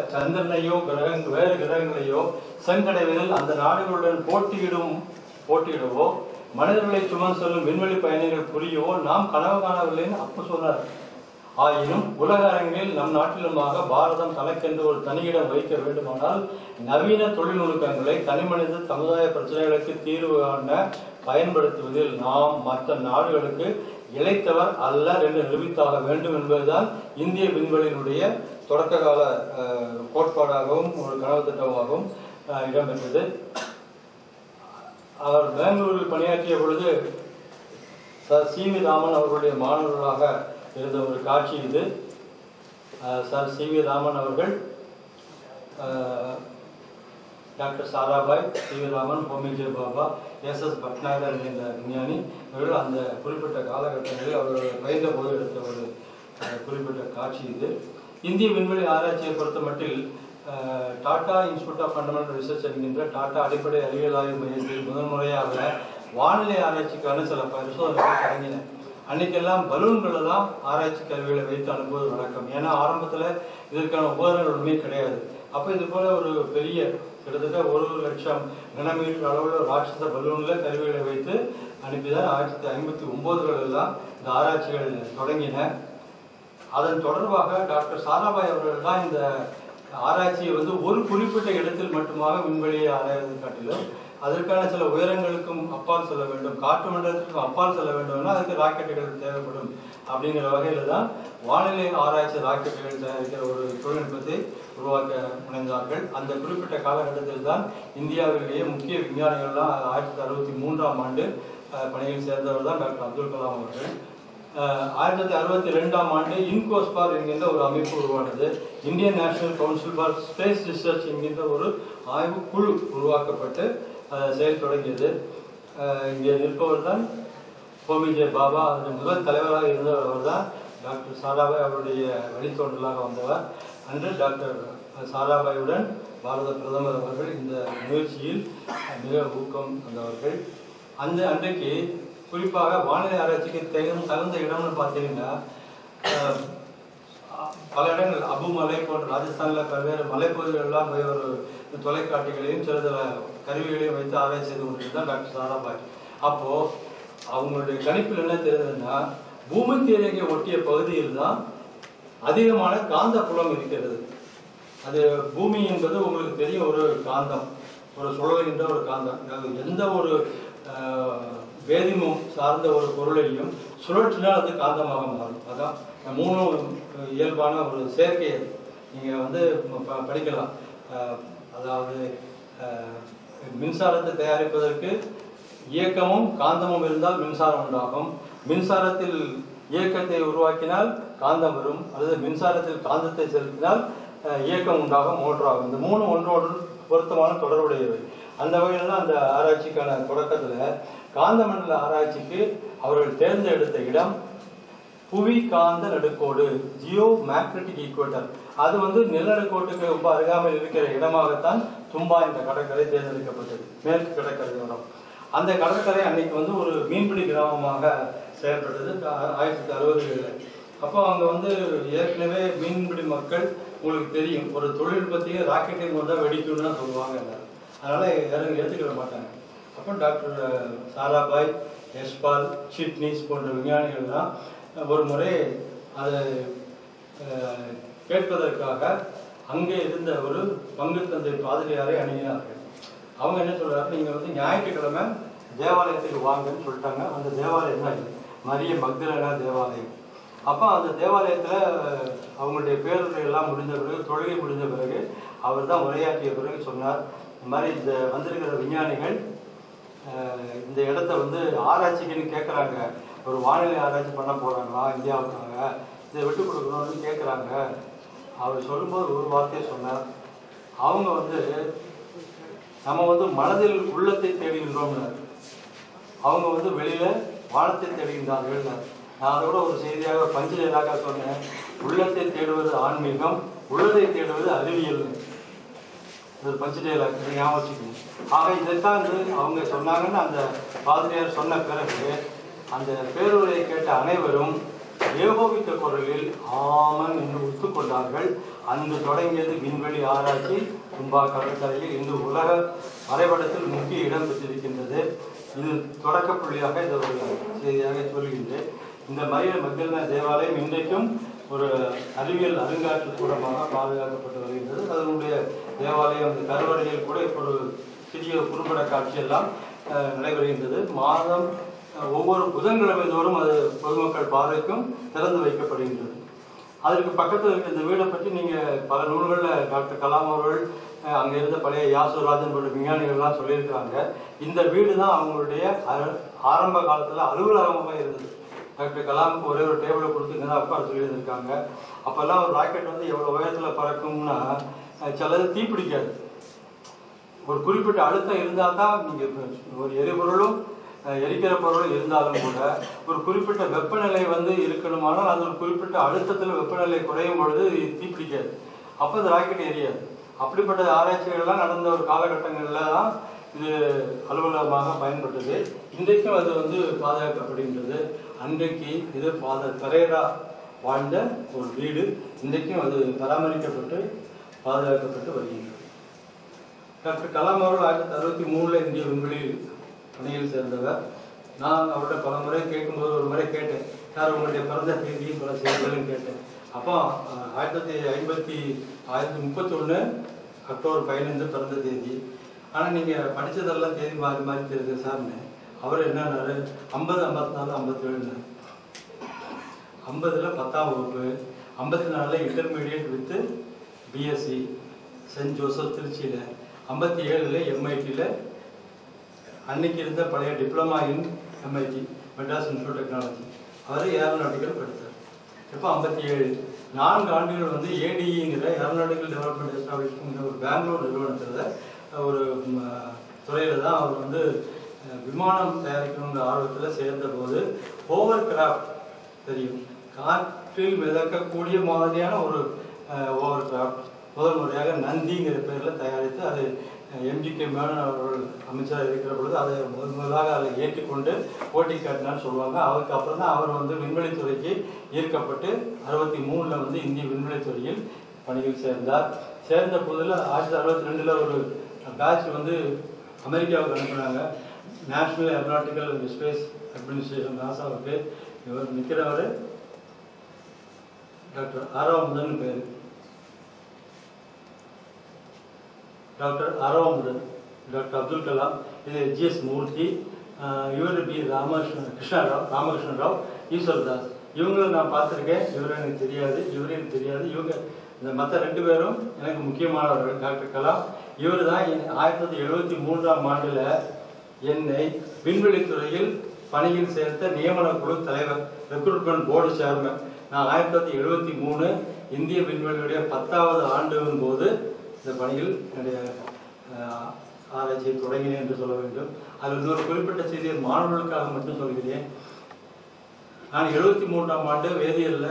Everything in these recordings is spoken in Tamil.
சந்திரனையோ கிரகங் வேறு கிரகங்களையோ சென்றடைவதில் அந்த நாடுகளுடன் போட்டியிடும் போட்டியிடவோ மனிதர்களை சுமந்து செல்லும் விண்வெளி பயணிகள் புரியவோ நாம் கனவு காணவில்லைன்னு அப்ப சொன்னார் ஆயினும் உலக அரங்கில் நம் நாட்டிலுமாக பாரதம் தனக்கென்று ஒரு தனியிடம் வைக்க வேண்டுமானால் நவீன தொழில்நுட்பங்களை தனிமனித சமுதாய பிரச்சனைகளுக்கு தீர்வு காண பயன்படுத்துவதில் நாம் மற்ற நாடுகளுக்கு இழைத்தவர் அல்ல என்று நிரூபித்தாக வேண்டும் என்பதுதான் இந்திய விண்வெளியினுடைய தொடக்க கால அஹ், கோட்பாடாகவும் ஒரு கனவு திட்டமாகவும் அஹ், இடம்பெற்றது அவர் பெங்களூரில் பணியாற்றிய பொழுது சார் சி வி ராமன் அவர்களுடைய மாணவர்களாக இருந்த ஒரு காட்சி இது அஹ், சார் சி வி ராமன் அவர்கள் அஹ், doctor Sarabhai C V Raman Homi J Bhabha S S Bhatnagar என்ற விஞ்ஞானி இவர்கள் அந்த குறிப்பிட்ட காலகட்டங்களில் அவர்கள் பயின்ற போது எடுத்த ஒரு அஹ், குறிப்பிட்ட காட்சி இது இந்திய விண்வெளி ஆராய்ச்சியை பொறுத்த மட்டில் அஹ், Tata institute of fundamental research என்கின்ற டாடா அடிப்படை அறிவியல் ஆய்வு மையத்தில் முதன் முறையாக வானிலை ஆராய்ச்சிக்கான சில பரிசோதனைகள் தொடங்கின அன்னைக்கெல்லாம் பலூன்களை தான் ஆராய்ச்சி கருவிகளை வைத்து அனுப்புவது வழக்கம் ஏன்னா ஆரம்பத்தில் இதற்கான உபகரணங்கள் ஒன்றுமே கிடையாது அப்போ இது போல ஒரு பெரிய கிட்டத்தட்ட ஒரு லட்சம் கனமீட்டர் அளவில் ராட்சச பலூனில் கருவிகளை வைத்து அனுப்பிதான் ஆயிரத்தி தொள்ளாயிரத்தி ஐம்பத்தி ஒம்போதுகளில் தான் இந்த ஆராய்ச்சிகள் தொடங்கின அதன் தொடர்பாக டாக்டர் சாராபாய் அவர்கள் தான் இந்த ஆராய்ச்சியை வந்து ஒரு குறிப்பிட்ட இடத்தில் மட்டுமாக விண்வெளியை ஆராய்வதை காட்டிலும் அதற்கான சில உயரங்களுக்கும் அப்பால் செல்ல வேண்டும் காற்று மண்டலத்திற்கும் அப்பால் செல்ல வேண்டும்னா அதுக்கு ராக்கெட்டுகள் தேவைப்படும் அப்படிங்கிற வகையில் தான் வானிலை ஆராய்ச்சி ராக்கெட்டுகள் தயாரிக்கிற ஒரு தொழில்நுட்பத்தை உருவாக்க முனைந்தார்கள் அந்த குறிப்பிட்ட காலகட்டத்தில் தான் இந்தியாவிலேயே முக்கிய விஞ்ஞானிகள்லாம் ஆயிரத்தி தொள்ளாயிரத்தி அறுபத்தி மூன்றாம் ஆண்டு அஹ், பணியில் சேர்ந்தவர் தான் டாக்டர் அப்துல் கலாம் அவர்கள் அஹ், ஆயிரத்தி தொள்ளாயிரத்தி அறுபத்தி ரெண்டாம் ஆண்டு இன்கோஸ்பார் என்கின்ற ஒரு அமைப்பு உருவானது Indian national council for space research என்கின்ற ஒரு ஆய்வு குழு உருவாக்கப்பட்டு அஹ், செயல் தொடங்கியது அஹ், இங்கே நிற்பவர் தான் ஹோமிஜே பாபா அதன் முதல் தலைவராக இருந்தவர் அவர் தான் டாக்டர் சாராபாய் அவருடைய வழித்தோன்றலாக வந்தவர் அன்று டாக்டர் சாராபாயுடன் பாரத பிரதமர் அவர்கள் இந்த முயற்சியில் மிக ஊக்கம் தந்தவர்கள் அந்த அன்றைக்கு குறிப்பாக வானிலை ஆராய்ச்சிக்கு தகுந்த தகுந்த இடம்னு பார்த்தீங்கன்னா அஹ், பல இடங்கள் அபு மலை போன்ற ராஜஸ்தானில் பல்வேறு மலைப்பகுதிகளெல்லாம் போய் ஒரு தொலைக்காட்டிகளையும் சில சில கருவிகளையும் வைத்து ஆராய்ச்சி செய்து கொண்டிருந்தார் டாக்டர் சாராபாய் அப்போ அவங்களுடைய கணிப்பில் என்ன தெரியுதுன்னா பூமி தேரையை ஒட்டிய பகுதியில் தான் அதிகமான காந்த புலம் இருக்கிறது அது பூமி என்பது உங்களுக்கு பெரிய ஒரு காந்தம் ஒரு சுழல்கின்ற ஒரு காந்தம் அதாவது எந்த ஒரு ஆஹ், வேதிமம் சார்ந்த ஒரு பொருளையும் சுழற்றினால் அது காந்தமாக மாறும் அதான் மூணு இயல்பான ஒரு சேர்க்கை அது நீங்கள் வந்து ப- படிக்கலாம் ஆஹ், அதாவது ஆஹ், மின்சாரத்தை தயாரிப்பதற்கு இயக்கமும் காந்தமும் இருந்தால் மின்சாரம் உண்டாகும் மின்சாரத்தில் இயக்கத்தை உருவாக்கினால் காந்தம் வரும் அல்லது மின்சாரத்தில் காந்தத்தை செலுத்தினால் அஹ், இயக்கம் உண்டாகும் மோட்டராகும் இந்த மூணு ஒன்றோடு பொருத்தமான தொடர்புடையவை அந்த வகையில் தான் அந்த ஆராய்ச்சிக்கான தொடக்கத்தில் காந்தமண்டல ஆராய்ச்சிக்கு அவர்கள் தேர்ந்தெடுத்த இடம் புவி காந்த நடுக்கோடு ஜியோ மேக்னெட்டிக் ஈக்குவேட்டர் அது வந்து நிலநடுக்கோட்டுக்கு ரொம்ப அருகாமையில் இருக்கிற இடமாகத்தான் தும்பா என்ற கடற்கரை தேர்ந்தெடுக்கப்பட்டது மேற்கு கடற்கரையோரம் அந்த கடற்கரை அன்னைக்கு வந்து ஒரு மீன்பிடி கிராமமாக செயல்பட்டது ஆ- ஆயிரத்தி தொள்ளாயிரத்தி அறுபதுகளில் அப்போ அங்கே வந்து ஏற்கனவே மீன்பிடி மக்கள் உங்களுக்கு தெரியும் ஒரு தொழில்நுட்பத்தையும் ராக்கெட்டையும் கொண்டு தான் வெடிக்கும்னு தான் சொல்லுவாங்க எல்லாரும் அதனால யாரும் ஏற்றுக்கிட மாட்டாங்க அப்போ டாக்டர் சாராபாய் யஷ்பால் சிட்னிஸ் போன்ற விஞ்ஞானிகள்லாம் ஒரு முறை அதை அஹ், கேட்பதற்காக அங்கே இருந்த ஒரு பங்கு தந்தை பாதிரியாரை அணுகினார்கள் அவங்க என்ன சொல்றாரு நீங்க வந்து ஞாயிற்றுக்கிழமை தேவாலயத்துக்கு வாங்கன்னு சொல்லிட்டாங்க அந்த தேவாலயம் தான் இது மரிய மக்தலனா தேவாலயம் அப்போ அந்த தேவாலயத்துல அஹ், அவங்களுடைய பேருரை எல்லாம் முடிந்த பிறகு தொழுகை முடிந்த பிறகு அவர் தான் உரையாற்றிய பிறகு சொன்னார் இந்த மாதிரி இந்த வந்திருக்கிற விஞ்ஞானிகள் அஹ், இந்த இடத்த வந்து ஆராய்ச்சிக்குன்னு கேட்குறாங்க ஒரு வானிலை ஆராய்ச்சி பண்ண போறாங்களா இந்தியாவுக்காக இதை விட்டு கொடுக்கணும்னு கேட்குறாங்க அவர் சொல்லும்போது ஒரு வார்த்தையை சொன்னார் அவங்க வந்து நம்ம வந்து மனதில் உள்ளத்தை தேடுகின்றோம்னார் அவங்க வந்து வெளியில வானத்தை தேடுகின்றார்கள் நான் அதோட ஒரு செய்தியாக பஞ்சலேலாக சொன்னேன் உள்ளத்தை தேடுவது ஆன்மீகம் உள்ளதை தேடுவது அறிவியல் இது பஞ்சலேலாக ஞாபகம் வச்சுக்கணும் ஆக இதைத்தான் வந்து அவங்க சொன்னாங்கன்னு அந்த பாதிரியார் சொன்ன பிறகு அந்த பேருரையை கேட்ட அனைவரும் ஏகோபித்த குரலில் ஆமன் என்று ஒத்துக்கொண்டார்கள் அன்று தொடங்கியது விண்வெளி ஆராய்ச்சி கும்பா கடற்கரையில் இன்று உலக வரைபடத்தில் முக்கிய இடம் பெற்றிருக்கின்றது இது தொடக்க புள்ளியாக இந்த ஒரு செய்தியாக சொல்கின்றேன் இந்த மரிய மக்தல்னா தேவாலயம் இன்றைக்கும் ஒரு அறிவியல் அருங்காட்சியக கூடமாக பாதுகாக்கப்பட்டு வருகின்றது அதனுடைய தேவாலயம் அந்த கருவறையில் கூட இப்போ ஒரு சிறிய குறும்பட காட்சியெல்லாம் அஹ், நடைபெறுகின்றது மாதம் அஹ், ஒவ்வொரு புதன்கிழமை தோறும் அது பொதுமக்கள் பார்வைக்கும் திறந்து வைக்கப்படுகின்றது அதற்கு பக்கத்தில் இருக்க இந்த வீடை பற்றி நீங்கள் பல நூல்களில் டாக்டர் கலாம் அவர்கள் அஹ், அங்கே இருந்த பழைய யாசுராஜன் போன்ற விஞ்ஞானிகள்லாம் சொல்லியிருக்காங்க இந்த வீடு தான் அவங்களுடைய அ- ஆரம்ப காலத்தில் அலுவலகமாக இருந்தது டாக்டர் கலாமுக்கு ஒரே ஒரு டேபிளை கொடுத்துங்க தான் உட்கார சொல்லியிருந்திருக்காங்க அப்போல்லாம் ஒரு ராக்கெட் வந்து எவ்வளோ உயரத்தில் பறக்கும்னா அஹ், சிலது தீப்பிடிக்காது ஒரு குறிப்பிட்ட அழுத்தம் இருந்தால் தான் நீங்கள் ஒரு எரிபொருளும் அஹ், எரிக்கிற பொருளும் இருந்தாலும் கூட ஒரு குறிப்பிட்ட வெப்பநிலை வந்து இருக்கணுமானால் அது ஒரு குறிப்பிட்ட அழுத்தத்தில் வெப்பநிலை குறையும் பொழுது இது தீப்பிடிக்காது அப்போ இந்த ராக்கெட் எரியாது அப்படிப்பட்ட ஆராய்ச்சிகள்லாம் நடந்த ஒரு காலகட்டங்களில் தான் இது அலுவலகமாக பயன்பட்டது இன்றைக்கும் அது வந்து பாதுகாக்கப்படுகின்றது அன்றைக்கு இது ஃபாதர் கரேரா வாழ்ந்த ஒரு வீடு இன்றைக்கும் அது பராமரிக்கப்பட்டு பாதுகாக்கப்பட்டு வருகின்றது டாக்டர் கலாம் அவர்கள் ஆயிரத்தி தொள்ளாயிரத்தி அறுபத்தி மூணுல இந்திய விண்வெளியில் பணியில் சேர்ந்தவர் நான் அவர்கிட்ட பல முறை கேட்கும்போது ஒரு முறை கேட்டேன் சார் உங்களுடைய பிறந்த தேதி பல செய்திகளும் கேட்டேன் அப்போ அஹ், ஆயிரத்தி தொள்ளாயிரத்தி ஐம்பத்தி ஆயிரத்தி முப்பத்தொன்று அக்டோபர் பதினைந்து பிறந்த தேதி ஆனால் நீங்கள் படித்ததெல்லாம் தேதி மாறி மாறி தெரியுது சார்னு அவர் என்னன்னாரு ஐம்பது ஐம்பத்தி நாலு ஐம்பத்தேழுன்னு ஐம்பதில் பத்தாம் வகுப்பு ஐம்பத்தி நாலில் இன்டர்மீடியட் வித்து பிஎஸ்சி சென்ட் ஜோசப் திருச்சியில் ஐம்பத்தி ஏழில் எம்ஐடியில் அன்னைக்கு இருந்த பழைய diploma in MIT Madras institute technology அவர் ஏரோநாட்டிக்கல் படித்தார் இப்போ ஐம்பத்தி ஏழு நான்கு ஆண்டுகள் வந்து ஏடிஇங்கிற ஏரோநாட்டிக்கல் டெவலப்மெண்ட் எஸ்டாப்ளிஷ்மெண்ட் ஒரு பெங்களூர் நிறுவனத்தில் ஒரு துறையில் தான் அவர் வந்து அஹ், விமானம் தயாரிக்கணுங்கிற ஆர்வத்தில் சேர்ந்தபோது ஓவர் கிராஃப்ட் தெரியும் காற்றில் மிதக்கக்கூடிய மாதிரியான ஒரு ஓவர் கிராஃப்ட் முதல் முறையாக நந்திங்கிற பேரில் தயாரித்து அது எம்ஜிகே மேனன் அவர்கள் அமைச்சராக இருக்கிற பொழுது அதை முதல் முதலாக அதை ஏற்றிக்கொண்டு ஓட்டி காட்டினான்னு சொல்லுவாங்க அவருக்கு அப்புறம் தான் அவர் வந்து விண்வெளித்துறைக்கு ஈர்க்கப்பட்டு அறுபத்தி மூணில் வந்து இந்திய விண்வெளித்துறையில் பணியில் சேர்ந்தார் சேர்ந்த புதில் ஆயிரத்தி அறுபத்தி ரெண்டில் ஒரு பேட்ச் வந்து அமெரிக்காவுக்கு அனுப்புனாங்க நேஷனல் ஏரோநாட்டிக்கல் ஸ்பேஸ் அட்மினிஸ்ட்ரேஷன் நாசாவுக்கு இவர் நிற்கிறவர் டாக்டர் ஆராவமுதன் பேர் டாக்டர் ஆராவமுதன் டாக்டர் அப்துல் கலாம் இது ஜிஎஸ் மூர்த்தி ஆஹ் இவர் பி ராமகிருஷ்ணன் கிருஷ்ணராவ் ராமகிருஷ்ணன் ராவ் ஈஸ்வர் தாஸ் இவங்களை நான் பார்த்துருக்கேன் இவர் எனக்கு தெரியாது இவரு எனக்கு தெரியாது இவங்க இந்த மற்ற ரெண்டு பேரும் எனக்கு முக்கியமானவர்கள் டாக்டர் கலாம் இவர் தான் ஆயிரத்தி தொள்ளாயிரத்தி எழுபத்தி மூன்றாம் ஆண்டில் என்னை விண்வெளித்துறையில் பணியில் சேர்த்த நியமன குழு தலைவர் ரெக்ரூட்மெண்ட் போர்டு சேர்மன் நான் ஆயிரத்தி தொள்ளாயிரத்தி எழுபத்தி மூணு இந்திய விண்வெளியுடைய பத்தாவது ஆண்டின் போது இந்த பணியில் என்னுடைய அஹ், ஆராய்ச்சியை தொடங்கினேன் என்று சொல்ல வேண்டும் அதில் இன்னொரு குறிப்பிட்ட செய்தியை மாணவர்களுக்காக மட்டும் சொல்கிறேன் நான் எழுபத்தி மூன்றாம் ஆண்டு வேதியியலில்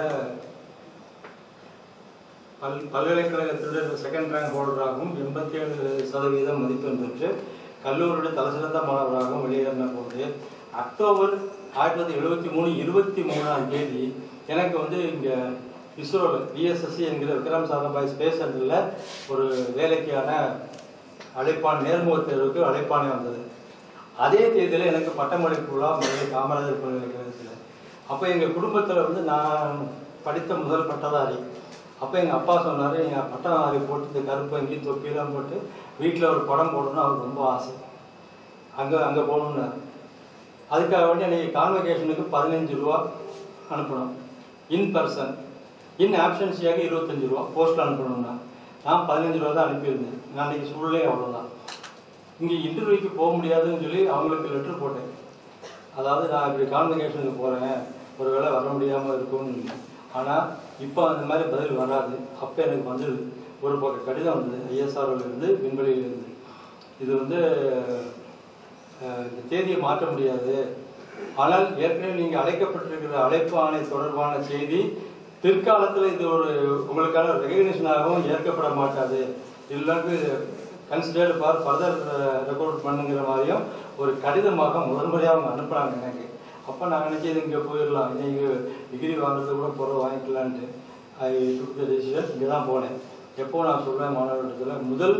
பல் பல்கலைக்கழகத்தில் செகண்ட் ரேங்க் ஹோல்டராகவும் எண்பத்தி ஏழு சதவீதம் மதிப்பெண் பெற்று கல்லூரியுடைய தலைசிறந்த மாணவராகவும் வெளியேறின போது அக்டோபர் ஆயிரத்தி தொள்ளாயிரத்தி எழுபத்தி மூணு இருபத்தி மூணாம் தேதி எனக்கு வந்து இங்கே இஸ்ரோவில் பிஎஸ்எஸ்சி என்கிற விக்ரம் சாராபாய் ஸ்பேஸ் சென்டரில் ஒரு வேலைக்கான அழைப்பான் நேர்முக தேர்வுக்கு அழைப்பானே வந்தது அதே தேதியில் எனக்கு பட்டமளிப்பு விழா மதுரை காமராஜர் பல்கலைக்கழகத்தில் அப்போ எங்கள் குடும்பத்தில் வந்து நான் படித்த முதல் பட்டதாரி அப்போ எங்கள் அப்பா சொன்னார் எங்கள் பட்டதாரி போட்டு இந்த கருப்பு அங்கி தொப்பியெல்லாம் போட்டு வீட்டில் ஒரு படம் போடணும்னு அவருக்கு ரொம்ப ஆசை அங்கே அங்கே போகணுன்னாரு அதுக்காக வேண்டி அன்றைக்கி கான்வெகேஷனுக்கு பதினஞ்சு ரூபா அனுப்பணும் இன் பர்சன் இன் ஆப்சன்ஸியாக இருபத்தஞ்சு ரூபா போஸ்ட்டில் அனுப்பணும்னா நான் பதினஞ்சு ரூபா தான் அனுப்பியிருந்தேன் நான் அன்றைக்கி சூழ்நிலை அவ்வளோதான் இங்கே இன்டர்வியூக்கு போக முடியாதுன்னு சொல்லி அவங்களுக்கு லெட்டர் போட்டேன் அதாவது நான் இப்படி கான்வெகேஷனுக்கு போகிறேன் ஒருவேளை வர முடியாமல் இருக்கும்னு இல்லை ஆனால் இப்போ அந்த மாதிரி பதில் வராது அப்போ எனக்கு வந்தது ஒரு பக்கம் கடிதம் வந்தது ஐஎஸ்ஆர்ஓலேருந்து விண்வெளியிலேருந்து இது வந்து அஹ், இந்த தேதியை மாற்ற முடியாது ஆனால் ஏற்கனவே நீங்கள் அழைக்கப்பட்டிருக்கிற அழைப்பு ஆணை தொடர்பான செய்தி பிற்காலத்தில் இது ஒரு உங்களுக்கான ரெகக்னிஷனாகவும் ஏற்கப்பட மாட்டாது இல்லாட்டி கன்சிடர்டு ஃபார் ஃபர்தர் ரெக்ரூட் பண்ணுங்கிற மாதிரியும் ஒரு கடிதமாக முதன்முறையாக அவங்க அனுப்புனாங்க எனக்கு அப்போ நான் நினச்சது இங்கே போயிடலாம் இங்கே டிகிரி வாங்குறது கூட பொருள் வாங்கிக்கலான்ட்டு ஐ டுக் த டெசிஷன் இங்கே தான் போனேன் எப்போ நான் சொல்கிறேன் மாணவர்களிடத்தில் முதல்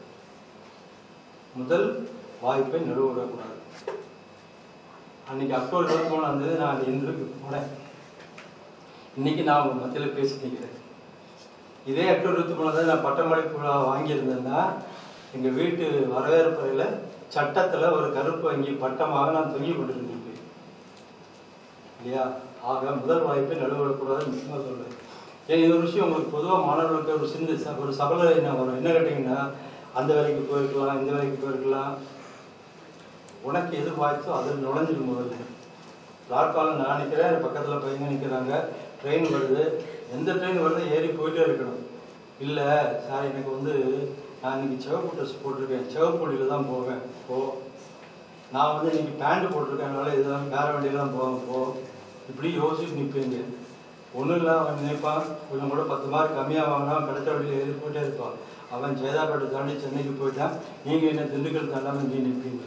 முதல் வாய்ப்பை நழுவ விடக்கூடாது அன்னைக்கு அக்டோபர் இருபத்தி மூணாம் தேதி நான் அந்த இன்டர்வியூக்கு போனேன் இன்னைக்கு நான் உங்க மத்தியில் பேசிட்டு இருக்கிறேன் இதே அக்டோபர் இருபத்தி மூணாம் தேதி நான் பட்டமளிப்பு விழா வாங்கியிருந்தேன்னா எங்கள் வீட்டு வரவேற்பறையில் சட்டத்தில் ஒரு கருப்பு வங்கி பட்டமாக நான் தொங்கி கொண்டிருந்திருப்பேன் இல்லையா ஆக முதல் வாய்ப்பை நடுவிடக்கூடாதுன்னு முக்கியமாக சொல்றேன் ஏன் இது ஒரு விஷயம் உங்களுக்கு பொதுவாக மாணவர்களுக்கு ஒரு சிந்து ச- ஒரு சபல என்ன வரும் என்ன கேட்டிங்கன்னா அந்த வேலைக்கு போயிருக்கலாம் இந்த வேலைக்கு போயிருக்கலாம் உனக்கு எது வாய்ச்சோ அதில் நுழைஞ்சிடும் முதல்ல பிளாட்ஃபார்ம் நான் நிற்கிறேன் என் பக்கத்தில் பையங்க நிற்கிறாங்க ட்ரெயின் வருது எந்த ட்ரெயின் வருது ஏறி போயிட்டே இருக்கணும் இல்லை சார் எனக்கு வந்து நான் இன்னைக்கு சிவப்பு ட்ரெஸ் போட்டிருக்கேன் சிவப்பு வண்டியில் தான் போவேன் போ நான் வந்து இன்னைக்கு பேண்ட் போட்டிருக்கேனால இதெல்லாம் வேற வண்டியில தான் போவேன் போ இப்படி யோசிச்சு நிற்பீங்க ஒன்றும் இல்லை அவன் நினைப்பான் கொஞ்சம் கூட பத்து மார்க் கம்மியாக வாங்கினா அவன் கிடைச்ச வண்டியில் ஏறி போயிட்டே இருப்பான் அவன் ஜெயதாபேட்டை தாண்டி சென்னைக்கு போயிட்டான் நீங்கள் என்ன திண்டுக்கல் தாண்டாமல் இங்கே நிற்பீங்க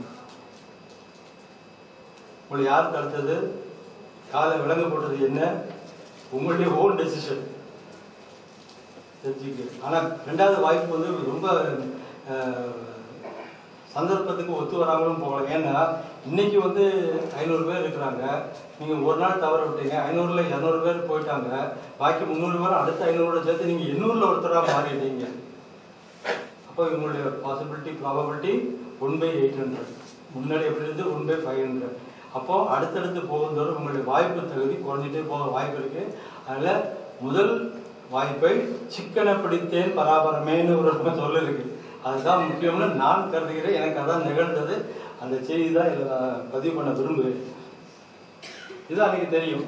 உங்களை யார் தடுத்தது காலை விலங்கு போட்டது என்ன உங்களுடைய ஓன் டெசிஷன் தெரிஞ்சுக்க ஆனால் ரெண்டாவது வாய்ப்பு வந்து ரொம்ப அஹ், சந்தர்ப்பத்துக்கு ஒத்து வராமலும் போகலாம் ஏன்னா இன்னைக்கு வந்து ஐநூறு பேர் இருக்கிறாங்க நீங்கள் ஒரு நாள் தவற விட்டீங்க ஐநூறுல இரநூறு பேர் போயிட்டாங்க பாக்கி முந்நூறு பேர் அடுத்த ஐநூறு சேர்த்து நீங்கள் எண்ணூறுல ஒருத்தராக மாறிட்டீங்க அப்போ இவங்களுடைய possibility probability one by eight hundred முன்னாடி எப்படி இருந்து ஒன் பை ஃபைவ் ஹண்ட்ரட் அப்போ அடுத்தடுத்து போகும்போது உங்களுடைய வாய்ப்பு தகுதி குறைஞ்சிட்டே போக வாய்ப்பு இருக்கு அதனால முதல் வாய்ப்பை சிக்கன பிடித்தேன் பராபரமேன்னு ஒரு சொல்ல இருக்கு அதுதான் முக்கியம்னு நான் கருதுகிறேன் எனக்கு அதான் நிகழ்ந்தது அந்த செய்தி தான் இதில் நான் பதிவு பண்ண விரும்புகிறேன் இது அன்னைக்கு தெரியும்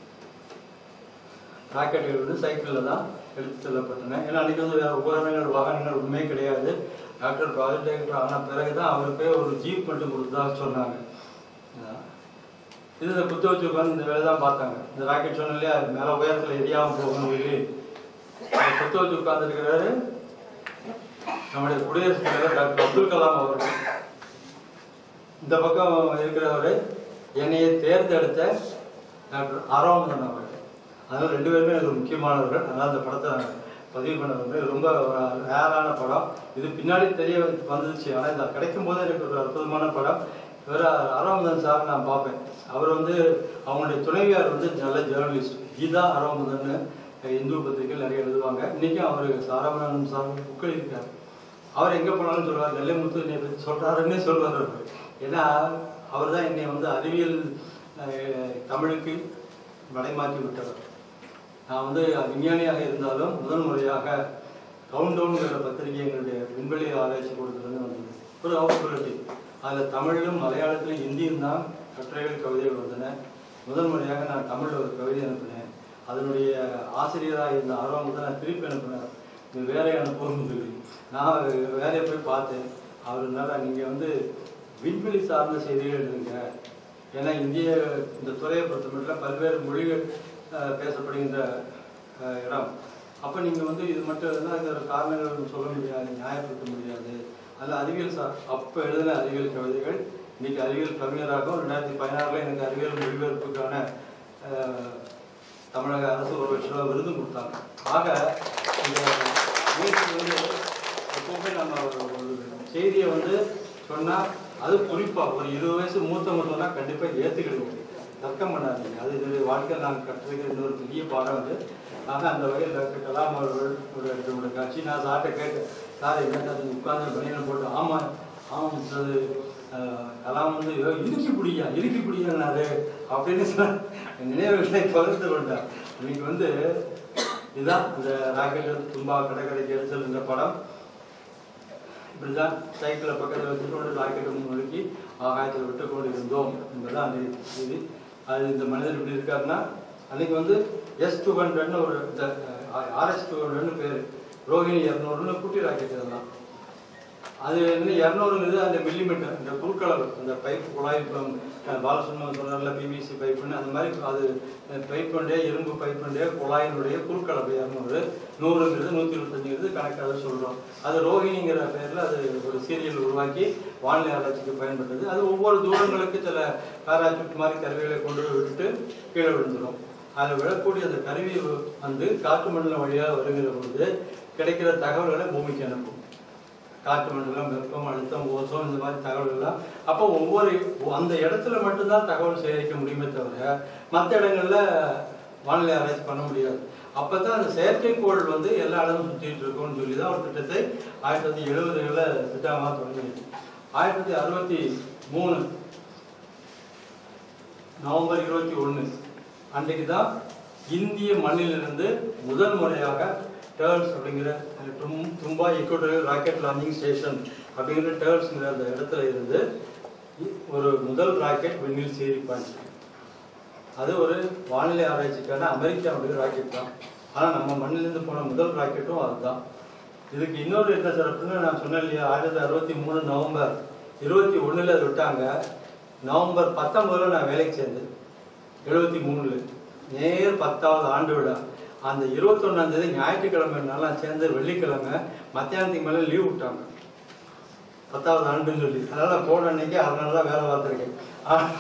ராக்கெட்டுகள் வந்து சைக்கிளில் தான் எடுத்து செல்லப்பட்டன ஏன்னா அன்றைக்கி வந்து வேறு உபகரணங்கள் வாகனங்கள் ஒன்றுமே கிடையாது டாக்டர் ப்ராஜெக்ட் டைரக்டர் ஆன பிறகு தான் அவருக்கு ஒரு ஜீப் மட்டும் கொடுத்ததாக சொன்னாங்க அதான். இது இந்த குத்த வச்சு உட்காந்து இந்த வேலை தான் பார்த்தாங்க இந்த ராக்கெட் சொன்ன இல்லையா அது மேலே உயரத்தில் எரியாமல் போகணும் சொல்லி அதை குத்த வச்சு உட்காந்துருக்கிறாரு நம்முடைய குடியரசுத் தலைவர் டாக்டர் அப்துல் கலாம் அவர்கள் இந்த பக்கம் இருக்கிறவர் என்னையை தேர்ந்தெடுத்த டாக்டர் ஆரோமன் அவர்கள் அதனால ரெண்டு பேருமே எனக்கு முக்கியமானவர்கள் அதனால் அந்த படத்தை நான் பதிவு பண்ண விரும்புறேன். இது ரொம்ப ரேரான படம் இது பின்னாடி தெரிய வந்துச்சு ஆனால் இந்த கிடைக்கும் போது எனக்கு ஒரு அற்புதமான படம் இவர் அரோமதன் சார் நான் பார்ப்பேன் அவர் வந்து அவங்களுடைய துணைவியார் வந்து நல்ல ஜேர்னலிஸ்ட் கீதா அரோமதன் இந்து பத்திரிகையில் நிறைய எழுதுவாங்க இன்றைக்கும் அவர் ஆரோமதன் சார் புக் எழுதியிருக்காரு அவர் எங்கே போனாலும் சொல்லுவார் நெல்லைமுத்து என்னை பற்றி சொல்கிறாருன்னே சொல்லுவார் அவர் ஏன்னா அவர் தான் என்னை வந்து அறிவியல் அஹ், தமிழுக்கு மடைமாற்றி விட்டவர் நான் வந்து விஞ்ஞானியாக இருந்தாலும் முதல் முறையாக கவுண்ட் டவுன்கிற பத்திரிகை எங்களுடைய விண்வெளி ஆராய்ச்சி கூடத்துலேருந்து வந்தது ஒரு ஆப்பர்ச்சுனிட்டி அதில் தமிழிலும் மலையாளத்திலும் ஹிந்தியும் தான் கட்டுரைகள் கவிதைகள் வந்தன முதல் முறையாக நான் தமிழில் ஒரு கவிதை அனுப்பினேன் அதனுடைய ஆசிரியராக இருந்த ஆர்வம் தான் நான் திருப்பி அனுப்பினார் இது வேலை அனுப்பவும் சொல்லி நான் வேலையை போய் பார்த்தேன் அவருனால நீங்கள் வந்து விண்வெளி சார்ந்த செய்திகள் எழுதுங்க ஏன்னா இந்திய இந்த துறையை பொறுத்த மட்டும் பல்வேறு மொழிகள் அஹ், பேசப்படுகின்ற அஹ், இடம் அப்போ நீங்கள் வந்து இது மட்டும் இருந்தால் இந்த காரணங்கள் சொல்ல முடியாது நியாயப்படுத்த முடியாது அதில் அறிவியல் சார் அப்போ எழுதின அறிவியல் கவிதைகள் இன்னைக்கு அறிவியல் கவிஞராகவும் ரெண்டாயிரத்தி பதினாறில் எனக்கு அறிவியல் மொழிபெயர்ப்புக்கான அஹ், தமிழக அரசு ஒரு லட்ச ரூபா விருது கொடுத்தாங்க ஆக இந்த முயற்சி வந்து எப்பவுமே நம்ம ஒரு ஒரு செய்தியை வந்து சொன்னால் அது குறிப்பாக ஒரு இருபது வயசு மூத்தவங்க சொன்னால் கண்டிப்பாக ஏற்றுக்கிடுங்க தர்க்கம் பண்ணாதீங்க அது என்னுடைய வாழ்க்கையில் நான் கற்றுக்கிற இன்னொரு பெரிய பாடம் வந்து ஆக அந்த வகையில் டாக்டர் கலாம் அவர்கள் ஒரு என்னோட காட்சி நான் சார்ட்ட கேட்டேன் சார் என்ன சார் நீங்க உட்கார்ந்து பணியனை போட்டு ஆமாம் ஆமாம் சார் அஹ், கலாம் வந்து "ஐயோ, இறுக்கி பிடியா இறுக்கி பிடியான்னாரு அப்படின்னு சொன்ன நினைவுகளை பகிர்ந்து கொண்டார் இன்னைக்கு வந்து இதுதான் இந்த ராக்கெட் தும்பா கடற்கரைக்கு எடுத்தல் இந்த படம் இப்படிதான் சைக்கிளை பக்கத்தில் வச்சுட்டு கொண்டு ராக்கெட்டை முழுக்கி ஆகாயத்தில் விட்டு கொண்டு இருந்தோம் என்பதுதான் அந்த செய்தி அது இந்த மனிதர் இப்படி இருக்காருன்னா அன்னைக்கு வந்து எஸ் டூ ஹண்ட்ரட்னு ஒரு இந்த ஆர்எஸ் டூ ஹண்ட்ரட்னு பேர் ரோஹிணி இரநூறுன்னு குட்டி ராக்கெட் இதெல்லாம் அது என்ன இரநூறுங்கிறது அந்த மில்லிமீட்டர் இந்த குறுக்களவு அந்த பைப் குழாய் இப்போ பாலசுப்ரமணியம் சொன்னார்ல பிவிசி பைப்புன்னு அந்த மாதிரி அது பைப்புண்டே இரும்பு பைப்புண்டே குழாயினுடைய குறுக்களவு இரநூறு நூறுங்கிறது நூற்றி இருபத்தஞ்சுங்கிறது கணக்கு அதை சொல்கிறோம் அது ரோஹிணிங்கிற பேரில் அது ஒரு சீரியல் உருவாக்கி வானிலை ஆராய்ச்சிக்கு பயன்பட்டது அது ஒவ்வொரு தூரங்களுக்கு சில பேராசூட் மாதிரி கருவிகளை கொண்டு போய் விட்டுட்டு கீழே விழுந்துடும் அதில் விழக்கூடிய அந்த கருவி வந்து காற்று மண்டலம் வழியாக வருகிற பொழுது கிடைக்கிற தகவல்களை பூமிக்கு அனுப்பும் காற்று மண்டலம் வெப்பம் அழுத்தம் ஓசோன் இந்த மாதிரி தகவல்கள்லாம் அப்போ ஒவ்வொரு அந்த இடத்துல மட்டும்தான் தகவல் சேகரிக்க முடியுமே தவிர மற்ற இடங்கள்ல வானிலை ஆராய்ச்சி பண்ண முடியாது அப்பதான் அந்த செயற்கைக்கோள் வந்து எல்லா இடமும் சுற்றிட்டு இருக்கும்னு சொல்லி தான் ஒரு திட்டத்தை ஆயிரத்தி தொள்ளாயிரத்தி எழுபதுகளில் திட்டமாக தொடங்கியது ஆயிரத்தி தொள்ளாயிரத்தி அறுபத்தி மூணு நவம்பர் இருபத்தி ஒன்று அன்றைக்கு தான் இந்திய மண்ணிலிருந்து முதல் முறையாக டேர்ல்ஸ் அப்படிங்கிற டும் Thumba equatorial rocket launching station அப்படிங்கிற டேர்ல்ஸ்ங்கிற அந்த இடத்துல இருந்து இ- ஒரு முதல் ராக்கெட் விண்ணில் சீறி பாய்ச்சி அது ஒரு வானிலை ஆராய்ச்சிக்கான அமெரிக்காவுடைய ராக்கெட் தான் ஆனால் நம்ம மண்ணிலிருந்து போன முதல் ராக்கெட்டும் அதுதான் இதுக்கு இன்னொரு என்ன சிறப்புன்னு நான் சொன்னேன் இல்லையா ஆயிரத்தி அறுபத்தி மூணு நவம்பர் இருபத்தி ஒண்ணுல அது விட்டாங்க நவம்பர் பத்தொன்பதுல நான் வேலைக்கு சேர்ந்தேன் எழுபத்தி மூணுல நேர் பத்தாவது ஆண்டு விழா அந்த இருபத்தொன்னாம் தேதி ஞாயிற்றுக்கிழமை நல்லா சேர்ந்து வெள்ளிக்கிழமை மத்தியானத்துக்கு மேலே லீவ் விட்டாங்க பத்தாவது ஆண்டுன்னு சொல்லி அதனால போன அன்னைக்கு அதனால தான் வேலை பார்த்துருக்கேன் ஆனா-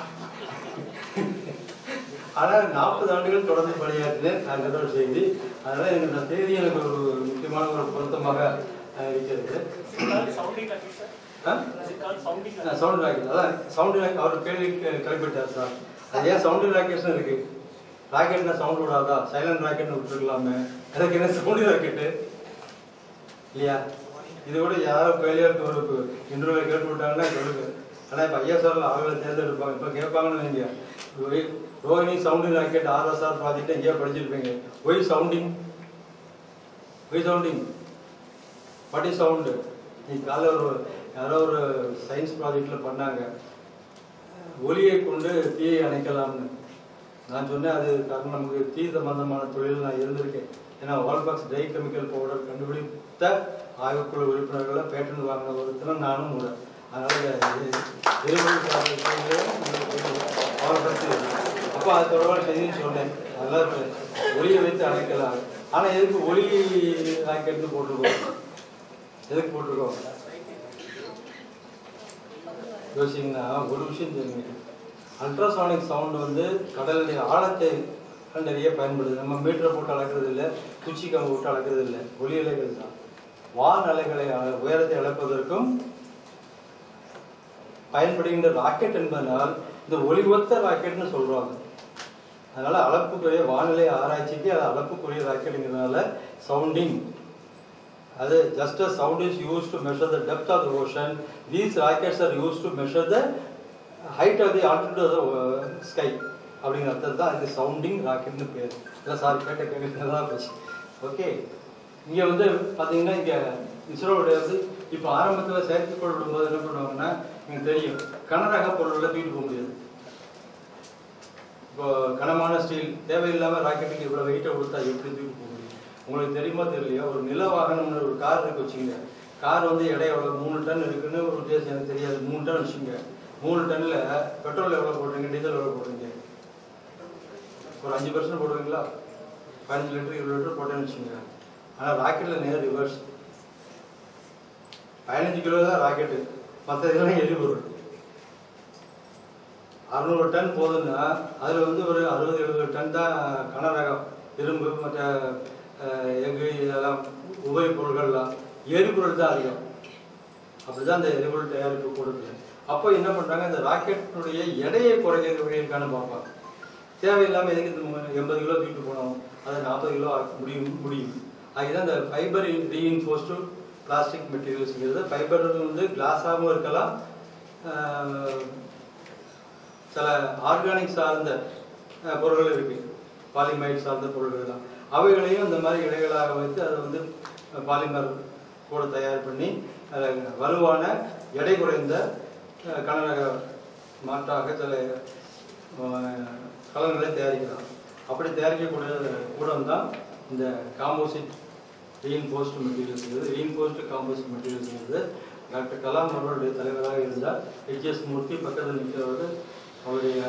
ஆனால் நாற்பது ஆண்டுகள் தொடர்ந்து பணியாற்றினேன் நான் ஒரு செய்தி அதனால எனக்கு இந்த செய்தி எனக்கு ஒரு முக்கியமான ஒரு பொருத்தமாக அஹ், இருக்கிறது sounding like sir? ஆ? Is it called sounding like? Sound rocket அதான் சவுண்ட் ராக்கெட் அவர் கேள்வி கே- கிளப்பிட்டார் சார் அது ஏன் சவுண்ட் ராக்கெட்ஸ் இருக்கு ராக்கெட்னா சவுண்ட் விடாதா சைலண்ட் ராக்கெட்னு விட்டுருக்கலாமே எனக்கு என்ன சவுண்ட் ராக்கெட்டு இல்லையா இது கூட யாரோ ஃபெயிலியர் ஒரு இன்டர்வியூ கேட்டு விட்டாங்கன்னா சொல்லுங்க ஆனால் இப்போ ஐஎஸ்ஆர்ல ஆளுகளை தேர்ந்தெடுப்பாங்க இப்போ கேட்பாங்கன்னு வைங்க ஒய்- Rohini sounding rocket RSR project எங்கேயோ படிச்சிருப்பீங்க why sounding why sounding what is sound நீ காலைல ஒரு யாரோ ஒரு சயின்ஸ் ப்ராஜெக்டில் பண்ணாங்க ஒலியை கொண்டு தீயை அணைக்கலாம்னு நான் சொன்னேன் அது காரணம் நமக்கு தீ சம்பந்தமான தொழில் நான் இருந்திருக்கேன் ஏன்னா வால்பாக்ஸ் டை கெமிக்கல் பவுடர் கண்டுபிடித்த ஆய்வுக்குழு உறுப்பினர்களை பேட்டன் வாங்கின ஒருத்தரும் நானும் கூட அதனால இது எரிபொருள் சார்ந்த விஷயங்களும் உங்களுக்கு தெரியும். வால்பாக்ஸ் இருக்கு. அப்போ அது தொடர்பான செய்தின்னு சொன்னேன் அதெல்லாம் இப்ப ஒளியை வைத்து அணைக்கலாம் ஆனால் எதுக்கு ஒளி ராக்கெட்னு போட்டிருக்கோம் எதுக்கு போட்டிருக்கோம் யோசிங்கன்னா ஒரு விஷயம் தெரியுங்க அல்ட்ராசானிக் சவுண்ட் வந்து கடலுடைய ஆழத்தை கண்டறிய பயன்படுது நம்ம மீட்டரை போட்டு அளக்கிறது இல்லை குச்சி கம்பு போட்டு அளக்கிறது இல்லை ஒலி அலைகள் தான் வான் அலைகளை அள- உயரத்தை அளப்பதற்கும் பயன்படுகின்ற ராக்கெட் என்பதனால் இந்த ஒளி ஒத்த ராக்கெட்னு சொல்றாங்க அதனால அளப்புக்குரிய வானிலை ஆராய்ச்சிக்கு அது அளப்புக்குரிய ராக்கெட்டுங்கிறதுனால சவுண்டிங் அது just as sound is used to measure the depth of the ocean, these rockets are used to measure the height of the altitude of the uh, sky. அப்படிங்கிற அர்த்தம் தான் இது சவுண்டிங் ராக்கெட்னு பேர் இல்லை சார் கேட்ட கேட்க தான் போச்சு ஓகே இங்கே வந்து பார்த்தீங்கன்னா இங்கே இஸ்ரோவுடைய வந்து இப்போ ஆரம்பத்தில் செயற்கைக்கோள் விடும்போது என்ன பண்ணுவாங்கன்னா எனக்கு தெரியும் கனரக பொருள்களை தூக்கிட்டு போக முடியாது இப்போ கனமான ஸ்டீல் தேவையில்லாமல் ராக்கெட்டுக்கு இவ்வளோ வெயிட்டை கொடுத்தா எப்படி தூக்கி போக முடியும் உங்களுக்கு தெரியுமா தெரியலையா ஒரு நில வாகனம்னு ஒரு கார் இருக்கு வச்சுங்க கார் வந்து எடை எவ்வளோ மூணு டன் இருக்குன்னு ஒரு உத்தேசம் எனக்கு தெரியாது மூணு டன் வச்சுங்க மூணு டன்னில் பெட்ரோல் எவ்வளோ போடுறீங்க டீசல் எவ்வளோ போடுறீங்க ஒரு அஞ்சு பர்சன்ட் போடுவீங்களா பதினஞ்சு லிட்டர் இருபது லிட்டர் போட்டேன்னு வச்சுங்க ஆனால் ராக்கெட்டில் நேர் ரிவர்ஸ் பதினஞ்சு கிலோ தான் ராக்கெட்டு மற்ற இதெல்லாம் எரிபொருள் அறுநூறு டன் போதுன்னா அதில் வந்து ஒரு அறுபது எழுபது டன் தான் கனரகம் இரும்பு மற்ற அஹ், எஃகு இதெல்லாம் உபரி பொருள்கள்லாம் எரிபொருள் தான் அதிகம் அப்படிதான் அந்த எரிபொருள் தயாரிப்பு கொடுக்குது அப்போ என்ன பண்ணுறாங்க இந்த ராக்கெட்டுடைய எடையை குறைக்கிற வழி இருக்கான்னு பார்ப்பாங்க தேவையில்லாமல் எதுக்கு இந்த மு- எண்பது கிலோ தூக்கிட்டு போனோம் அதை நாற்பது கிலோ ஆக்க முடியும் முடியும் அதுதான் இந்த ஃபைபர் ரீஇன்ஃபோஸ்டு பிளாஸ்டிக் மெட்டீரியல்ஸுங்கிறது ஃபைபர் வந்து கிளாஸாகவும் இருக்கலாம் அஹ், சில ஆர்கானிக் சார்ந்த அஹ், பொருட்கள் இருக்கு பாலிமைட் சார்ந்த பொருட்கள் தான் அவைகளையும் இந்த மாதிரி இடைகளாக வைத்து அதை வந்து பாலிமர் கூட தயார் பண்ணி அதில் வலுவான எடை குறைந்த அஹ், கனரக மாற்றாக சில அஹ், கலன்களை தயாரிக்கலாம் அப்படி தயாரிக்கக்கூடிய கூடம் தான் இந்த காம்போசிட் ரீஇன்போஸ்ட் மெட்டீரியல்ஸ்ங்கிறது ரீஇன்போஸ்ட் காம்போசிட் மெட்டீரியல்ஸ்ங்கிறது டாக்டர் கலாம் அவர்களுடைய தலைவராக இருந்தார் ஹெச்எஸ் மூர்த்தி பக்கத்தில் நிற்கிறவர் அவருடைய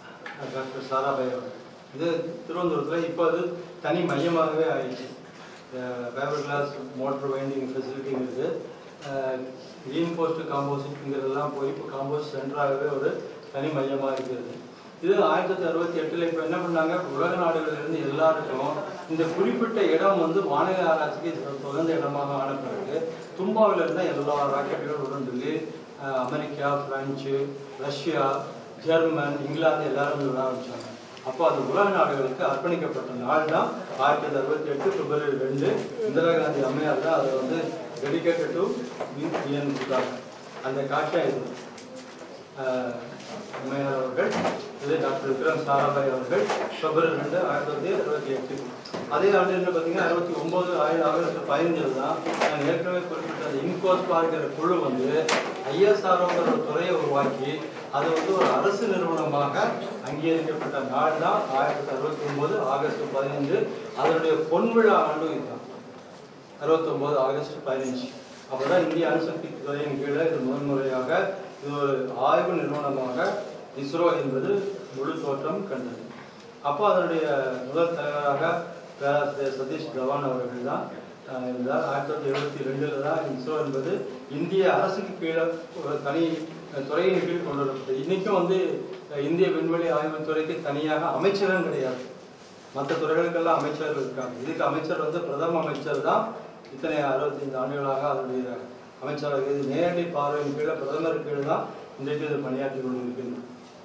டாக்டர் சாராபாய் அவர்கள் இது திருவனந்தபுரத்தில் இப்போ அது தனி மையமாகவே ஆயிடுச்சு ஃபேபர் கிளாஸ் மோட்டர் வைண்டிங் ஃபெசிலிட்டிங்கிறது ரீன் போஸ்ட் காம்போசிட்ங்கிறதெல்லாம் போய் இப்போ காம்போஸ்ட் சென்டராகவே ஒரு தனி மையமாக இருக்கிறது இது ஆயிரத்தி தொள்ளாயிரத்தி அறுபத்தி எட்டில் இப்போ என்ன பண்ணாங்க உலக நாடுகளில் இருந்து எல்லாருக்கும் இந்த குறிப்பிட்ட இடம் வந்து வானிலை ஆராய்ச்சிக்கு உகந்த இடமாக ஆன பிறகு தும்பாவில் இருந்த எல்லா ராக்கெட்டுகளும் உடன் சொல்லி அஹ், America France Russia German England எல்லாரும் விட ஆரம்பிச்சாங்க அப்போ அது உலக நாடுகளுக்கு அர்ப்பணிக்கப்பட்ட நாள் தான் ஆயிரத்தி தொள்ளாயிரத்தி அறுபத்தி எட்டு பிப்ரவரி ரெண்டு இந்திரா காந்தி அம்மையார் தான் அதை வந்து டெடிகேட்டட் டு யூஎன் கொடுத்தாங்க அந்த காட்சியாக இது ஆஹ், அம்மையார் அவர்கள் இது டாக்டர் விக்ரம் சாராபாய் அவர்கள் பிப்ரவரி ரெண்டு ஆயிரத்தி தொள்ளாயிரத்தி அறுபத்தி எட்டு அதே ஆண்டு என்ன பார்த்தீங்கன்னா அறுபத்தி ஒன்பது ஆயிரம் ஆகஸ்ட் பதினஞ்சில் தான் நான் ஏற்கனவே குறிப்பிட்ட அந்த இன்கோஸ் பார்க்கிற குழு வந்து ஐஎஸ்ஆர்ஓங்கிற ஒரு துறையை உருவாக்கி அது வந்து ஒரு அரசு நிறுவனமாக அங்கீகரிக்கப்பட்ட நாள் தான் ஆயிரத்தி அறுபத்தி ஒன்பது ஆகஸ்ட் பதினைந்து அதனுடைய பொன்விழா ஆண்டு இதுதான் அறுபத்தொம்போது ஆகஸ்ட் பதினஞ்சு அப்பதான் இந்திய அணுசக்தி துறையின் கீழே இது முதன்முறையாக இது ஒரு ஆய்வு நிறுவனமாக இஸ்ரோ என்பது முழு தோற்றம் கண்டது அப்போ அதனுடைய முதல் தலைவராக பேராசிரியர் சதீஷ் தவான் அவர்கள் தான் அஹ், இருந்தார் ஆயிரத்தி தொள்ளாயிரத்தி எழுபத்தி ரெண்டில் தான் இஸ்ரோ என்பது இந்திய அரசுக்கு கீழே ஒரு தனி அஹ், துறையின் கீழ் கொண்டு வரப்பட்டது இன்றைக்கும் வந்து அஹ், இந்திய விண்வெளி ஆய்வுத்துறைக்கு தனியாக அமைச்சரும் கிடையாது மற்ற துறைகளுக்கெல்லாம் அமைச்சர்கள் இருக்காங்க இதுக்கு அமைச்சர் வந்து பிரதம அமைச்சர் தான் இத்தனை அறுபத்தைந்து ஆண்டுகளாக அதனுடைய அமைச்சராக இது நேரடி பார்வையின் கீழே பிரதமர் கீழே தான் இன்றைக்கு இது பணியாற்றி கொண்டிருக்கிறது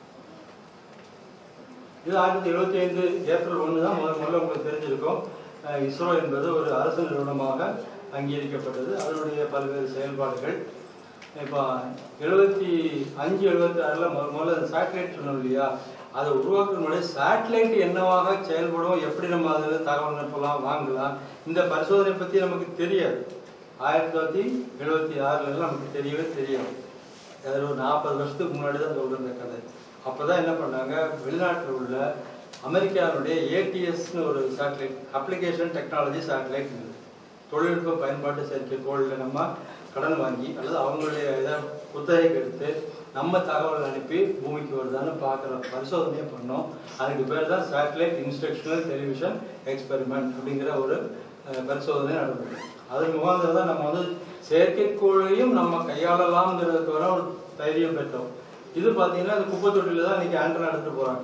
இது ஆயிரத்தி எழுபத்தி ஐந்து ஏப்ரல் ஒன்று தான் முதல் முதல்ல உங்களுக்கு தெரிஞ்சிருக்கும் அஹ் இஸ்ரோ என்பது ஒரு அரசு நிறுவனமாக அங்கீகரிக்கப்பட்டது அதனுடைய பல்வேறு செயல்பாடுகள் இப்போ எழுபத்தி அஞ்சு எழுபத்தி ஆறில் முதல் முதல்ல சேட்டலைட் சொன்னோம் இல்லையா அதை உருவாக்குற முன்னாடி சேட்டலைட் என்னவாக செயல்படும் எப்படி நம்ம அதில் தகவல் அனுப்பலாம் வாங்கலாம் இந்த பரிசோதனை பற்றி நமக்கு தெரியாது ஆயிரத்தி தொள்ளாயிரத்தி எழுபத்தி ஆறுல நமக்கு தெரியவே தெரியாது அது ஒரு நாற்பது வருஷத்துக்கு முன்னாடி தான் சொல்ற இந்த கதை அப்பதான் என்ன பண்ணாங்க வெளிநாட்டில் உள்ள அமெரிக்காவுடைய ஏடிஎஸ்னு ஒரு சேட்டலைட் அப்ளிகேஷன் டெக்னாலஜி சேட்டலைட் தொழில்நுட்ப பயன்பாட்டு செயற்கைக்கோளில் நம்ம கடன் வாங்கி அல்லது அவங்களுடைய இதை குத்தகைக்கு எடுத்து நம்ம தகவல் அனுப்பி பூமிக்கு வருதான்னு பார்க்குற பரிசோதனையை பண்ணோம் அதுக்கு பேர் தான் சேட்டலைட் இன்ஸ்ட்ரக்ஷனல் டெலிவிஷன் எக்ஸ்பெரிமெண்ட் அப்படிங்கிற ஒரு அஹ், பரிசோதனை நடந்தது அதன் முகாந்திரம் தான் நம்ம வந்து செயற்கைக்கோளையும் நம்ம கையாளலாம்ங்கிறதுக்கு வர ஒரு தைரியம் பெற்றோம் இது பார்த்தீங்கன்னா இந்த குப்பை தொட்டில தான் இன்னைக்கு ஆண்டனா எடுத்துட்டு போறாங்க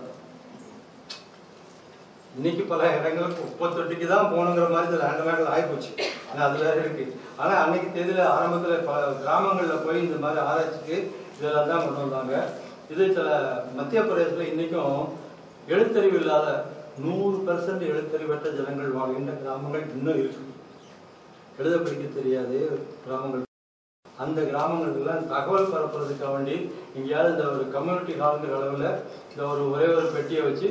இன்னைக்கு பல இடங்கள் குப்பை தொட்டிக்கு தான் போகணுங்கிற மாதிரி சில ஆண்டனாக்கள் ஆகிப்போச்சு ஆனால் அது வேற இருக்கு ஆனால் அன்னைக்கு தேதியில் ஆரம்பத்தில் பல கிராமங்களில் போய் இந்த மாதிரி ஆராய்ச்சிக்கு இதெல்லாம் தான் கொண்டு வந்தாங்க இது சில மத்திய பிரதேசத்தில் இன்னைக்கும் எழுத்தறிவு இல்லாத நூறு பெர்சன்ட் எழுத்தறிவற்ற ஜனங்கள் வாழ்கின்ற கிராமங்கள் இன்னும் இருக்கு எழுத படிக்க தெரியாது கிராமங்கள் அந்த கிராமங்களுக்கெல்லாம் தகவல் பரப்புறதுக்காக வேண்டி எங்கேயாவது இந்த ஒரு கம்யூனிட்டி ஹாலுங்கிற அளவில் இந்த ஒரு ஒரே ஒரு பெட்டியை வச்சு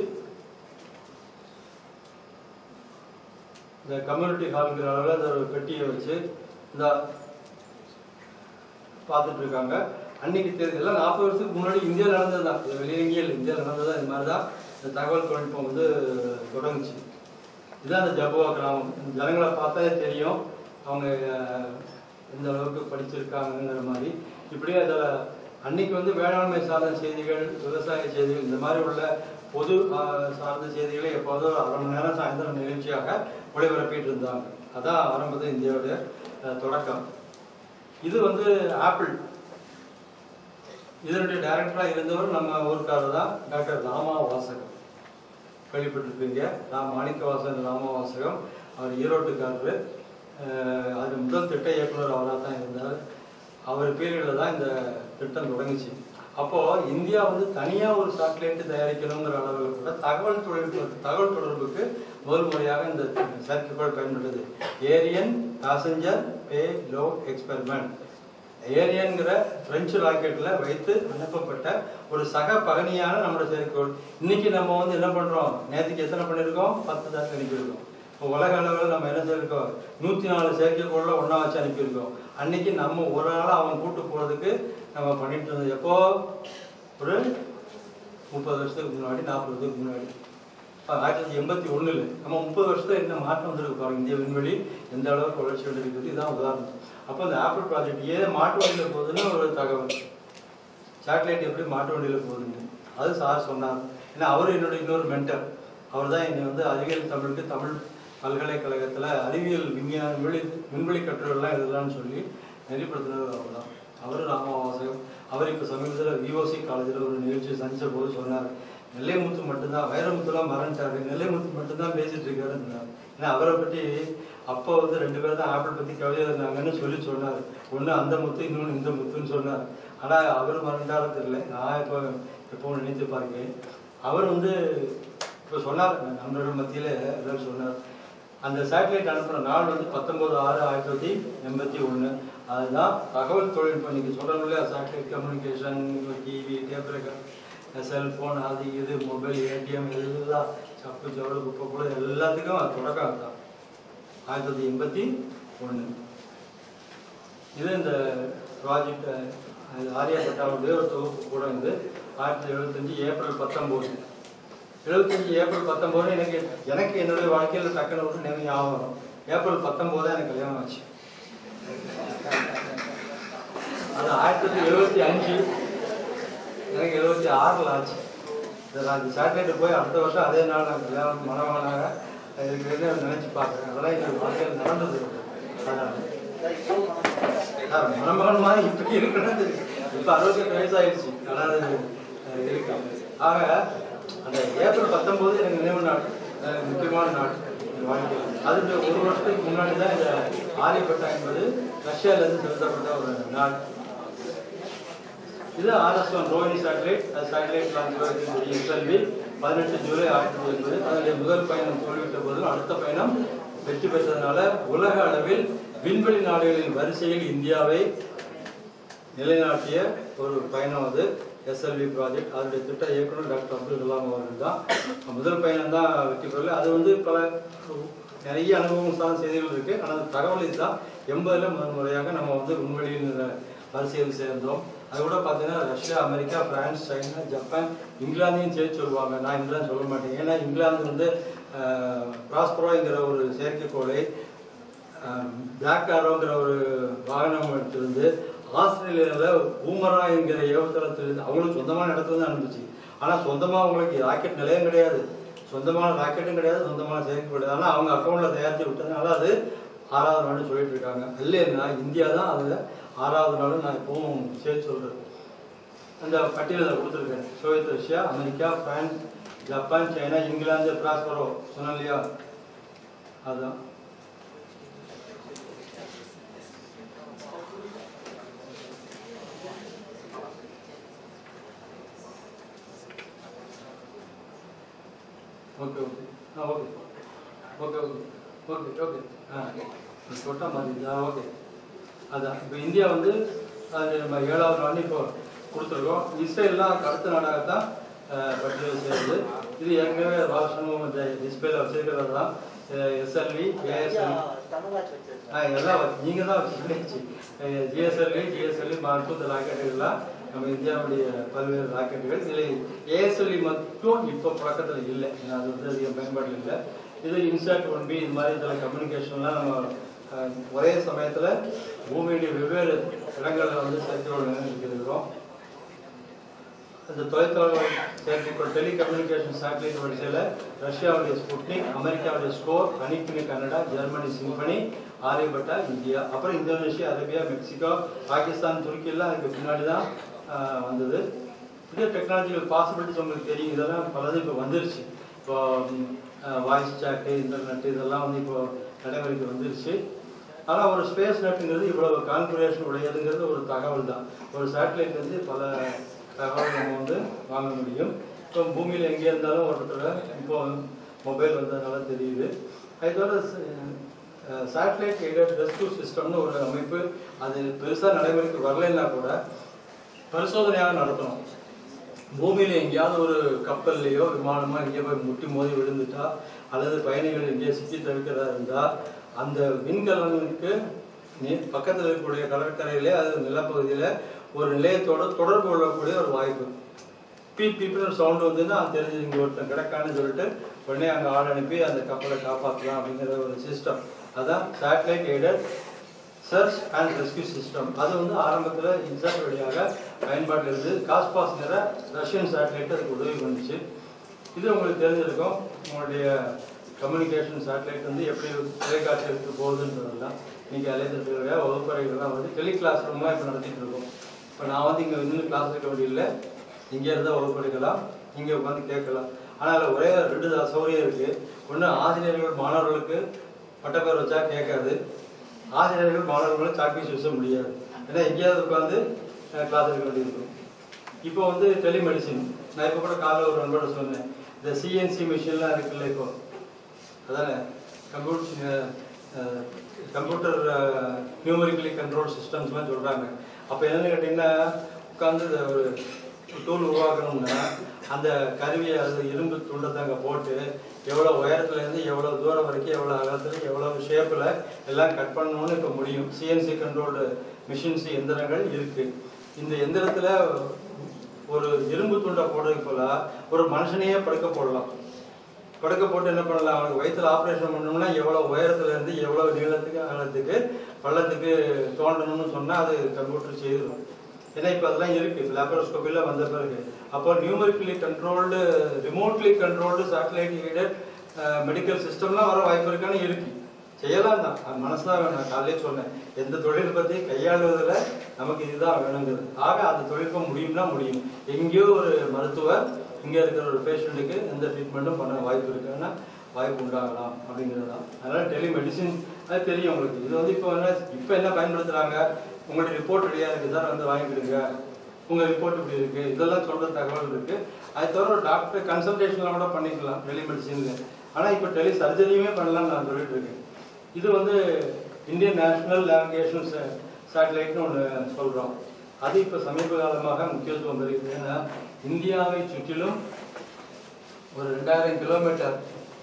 இந்த கம்யூனிட்டி ஹாலுங்கிற அளவில் இந்த ஒரு பெட்டியை வச்சு இந்த பார்த்துட்டு இருக்காங்க அன்னைக்கு தெரியுது எல்லாம் நாற்பது வருஷத்துக்கு முன்னாடி இந்தியாவில் நடந்தது தான் இது வெளியே எங்கேயும் இல்லை இந்தியாவில் நடந்தது இது மாதிரி தான் இந்த தகவல் தொழில்நுட்பம் வந்து தொடங்குச்சு இதுதான் அந்த ஜபுவா கிராமம் இந்த ஜனங்களை பார்த்தாலே தெரியும் அவங்க அஹ், எந்த அளவுக்கு படிச்சிருக்காங்கங்கிற மாதிரி இப்படியே அதில் அன்னைக்கு வந்து வேளாண்மை சார்ந்த செய்திகள் விவசாய செய்திகள் இந்த மாதிரி உள்ள பொது அஹ், சார்ந்த செய்திகளை எப்போதும் ஒரு அரை மணி நேரம் சாயந்தரம் நிகழ்ச்சியாக ஒளிபரப்பிட்டு இருந்தாங்க அதான் ஆரம்பத்தில் இந்தியாவுடைய அஹ், தொடக்கம் இது வந்து ஆப்பிள் இதனுடைய டைரக்டராக இருந்தவர் நம்ம ஊருக்காரர் தான் டாக்டர் ராமா வாசகம் கேள்விப்பட்டிருப்பீங்க ராம் மாணிக்கவாசன் ராமா வாசகம் அவர் ஈரோட்டுக்காரரு அஹ் அது முதல் திட்ட இயக்குனர் அவராக தான் இருந்தார் அவர் பீரியடில் தான் இந்த திட்டம் தொடங்குச்சு அப்போ இந்தியா வந்து தனியா ஒரு சாட்டிலைட் தயாரிக்கணுங்கிற அளவில் கூட தகவல் தொழில்நுட்ப தகவல் தொடர்புக்கு முதல் முறையாக இந்த செயற்கைக்கோள் பயன்பட்டது Ariane passenger payload experiment ஏரியன்கிற பிரெஞ்சு ராக்கெட்ல வைத்து அனுப்பப்பட்ட ஒரு சக பகனியான நம்மளோட செயற்கைக்கோள் இன்னைக்கு நம்ம வந்து என்ன பண்றோம் நேற்றுக்கு எத்தனை பண்ணியிருக்கோம் பத்து தான் அனுப்பியிருக்கோம் இப்போ உலக அளவில் நம்ம என்ன செய்யிருக்கோம் நூத்தி நாலு செயற்கைக்கோளில் ஒண்ணா வச்சு அனுப்பியிருக்கோம் அன்னைக்கு நம்ம ஒரு நாள் அவன் கூட்டு போறதுக்கு நம்ம பண்ணிட்டு இருந்தோம் எப்போ ஒரு முப்பது வருஷத்துக்கு முன்னாடி நாற்பது வருஷத்துக்கு முன்னாடி இப்ப ஆயிரத்தி தொள்ளாயிரத்தி எண்பத்தி ஒண்ணுல நம்ம முப்பது வருஷத்துல என்ன மாற்றம் வந்திருக்கு பாருங்க இந்திய விண்வெளி எந்த அளவுக்கு வளர்ச்சி இருக்குது இதுதான் உதாரணம் அப்போ இந்த ஆப்பிள் ப்ராஜெக்ட் ஏன் மாட்டு வண்டியில போகுதுன்னு ஒரு தகவல் சேட்டலைட் எப்படி மாட்டு வண்டியில போகுதுன்னு அது சார் சொன்னார் ஏன்னா அவர் என்னோட இன்னொரு மென்டர் அவர் தான் என்னை வந்து அறிவியல் தமிழுக்கு தமிழ் பல்கலைக்கழகத்தில் அறிவியல் விஞ்ஞான விண்வெளி விண்வெளி கட்டுரைகள்லாம் எழுதலாம்னு சொல்லி நெறிப்படுத்தினவர் அவர் தான் அவர் ராமவாசகம் அவர் இப்போ சமீபத்தில் விஓசி காலேஜில் ஒரு நிகழ்ச்சி சந்திச்ச போது சொன்னார் நெல்லைமுத்து மட்டும்தான் வைரமுத்துலாம் மறந்துட்டாரு நெல்லைமுத்து மட்டும்தான் பேசிட்டு இருக்காருன்னு ஏன்னா அவரை பற்றி அப்போ வந்து ரெண்டு பேரும் தான் ஆப்பிள் பற்றி கவிதை எழுதினாங்கன்னு சொல்லி சொன்னார் ஒன்று அந்த முத்து இன்னொன்று இந்த முத்துன்னு சொன்னார் ஆனால் அவர் மறந்தாலும் தெரியல நான் இப்போ எப்பவும் நினைத்து பார்க்கிறேன் அவர் வந்து இப்போ சொன்னார் நண்பர்கள் மத்தியில் ஏதாவது சொன்னார் அந்த சேட்டலைட் அனுப்புன நாள் வந்து பத்தொன்பது ஆறு ஆயிரத்தி தொள்ளாயிரத்தி எண்பத்தி ஒன்று அதுதான் தகவல் தொழில்நுட்பம் நீங்கள் சொல்கிறோம் இல்லையா satellite communication TV tape recorder cellphone அது இது மொபைல் ஏடிஎம் எல்லாம் சப்பு ஜவுளு குப்பை கூட எல்லாத்துக்கும் அது தொடக்கம் அதுதான் ஆயிரத்தி தொள்ளாயிரத்தி எண்பத்தி ஒன்று இது இந்த ப்ராஜெக்ட் ஆரியப்பட்டாவுடைய ஒரு தொகுப்பு கூட வந்து ஆயிரத்தி எழுபத்தஞ்சு ஏப்ரல் பத்தொம்போது எழுபத்தஞ்சு ஏப்ரல் பத்தொம்போது எனக்கு எனக்கு என்னுடைய வாழ்க்கையில் டக்குன்னு ஒரு நினைவு ஞாபகம் வரும் ஏப்ரல் பத்தொம்போது எனக்கு கல்யாணம் ஆச்சு அது ஆயிரத்தி தொள்ளாயிரத்தி எழுபத்தி அஞ்சு எனக்கு எழுபத்தி ஆறில் ஆச்சு சரி அந்த சேட்டலைட்டு போய் அடுத்த வருஷம் அதே நாள் நான் கல்யாணம் மனவனாக இருக்கிறது நினைச்சு பார்க்குறேன் அதெல்லாம் எங்கள் வாழ்க்கையில் நடந்தது அதனால சார் மணமகன் மாதிரி இப்படி இருக்கிறது இப்போ அறுபத்தெட்டு வயசு ஆயிடுச்சு ஆனால் அது அஹ், இருக்கு ஆக அந்த ஏப்ரல் பத்தொம்போது எனக்கு நினைவு நாள் அஹ், முக்கியமான நாள் என் வாழ்க்கையில் அதுக்கு ஒரு வருஷத்துக்கு முன்னாடி தான் இந்த ஆரியப்பட்டா என்பது ரஷ்யாவிலேருந்து செலுத்தப்பட்ட ஒரு நாள் இது RS one Rohini satellite satellite launch SLV பதினெட்டு ஜூலை ஆயிரத்தி தொள்ளாயிரத்தி எண்பது அதனுடைய முதல் பயணம் தோல்விட்ட போதும் அடுத்த பயணம் வெற்றி பெற்றதுனால உலக அளவில் விண்வெளி நாடுகளின் வரிசையில் இந்தியாவை நிலைநாட்டிய ஒரு பயணம் அது எஸ்எல்வி ப்ராஜெக்ட் அதனுடைய திட்ட இயக்குனர் டாக்டர் அப்துல் கலாம் அவர்கள் தான் முதல் பயணம் தான் வெற்றி பெறல அது வந்து பல நிறைய அனுபவம் சார்ந்த செய்திகள் இருக்கு ஆனால் அது தகவல் இதுதான் எண்பதுல முதல் முறையாக நம்ம வந்து விண்வெளியின் வரிசையில் சேர்ந்தோம் அது கூட பார்த்தீங்கன்னா Russia America France China Japan இங்கிலாந்தையும் சேர்த்து சொல்லுவாங்க நான் இங்கிலாந்து சொல்ல மாட்டேன் ஏன்னா இங்கிலாந்து வந்து ப்ராஸ்பரோங்கிற ஒரு செயற்கைக்கோளை பிளாக் ஆரோங்கிற ஒரு வாகனம் எடுத்திருந்து ஆஸ்திரேலியாவில் ஊமரா என்கிற ஏவுதளத்திலிருந்து அவங்களுக்கு சொந்தமான இடத்துல தான் அனுப்பிச்சு ஆனால் சொந்தமாக அவங்களுக்கு ராக்கெட் நிலையம் கிடையாது சொந்தமான ராக்கெட்டும் கிடையாது சொந்தமான செயற்கை கிடையாது ஆனால் அவங்க அக்கௌண்ட்டில் தயாரித்து விட்டதுனால அது ஆறாவது நாள்னு சொல்லிட்டு இருக்காங்க இல்லைன்னா இந்தியா தான் அதில் ஆறாவது நாள் நான் எப்பவும் சேர்த்து சொல்கிறேன் அந்த பட்டியலில் கொடுத்துருக்கேன் Soviet Russia America France Japan China England Prospero சொன்னேன் இல்லையா அதுதான் ஓகே ஓகே ஆ okay okay okay okay okay ஆ தொட்டா மாதிரி ஆ ஓகே அதான் இப்போ இந்தியா வந்து அது நம்ம ஏழாவது நாள் இப்போ கொடுத்துருக்கோம் இஸ்ரேல்லாம் அதுக்கு அடுத்த நாடாகத்தான் அஹ், பட்டியலில் சேருது இது ஏற்கனவே ராஷ்டிரமும் இந்த டிஸ்பிளேல வச்சிருக்கிறது தான் எஸ்எல்வி ஏஎஸ்எல்வி ஆ எல்லாம் வச்சு நீங்கள் தான் வச்சுருக்கீங்க ஜிஎஸ்எல்வி ஜிஎஸ்எல்வி மற்றும் இந்த ராக்கெட்டுகள்லாம் நம்ம இந்தியாவுடைய பல்வேறு ராக்கெட்டுகள் இதில் ஏஎஸ்எல்வி மட்டும் இப்போ பழக்கத்தில் இல்லை ஏன்னா அது வந்து அதிக பயன்பாட்டில் இல்லை இது இன்சாட் ஒன் பி இது மாதிரி இதில் கம்யூனிகேஷன்லாம் நம்ம அஹ், ஒரே சமயத்தில் பூமியுடைய வெவ்வேறு இடங்களில் வந்து சேர்த்து இருக்கிறோம் அந்த தொலைத்தொடர்பு செயற்கைக்கோள் டெலிகம்யூனிகேஷன் சேட்டலைட் வரிசையில் ரஷ்யாவுடைய ஸ்புட்னிக் அமெரிக்காவுடைய ஸ்கோர் அனிப்பினி Canada Germany symphony Aryabhata India அப்புறம் இந்தோனேஷியா அரேபியா மெக்சிகோ பாகிஸ்தான் துருக்கி எல்லாம் அதுக்கு பின்னாடி தான் ஆஹ், வந்தது இது டெக்னாலஜிக்கல் பாசிபிலிட்டிஸ் உங்களுக்கு தெரியும் இதெல்லாம் பலது இப்போ வந்துருச்சு இப்போ வாய்ஸ் சாட்டு இன்டர்நெட் இதெல்லாம் வந்து இப்போ நடைமுறைக்கு வந்துருச்சு ஆனால் ஒரு ஸ்பேஸ் நெட்டுங்கிறது இவ்வளவு கான்ஃபிகரேஷன் உடையதுங்கிறது ஒரு தகவல் தான் ஒரு சேட்டலைட் வந்து பல தகவல் நம்ம வந்து வாங்க முடியும் இப்போ பூமியில் எங்கே இருந்தாலும் ஒருத்தர் இப்போ மொபைல் வந்ததுனால தெரியுது அதோட சேட்டலைட் எய்டட் ரெஸ்க்யூ சிஸ்டம்னு ஒரு அமைப்பு அது பெருசாக நடைமுறைக்கு வரலைன்னா கூட பரிசோதனையாக நடத்தணும் பூமியில் எங்கேயாவது ஒரு கப்பல்லையோ விமானமோ எங்கேயோ போய் முட்டி மோதி விழுந்துட்டா அல்லது பயணிகள் எங்கேயோ சிக்கி தவிக்கிறதா இருந்தால் அந்த விண்கலனுக்கு நீ- பக்கத்தில் இருக்கக்கூடிய கடற்கரையிலே அது நிலப்பகுதியில் ஒரு நிலையத்தோட தொடர்பு கொள்ளக்கூடிய ஒரு வாய்ப்பு பீப் பீப்னு சவுண்டு வந்ததுன்னா அது தெரிஞ்சு இங்கே ஒருத்தன் கிடக்கான்னு சொல்லிட்டு உடனே அங்கே ஆள் அனுப்பி அந்த கப்பலை காப்பாற்றலாம் அப்படிங்கிற ஒரு சிஸ்டம் அதான் satellite aided search and rescue system அது வந்து ஆரம்பத்தில் இன்சாட் வழியாக பயன்பாட்டில் இருந்தது காஸ்பாஸ்ங்கிற ரஷ்யன் சேட்டலைட் அதுக்கு உதவி பண்ணுச்சு இது உங்களுக்கு தெரிஞ்சிருக்கும் உங்களுடைய கம்யூனிகேஷன் சேட்டலைட் வந்து எப்படி தொலைக்காட்சி எடுத்து போகுதுன்றதெல்லாம் இன்னைக்கு அலைத்தட்டுடைய வகுப்பறைகள்லாம் வந்து டெலி கிளாஸ் ரூமாக இப்போ நடத்திட்டு இருக்கோம் இப்போ நான் வந்து இங்கே நின்று கிளாஸ் எடுக்க வேண்டியதில்லை இங்கே இருந்தால் வகுப்பெடுக்கலாம் இங்கே உட்காந்து கேட்கலாம் ஆனால் அதில் ஒரே ரெண்டு சௌகரியம் இருக்குது ஒன்று ஆசிரியர்கள் மாணவர்களுக்கு பட்டப்பேர் வச்சா கேட்காது ஆசிரியர்கள் மாணவர்களும் சாக்பீஸ் வீச முடியாது ஏன்னா எங்கேயாவது உட்காந்து கிளாஸ் எடுக்க வேண்டியிருக்கும் இப்போ வந்து டெலிமெடிசின் நான் இப்போ கூட காலைல ஒரு நண்பரோட சொன்னேன் இந்த சிஎன்சி மிஷின்லாம் இருக்குல்ல இப்போ அதானே கம்ப்யூட்டர் கம்ப்யூட்டர் நியூமரிக்கலி கண்ட்ரோல் சிஸ்டம்ஸ்லாம் சொல்கிறாங்க அப்போ என்னன்னு கேட்டிங்கன்னா உட்காந்து இந்த ஒரு டூல் உருவாக்கணும்னா அந்த கருவியை அது இரும்பு துண்டத்தை அங்கே போட்டு எவ்வளோ உயரத்துலேருந்து எவ்வளோ தூரம் வரைக்கும் எவ்வளோ அகலத்தில் எவ்வளோ ஷேப்பில் எல்லாம் கட் பண்ணணும்னு இப்போ முடியும் சிஎன்சி கண்ட்ரோல்டு மிஷின்ஸ் எந்திரங்கள் இருக்குது இந்த எந்திரத்தில் ஒரு இரும்பு துண்டை போடுறதுக்கு போல ஒரு மனுஷனையே படுக்க போடலாம் படுக்க போட்டு என்ன பண்ணலாம் அவனுக்கு வயிற்றுல ஆப்ரேஷன் பண்ணோம்னா எவ்வளோ உயரத்துல இருந்து எவ்வளோ நீளத்துக்கு அகலத்துக்கு பள்ளத்துக்கு தோண்டணும்னு சொன்னால் அது கம்ப்யூட்டர் செய்திடும் ஏன்னா இப்போ அதெல்லாம் இருக்கு லேப்ரோஸ்கோப்பியில் வந்த பிறகு அப்போ numerically controlled remotely controlled satellite aided medical சிஸ்டம்லாம் வர வாய்ப்பு இருக்கான்னு இருக்கு செய்யலாம் தான் அது மனசுதான் வேணும் நான் காலையிலே சொன்னேன் எந்த தொழில்நுட்பத்தை கையாளுவதில் நமக்கு இதுதான் வேணுங்கிறது ஆக அந்த தொழில்நுட்பம் முடியும்னா முடியும் எங்கேயோ ஒரு மருத்துவர் இங்கே இருக்கிற ஒரு பேஷண்ட்டுக்கு எந்த ட்ரீட்மெண்ட்டும் பண்ண வாய்ப்பு இருக்குன்னா வாய்ப்பு உண்டாகலாம் அப்படிங்கிறது தான் அதனால் டெலிமெடிசின் அது தெரியும் உங்களுக்கு இது வந்து இப்போ என்ன இப்போ என்ன பயன்படுத்துகிறாங்க உங்களுடைய ரிப்போர்ட் ரெடியாக இருக்குது சார் வந்து வாங்கிக்கிடுங்க உங்கள் ரிப்போர்ட் இப்படி இருக்குது இதெல்லாம் சொல்கிற தகவல் இருக்குது அது தவிர டாக்டர் கன்சல்டேஷன்லாம் கூட பண்ணிக்கலாம் டெலிமெடிசின் ஆனால் இப்போ டெலி சர்ஜரியுமே பண்ணலாம்னு நான் சொல்லிட்டு இருக்கேன் இது வந்து இந்தியன் நேஷனல் நேவிகேஷன் சேட்டலைட்னு ஒன்று சொல்கிறோம் அது இப்போ சமீப காலமாக முக்கியத்துவம் பெறுகிறது ஏன்னா இந்தியாவை சுற்றிலும் ஒரு ரெண்டாயிரம் கிலோமீட்டர்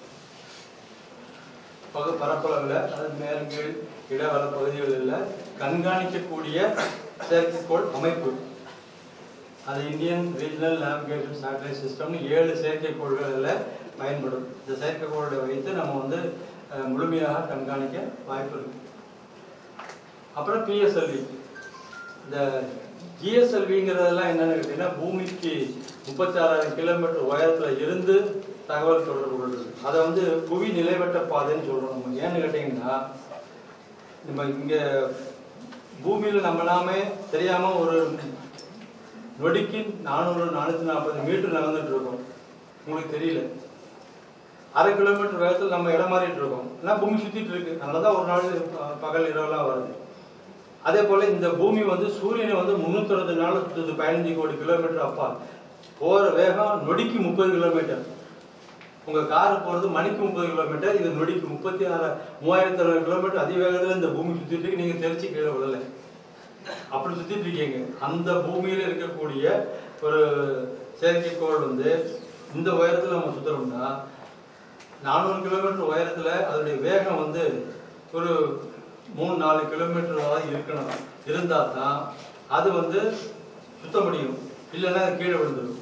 பகு பரப்பளவில் அது மேல் கீழ் இடவள பகுதிகளில் கண்காணிக்கக்கூடிய செயற்கைக்கோள் அமைப்பு அது இந்தியன் ரீஜனல் நேவிகேஷன் சேட்டலைட் சிஸ்டம்னு ஏழு செயற்கைக்கோள்களில் பயன்படும் இந்த செயற்கைக்கோளை வைத்து நம்ம வந்து அஹ், முழுமையாக கண்காணிக்க வாய்ப்பு இருக்கு அப்புறம் பிஎஸ்எல்வி இந்த ஜிஎஸ்எல்விங்கிறதெல்லாம் என்னன்னு கேட்டீங்கன்னா பூமிக்கு முப்பத்தாறாயிரம் கிலோமீட்டர் உயரத்தில் இருந்து தகவல் தொடர்பு கொள்வது அதை வந்து புவி நிலைவட்ட பாதைன்னு சொல்றோம் நம்ம ஏன்னு கேட்டிங்கன்னா நம்ம இங்கே பூமியில் நம்ம நாமே தெரியாம ஒரு நொடிக்கு நானூறு நானூற்றி நாற்பது மீட்டர் நடந்துட்டு இருக்கோம் உங்களுக்கு தெரியல அரை கிலோமீட்டர் வேகத்தில் நம்ம இடம் மாறிட்டு இருக்கோம் ஏன்னா பூமி சுத்திட்டு இருக்கு அதனால தான் ஒரு நாள் ப- பகல் இரவெல்லாம் வருது அதே போல இந்த பூமி வந்து சூரியனை வந்து முன்னூத்தி நாள் சுத்துது பதினஞ்சு கோடி கிலோமீட்டர் அப்பா போற வேகம் நொடிக்கு முப்பது கிலோமீட்டர் உங்க கார் போறது மணிக்கு முப்பது கிலோமீட்டர் இது நொடிக்கு முப்பத்தி ஆறு மூவாயிரத்தி அறுபது கிலோமீட்டர் அதிவேகத்தில் இந்த பூமி சுத்திட்டு இருக்கு நீங்க தெரிச்சு கீழே விழல அப்படி சுத்திட்டு இருக்கீங்க அந்த பூமியில இருக்கக்கூடிய ஒரு செயற்கைக்கோள் வந்து இந்த உயரத்துல நம்ம சுத்துறோம்னா நானூறு கிலோமீட்டர் உயரத்துல அதனுடைய வேகம் வந்து ஒரு மூணு நாலு கிலோமீட்டர் இருக்கணும் இருந்தா தான் அது வந்து சுத்த முடியும் இல்லைன்னா அது கீழே விழுந்துடும்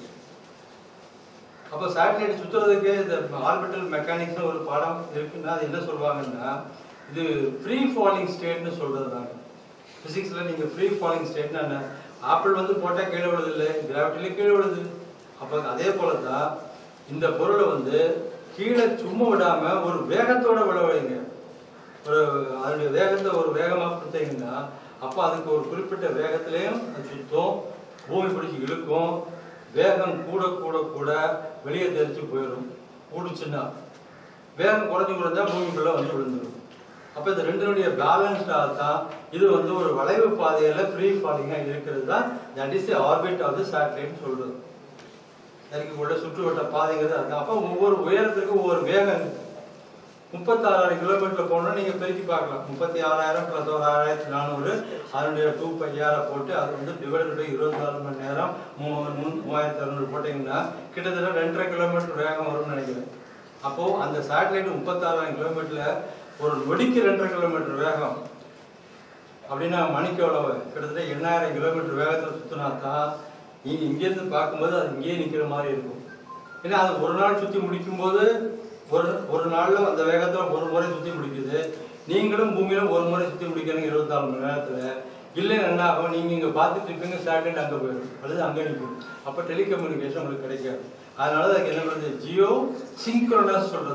அப்போ சேட்டலைட் சுத்துறதுக்கு இந்த ஆர்பிட்டல் மெக்கானிக்ஸ்னு ஒரு பாடம் இருக்குன்னா அது என்ன சொல்லுவாங்கன்னா இது ஃப்ரீ ஃபாலிங் ஸ்டேட்னு சொல்றது நாங்க பிசிக்ஸ்ல நீங்க ஃப்ரீ ஃபாலிங் ஸ்டேட்னா என்ன ஆப்பிள் வந்து போட்டா கீழே விழுது இல்லை கிராவிட்டில கீழே விழுது அப்போ அதே போல தான் இந்த பொருளை வந்து கீழே சும்மா விடாம ஒரு வேகத்தோட விழ வைங்க ஒரு அதனுடைய வேகத்தை ஒரு வேகமா கொடுத்தீங்கன்னா அப்போ அதுக்கு ஒரு குறிப்பிட்ட வேகத்திலையும் அது சுத்தும் பூமி பிடிச்சி இழுக்கும் வேகம் கூட கூட கூட வெளியே தெரிச்சு போயிடும் கூடுச்சுன்னா வேகம் குறைஞ்சு குறைஞ்சா பூமிக்குள்ள வந்து விழுந்துடும் அப்போ இந்த ரெண்டினுடைய பேலன்ஸ்டாக தான் இது வந்து ஒரு வளைவு பாதையில ஃப்ரீ ஃபாலிங்காக இருக்கிறது தான் that is orbit of the satellite சொல்றது இருக்கக்கூடிய சுற்றுவட்ட பாதைங்கிறது அதுதான் அப்போ ஒவ்வொரு உயரத்துக்கும் ஒவ்வொரு வேகம் இருக்கு முப்பத்தாறாயிரம் கிலோமீட்டர் போனா நீங்க பெருக்கி பார்க்கலாம் முப்பத்தி ஆறாயிரம் பிளஸ் ஒரு ஆறாயிரத்தி நானூறு அதனுடைய டூ பையாரை போட்டு அது வந்து டிவைடட் பை இருபத்தி நாலு மணி நேரம் மூ மூ- மூவாயிரத்தி அறுநூறு போட்டீங்கன்னா கிட்டத்தட்ட ரெண்டரை கிலோமீட்டர் வேகம் வரும்னு நினைக்கிறேன் அப்போ அந்த சேட்டலைட் முப்பத்தாறாயிரம் கிலோமீட்டர்ல ஒரு நொடிக்கு ரெண்டரை கிலோமீட்டர் வேகம் அப்படின்னா மணிக்கு எவ்வளவு கிட்டத்தட்ட எண்ணாயிரம் கிலோமீட்டர் வேகத்தில் சுத்தினா தான் நீங்க இங்கேருந்து பார்க்கும்போது அது இங்கேயே நிக்கிற மாதிரி இருக்கும் ஏன்னா அது ஒரு நாள் சுத்தி முடிக்கும் போது ஒரு ஒரு நாள்ல அந்த வேகத்துல ஒரு முறை சுத்தி முடிக்குது நீங்களும் பூமியில ஒரு முறை சுத்தி முடிக்கிறீங்க இருபத்தி நாலு மணி நேரத்துல இல்லை என்ன ஆகும் நீங்க இங்க பார்த்துட்டு இருப்பீங்க சேட்டலைட் அங்க போயிடும் அல்லது அங்க நிற்கும் அப்ப டெலிகம்யூனிகேஷன் உங்களுக்கு கிடைக்காது அதனால அதுக்கு என்ன பண்ணுறது ஜியோ சிங்க்ரோனஸ் சொல்றது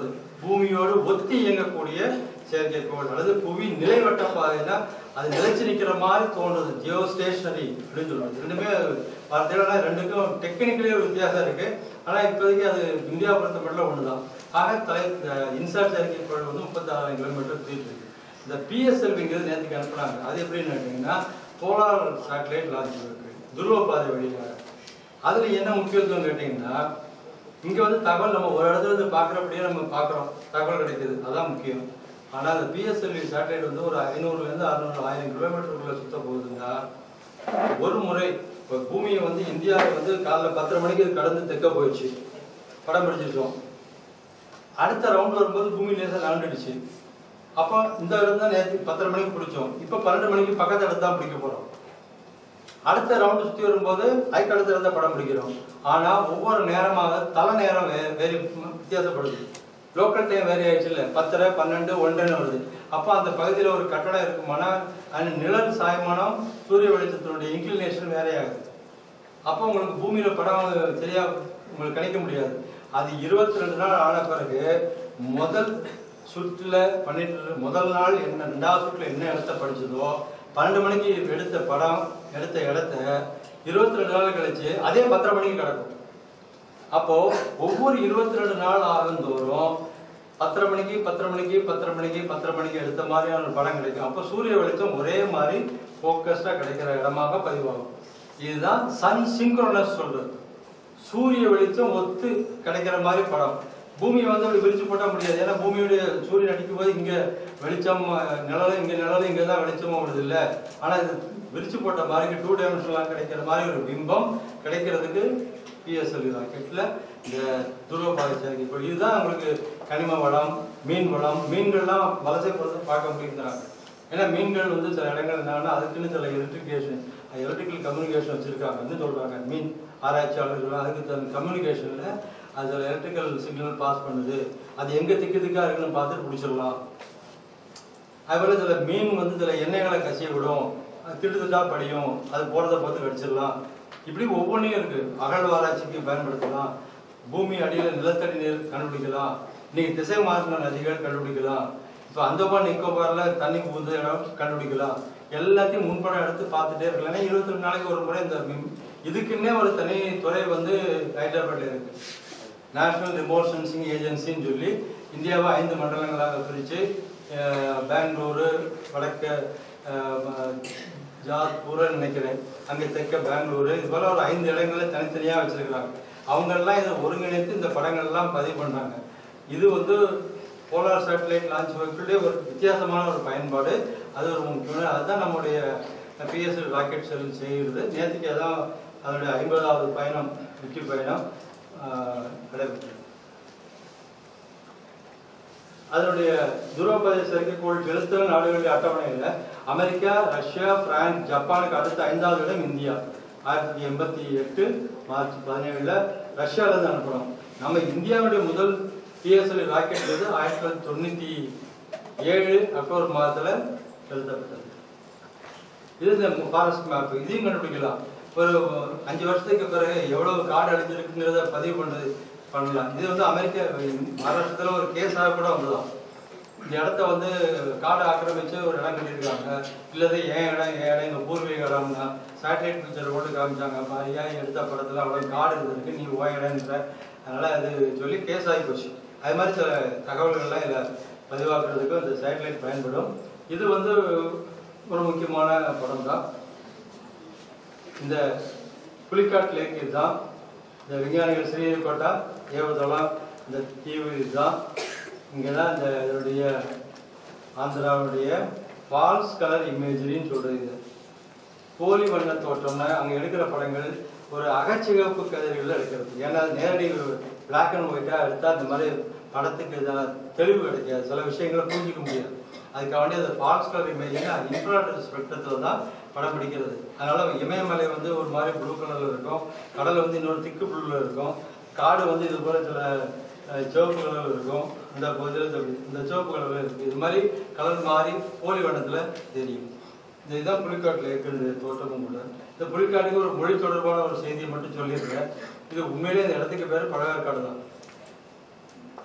பூமியோடு ஒத்தி இயங்கக்கூடிய செயற்கைக்கோள் அல்லது புவி நிலைவட்ட பாதைனா அது நிலைச்சு நிக்கிற மாதிரி தோணுது ஜியோ ஸ்டேஷனரி அப்படின்னு சொல்லுவாங்க ரெண்டுமே பார்த்தீங்கன்னா ரெண்டுக்கும் டெக்னிக்கலி ஒரு வித்தியாசம் இருக்கு ஆனா இப்போதைக்கு அது இந்தியா பொறுத்த மட்டும் ஒண்ணுதான் ஆக தலை இன்சார்ஜ் செயற்கைக்கோள் வந்து முப்பத்தாறாயிரம் கிலோமீட்டர் தூக்கிட்டு இருக்கு இந்த பிஎஸ்எல்விங்கிறது நேற்றுக்கு அனுப்புனாங்க அது எப்படின்னு கேட்டீங்கன்னா போலார் சேட்டலைட் லான்ச் இருக்கு துருவ பாதை வழியாக அதுல என்ன முக்கியத்துவம் கேட்டீங்கன்னா இங்க வந்து தகவல் நம்ம ஒரு இடத்துல இருந்து பார்க்குறபடியே நம்ம பார்க்குறோம் தகவல் கிடைக்குது அதான் முக்கியம் ஆனா அந்த பிஎஸ்எல்வி சேட்டலைட் வந்து ஒரு ஐநூறுல இருந்து அறுநூறு ஆயிரம் கிலோமீட்டருக்குள்ள சுத்த போகுதுன்னா ஒரு முறை இப்போ பூமியை வந்து இந்தியாவில் வந்து காலைல பத்தரை மணிக்கு இது கடந்து தெற்க போயிடுச்சு படம் பிடிச்சிருச்சோம் அடுத்த ரவுண்ட் வரும்போது பூமி லேசாக நகண்டுடுச்சு அப்போ இந்த இடம் தான் நேற்று பத்தரை மணிக்கு பிடிச்சோம் இப்போ பன்னெண்டு மணிக்கு பக்கத்து இடத்து தான் பிடிக்க போகிறோம் அடுத்த ரவுண்டு சுற்றி வரும்போது அதுக்கு அடுத்த இடத்த படம் பிடிக்கிறோம் ஆனால் ஒவ்வொரு நேரமாக தலை நேரம் வே வேறு வித்தியாசப்படுது லோக்கல் டைம் வேரி ஆயிடுச்சு இல்லை பத்தரை பன்னெண்டு ஒன்றரை வருது அப்போ அந்த பகுதியில் ஒரு கட்டடம் இருக்குமானா அந்த நிழல் சாய்மானம் சூரிய வெளிச்சத்தினுடைய இன்க்ளினேஷன் வேறையாகுது அப்போ உங்களுக்கு பூமியில படம் சரியா உங்களுக்கு கணிக்க முடியாது அது இருபத்தி ரெண்டு நாள் ஆன பிறகு முதல் சுற்றுல பண்ணிட்டு இருக்க- முதல் நாள் என்ன ரெண்டாவது சுற்றுல என்ன இடத்த படிச்சதோ பன்னெண்டு மணிக்கு எடுத்த படம் எடுத்த இடத்த இருபத்தி ரெண்டு நாள் கழிச்சு அதே பத்தரை மணிக்கு கிடக்கும் அப்போ ஒவ்வொரு இருபத்தி ரெண்டு நாள் ஆகுந்தோறும் பத்தரை மணிக்கு பத்தரை மணிக்கு பத்தரை மணிக்கு பத்தரை மணிக்கு எடுத்த மாதிரியான ஒரு படம் கிடைக்கும் அப்போ சூரிய வெளிச்சம் ஒரே மாதிரி ஃபோக்கஸ்டா கிடைக்கிற இடமாக பதிவாகும் இதுதான் சன் சிங்க்ரோனஸ் சொல்றது சூரிய வெளிச்சம் ஒத்து கிடைக்கிற மாதிரி படம் பூமியை வந்து அப்படி விரிச்சு போட்டா முடியாது ஏன்னா பூமியுடைய சூரியன் அடிக்கும் போது இங்க வெளிச்சம் அஹ், நிழலும் இங்க நிழலும் இங்க தான் வெளிச்சமும் வருது இல்ல ஆனா இது விரிச்சு போட்ட மாதிரி டூ டைமென்ஷனலாக கிடைக்கிற மாதிரி ஒரு பிம்பம் கிடைக்கிறதுக்கு பிஎஸ்எல்வி ராக்கெட்ல இந்த துருவப்பாதை செயற்கைக்கோள் இதுதான் உங்களுக்கு கனிம வளம் மீன் வளம் மீன்கள்லாம் வலசை பொறுத்து பார்க்க முடியுங்கிறாங்க ஏன்னா மீன்கள் வந்து சில இடங்கள் என்னன்னா அதுக்குன்னு சில எலக்ட்ரிகேஷன் எலக்ட்ரிக்கல் கம்யூனிகேஷன் வச்சிருக்காங்கன்னு சொல்றாங்க மீன் ஆராய்ச்சியாளர்கள் அதுக்கு தகுந்த கம்யூனிகேஷன்ல அது சில எலக்ட்ரிக்கல் சிக்னல் பாஸ் பண்ணுது அது எங்க திக்கு திக்கா இருக்குன்னு பார்த்துட்டு பிடிச்சிடலாம் அதுபோல சில மீன் வந்து சில எண்ணெய்களை கசிய விடும் அது திட்டு திட்டா படியும் அது போறதை பார்த்து கடிச்சிடலாம் இப்படி ஒவ்வொன்றையும் இருக்கு அகழ்வாராய்ச்சிக்கு பயன்படுத்தலாம் பூமி அடியில நிலத்தடி நீர் கண்டுபிடிக்கலாம் இன்னைக்கு திசை மாறின நதிகள் கண்டுபிடிக்கலாம் இப்போ அந்தமான் நிக்கோபார்ல தண்ணி புகுந்த இடம் கண்டுபிடிக்கலாம் எல்லாத்தையும் முன்படம் எடுத்து பார்த்துட்டே இருக்கலாம் ஏன்னா இருபத்தி ரெண்டு நாளைக்கு ஒரு முறை இந்த மின்- இதுக்குன்னே ஒரு தனி துறை வந்து ஹைதராபாத்ல இருக்கு நேஷனல் ரிமோட் சென்சிங் ஏஜென்சின்னு சொல்லி இந்தியாவை ஐந்து மண்டலங்களாக பிரித்து பெங்களூரு வடக்க அஹ், ஜாத்பூர்னு நினைக்கிறேன் அங்கே தெற்க பெங்களூரு இது போல ஒரு ஐந்து இடங்களை தனித்தனியாக வச்சிருக்கிறாங்க அவங்கெல்லாம் இதை ஒருங்கிணைத்து இந்த படங்கள்லாம் பதிவு பண்ணாங்க இது வந்து போலார் சேட்டலைட் லான்ச் வெஹிக்கிள்லேயே ஒரு வித்தியாசமான ஒரு பயன்பாடு அது ஒரு முக்கியமான அதுதான் நம்முடைய பிஎஸ்எல் ராக்கெட் செல் செய்கிறது நேற்றுக்கு அதான் அதனுடைய ஐம்பதாவது பயணம் வெற்றி பயணம் ஆஹ், நடைபெற்றது அதனுடைய துருவப்பதை செயற்கைக்கோள் செலுத்தல் நாடுகளுடைய அட்டவணையில் அமெரிக்கா ரஷ்யா பிரான்ஸ் ஜப்பானுக்கு அடுத்த ஐந்தாவது இடம் இந்தியா ஆயிரத்தி எண்பத்தி எட்டு மார்ச் பதினேழுல ரஷ்யால இருந்து அனுப்புறோம் நம்ம இந்தியாவுடைய முதல் பிஎஸ்எல் ராக்கெட் வந்து ஆயிரத்தி தொள்ளாயிரத்தி தொண்ணூத்தி ஏழு அக்டோபர் மாதத்துல செலுத்தப்பட்டது இது இந்த ஃபாரஸ்ட் மேப் இதையும் கண்டுபிடிக்கலாம் ஒரு அஞ்சு வருஷத்துக்கு பிறகு எவ்வளவு காடு அழிஞ்சிருக்குங்கிறத பதிவு பண்றது பண்ணலாம் இது வந்து அமெரிக்க மகாராஷ்டிரத்துல ஒரு கேஸாக கூட வந்துதான் இந்த இடத்த வந்து காடு ஆக்கிரமிச்சு ஒரு இடம் கட்டியிருக்காங்க இல்லது ஏன் இடம் என் இடம் எங்கள் பூர்வீக இடம்னா சேட்டலைட் பிக்சர் போட்டு காமிச்சாங்க பாரு ஏன் எடுத்த படத்துல அவ்வளோ காடு இருந்திருக்கு நீ ஓ இடம்ன்ற அதனால அது சொல்லி கேஸ் ஆகி போச்சு அது மாதிரி சில தகவல்கள்லாம் இதில் பதிவாக்குறதுக்கு இந்த சேட்டலைட் பயன்படும் இது வந்து ஒரு முக்கியமான படம் தான் இந்த புலிக்காட் லேக் இதுதான் இந்த விஞ்ஞானிகள் ஸ்ரீஹரிகோட்டா ஏவதளம் இந்த தீவு இதுதான் இங்கே தான் இந்த இதனுடைய ஆந்திராவுடைய ஃபால்ஸ் கலர் இமேஜரின்னு சொல்றது இது போலி வண்ண தோற்றம்னா அங்கே எடுக்கிற படங்கள் ஒரு அகச்சிவப்பு கதிர்களில் எடுக்கிறது ஏன்னா அது நேரடி பிளாக் அண்ட் ஒயிட்டாக எடுத்தால் இந்த மாதிரி படத்துக்கு இதான தெளிவு கிடைக்காது சில விஷயங்களை புரிஞ்சிக்க முடியாது அதுக்காக வேண்டி அந்த ஃபால்ஸ் கலர் இமேஜ் இன்ஃப்ராரெட் ஸ்பெக்ட்ரத்தில் தான் படம் பிடிக்கிறது அதனால இமயமலை வந்து ஒரு மாதிரி ப்ளூ கலரில் இருக்கும் கடல் வந்து இன்னொரு திக்கு ப்ளூவில் இருக்கும் காடு வந்து இது போல சில அஹ், சிவப்பு கலரில் இருக்கும் இந்த பகுதியில் இந்த- இந்த சிவப்பு கலரில் இருக்கு இது மாதிரி கலர் மாறி போலி வண்ணத்தில் தெரியும் இந்த இதுதான் புலிக்காட்டில் இருக்கிற தோட்டமும் கூட இந்த புலிக்காட்டுக்கு ஒரு மொழி தொடர்பான ஒரு செய்தியை மட்டும் சொல்லியிருக்கேன் இது உண்மையிலேயே இந்த இடத்துக்கு பேர் பழவேற்காடு தான்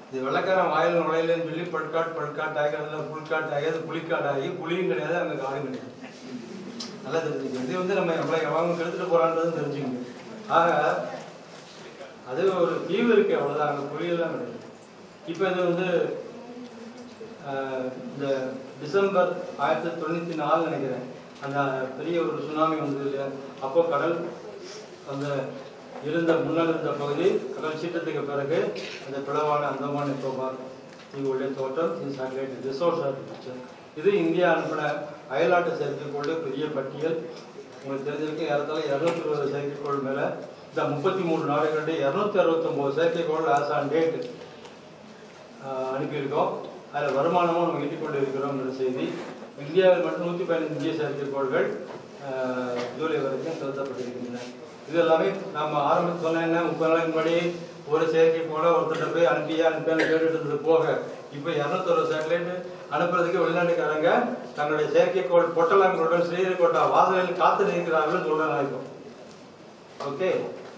இது வெள்ளக்காரன் வாயில் நுழையிலன்னு சொல்லி பட்காட் பட்காட் ஆகி அதில் புல்காட் ஆகி அது புலிக்காட் ஆகி புலியும் கிடையாது அங்கே காடும் கிடையாது நல்லா தெரிஞ்சுக்கணும் இது வந்து நம்ம நம்மளை அவங்க கெடுத்துட்டு போறான்றதும் தெரிஞ்சுக்கணும் ஆக அது ஒரு தீவு இருக்கு அவ்வளவுதான் அங்கே புலியெல்லாம் கிடையாது இப்போ இது வந்து ஆஹ், இந்த டிசம்பர் ஆயிரத்தி தொண்ணூற்றி நாலு நினைக்கிறேன் அந்த பெரிய ஒரு சுனாமி வந்தது இல்லையா அப்போ கடல் அந்த இருந்த முன்னால் இருந்த பகுதி கடல் சீற்றத்துக்கு பிறகு அந்த பிளவான அந்தமான் நிக்கோபார் தீவுடைய தோட்டம் இது சேட்டலைட் ரிசோர்ஸ் ஆர்டிஃபிஷியல் இது இந்தியா அனுப்பின அயல்நாட்டு செயற்கைக்கோள் பெரிய பட்டியல் உங்களுக்கு தெரிஞ்சிருக்கு ஏறத்தாழ இரநூத்தி இருபது செயற்கைக்கோள் மேலே இந்த முப்பத்தி மூணு நாடுகளுடைய இரநூத்தி அறுபத்தொம்போது செயற்கைக்கோள் ஆஸ் ஆன் டேட் அனுப்பியிருக்கோம் அதில் வருமானமும் நம்ம ஈட்டிக் கொண்டு இருக்கிறோம்ங்கிற செய்தி இந்தியாவில் மட்டும் நூற்றி பதினஞ்சு இந்திய செயற்கைக்கோள்கள் ஆஹ், ஜூலை வரைக்கும் செலுத்தப்பட்டிருக்கின்றன இது எல்லாமே நம்ம ஆரம்பித்து சொன்ன என்ன முப்பது நாளைக்கு முன்னாடி ஒரு செயற்கைக்கோளை ஒருத்தர் போய் அனுப்பியா அனுப்பியான்னு கேட்டுட்டு இருந்தது போக இப்போ இரநூத்தொரு சேட்டலைட் அனுப்புறதுக்கு வெளிநாட்டுக்காரங்க தங்களுடைய செயற்கைக்கோள் பொட்டலாங்களுடன் ஸ்ரீஹரிகோட்டா வாசலில் காத்து நிற்கிறார்கள் சொல்றாங்க இப்போ ஓகே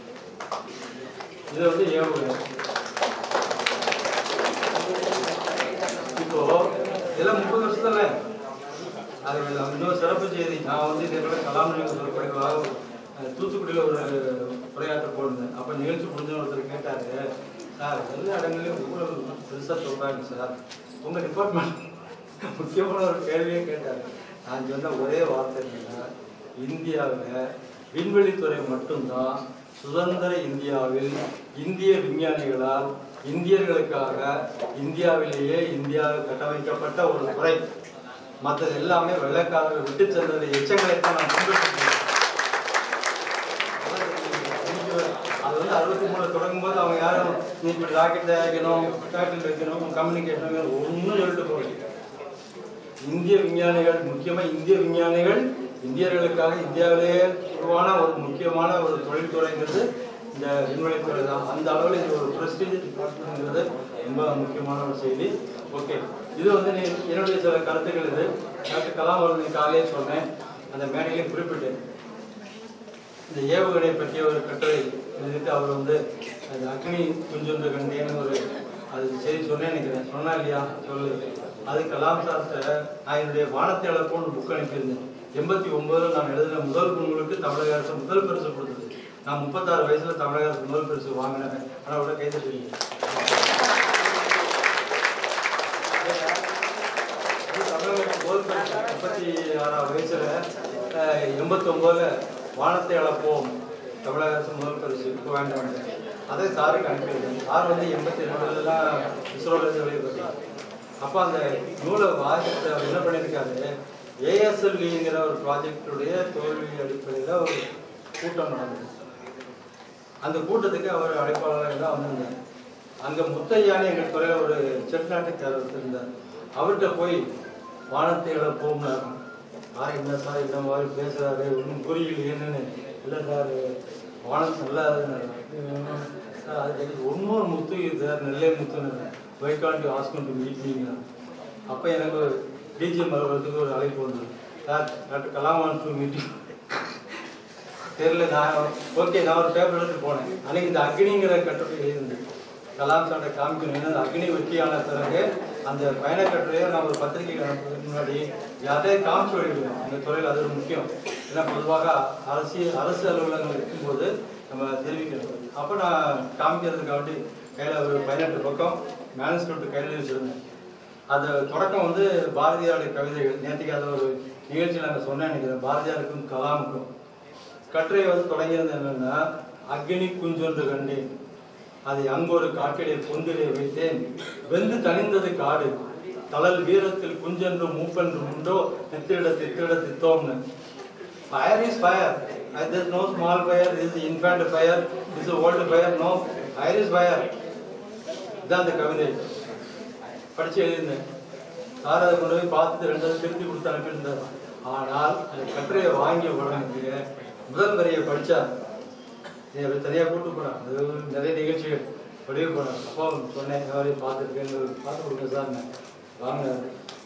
இது வந்து ஏவுகணை இப்போ இதெல்லாம் முப்பது வருஷத்துல அது இன்னொரு சிறப்பு செய்தி நான் வந்து இதே போல கலாம் நிகழ்ச்சி சொற்பொழிவாக அஹ், தூத்துக்குடியில் ஒரு உரையாற்ற போயிருந்தேன் அப்போ நிகழ்ச்சி முடிஞ்ச ஒருத்தர் கேட்டாரு சார் எல்லா இடங்களையும் ஊழல் பெருசாக சொல்கிறாங்க சார் உங்கள் டிபார்ட்மெண்ட் முக்கியமான ஒரு கேள்வியே கேட்டார் நான் சொன்ன ஒரே வார்த்தை என்னன்னா இந்தியாவில் விண்வெளித்துறை மட்டும்தான் சுதந்திர இந்தியாவில் இந்திய விஞ்ஞானிகளால் இந்தியர்களுக்காக இந்தியாவிலேயே இந்தியாவில் கட்டமைக்கப்பட்ட ஒரு துறை மற்றது எல்லாமே வெள்ளைக்காரர்கள் விட்டு சென்றது எச்சங்களை தான் நான் பின்பற்றுகிறேன். அது வந்து அறுபத்தி மூணுல தொடங்கும் போது அவங்க யாரும் நீ இப்படி ராக்கெட் தயாரிக்கணும் ராக்கெட் வைக்கணும் கம்யூனிகேஷன் ஒன்றும் சொல்லிட்டு போகல இந்திய விஞ்ஞானிகள் முக்கியமா இந்திய விஞ்ஞானிகள் இந்தியர்களுக்காக இந்தியாவிலேயே உருவான ஒரு முக்கியமான ஒரு தொழில்துறைங்கிறது இந்த விண்வெளித்துறை தான் அந்த அளவில் இது ஒரு பிரஸ்டீஜ் டிபார்ட்மெண்ட்ங்கிறது ரொம்ப முக்கியமான ஒரு செய்தி ஓகே இது வந்து நீ என்னுடைய சில கருத்துக்கள் இது டாக்டர் கலாம் அவர்கள் காலையே சொன்னேன் அந்த மேடையிலே குறிப்பிட்டேன் இந்த ஏவுகணை பற்றிய ஒரு கட்டுரை எழுதிட்டு அவர் வந்து அது அக்னி குஞ்சொன்று கண்டேன்னு ஒரு அது சரி சொன்னேன் நினைக்கிறேன் சொன்னா இல்லையா சொல்லு அது கலாம் சார்ட்ட நான் என்னுடைய வானத்தை அளப்போன்னு புக் அனுப்பியிருந்தேன் எண்பத்தி ஒன்பதுல நான் எழுதின முதல் நூலுக்கு தமிழக அரசு முதல் பரிசு கொடுத்தது நான் முப்பத்தாறு வயசுல தமிழக அரசு முதல் பரிசு வாங்கினேன் ஆனா விட கைது முப்பத்தி ஆறாம் வயசுல அஹ், எண்பத்தொன்பதுல வானத்தை அளப்போம் தமிழக அரசு முதல் பரிசு இப்போ வேண்டாம் அதை சாருக்கு அனுப்பியிருந்தேன் சார் வந்து எண்பத்தி ரெண்டுலாம் இஸ்ரோல இருந்து வெளியிட்டார் அப்போ அந்த நூலை வாசித்து அவர் என்ன பண்ணியிருக்காரு ஏஎஸ்எல்விங்கிற ஒரு ப்ராஜெக்டுடைய தோல்வி அடிப்படையில் ஒரு கூட்டம் நடந்தது அந்த கூட்டத்துக்கு அவர் அழைப்பாளராக தான் வந்திருந்தார் அங்கே முத்தையானி எங்கள் துறையில் ஒரு செட்நாட்டுக்காரர் இருந்தார் அவர்கிட்ட போய் வானத்தை இழப்போம்னாரு சார் என்ன சார் இந்த மாதிரி பேசுறாரு ஒன்றும் புரியலையேன்னு இல்லை சார் வானம் நல்லா சார் அது ஒன்றும் முத்து சார் நெல்லை முத்துன்னு வைக்காண்டி ஹாஸ்பிட்டல் டு மீட்டிங்க அப்போ எனக்கு டிஜிஎம் அலுவலகத்துக்கு ஒரு அழைப்பு வந்தது சார் டாக்டர் கலாமான் டு மீட்டிங் தெரியல நான் ஓகே நான் ஒரு பேப்பர் எடுத்து போனேன் அன்னைக்கு இந்த அக்னிங்கிற கட்டுரை எழுதியிருந்தேன் கலாம் சார்ட்ட காமிக்கணும் ஏன்னா அந்த அக்னி வெற்றியான பிறகு அந்த பயண கட்டுரையை நான் ஒரு பத்திரிகைக்கு அனுப்புறதுக்கு முன்னாடி யார்கிட்டயும் காமிச்சு வெளியிடுவேன் இந்த துறையில் அது ஒரு முக்கியம் ஏன்னா பொதுவாக அரசியல் அரசு அலுவலகங்கள் இருக்கும்போது நம்ம தெரிவிக்கணும் அப்போ நான் காமிக்கிறதுக்காண்டி கையில் ஒரு பதினெட்டு பக்கம் மேனஸ்கிரிப்ட் கையில் வச்சுருந்தேன் அது தொடக்கம் வந்து பாரதியாருடைய கவிதைகள் நேற்றுக்கு அதை ஒரு நிகழ்ச்சியில் நாங்கள் சொன்னேன் நினைக்கிறேன் பாரதியாருக்கும் கலாமுக்கும் கட்டுரை வந்து தொடங்கியது என்னன்னா அக்னி குஞ்சொன்று கண்டேன் அதை அங்கொரு காட்டிலே பொந்திலே வைத்தேன் வெந்து தணிந்தது காடு தளல் வீரத்தில் குஞ்சென்று மூப்பென்று உண்டோ தித்திட தித்திட தித்தோம்னு fire is fire there is no small fire this is infant fire this is old fire no fire is fire இதான் அந்த கவிதை படிச்சு எழுதியிருந்தேன் சார் அதை கொண்டு போய் பார்த்துட்டு ரெண்டாவது திருத்தி கொடுத்து அனுப்பியிருந்தார் ஆனால் அந்த கட்டுரையை வாங்கிய உடனே முதல் வரியை படிச்சார் நீ அவர் தனியாக கூட்டு போனான் அது நிறைய நிகழ்ச்சிகள் படிக்க போனார் அப்போ சொன்னேன் இந்த மாதிரி பார்த்துருக்கேன் பார்த்து கொடுங்க சார் வாங்கினார்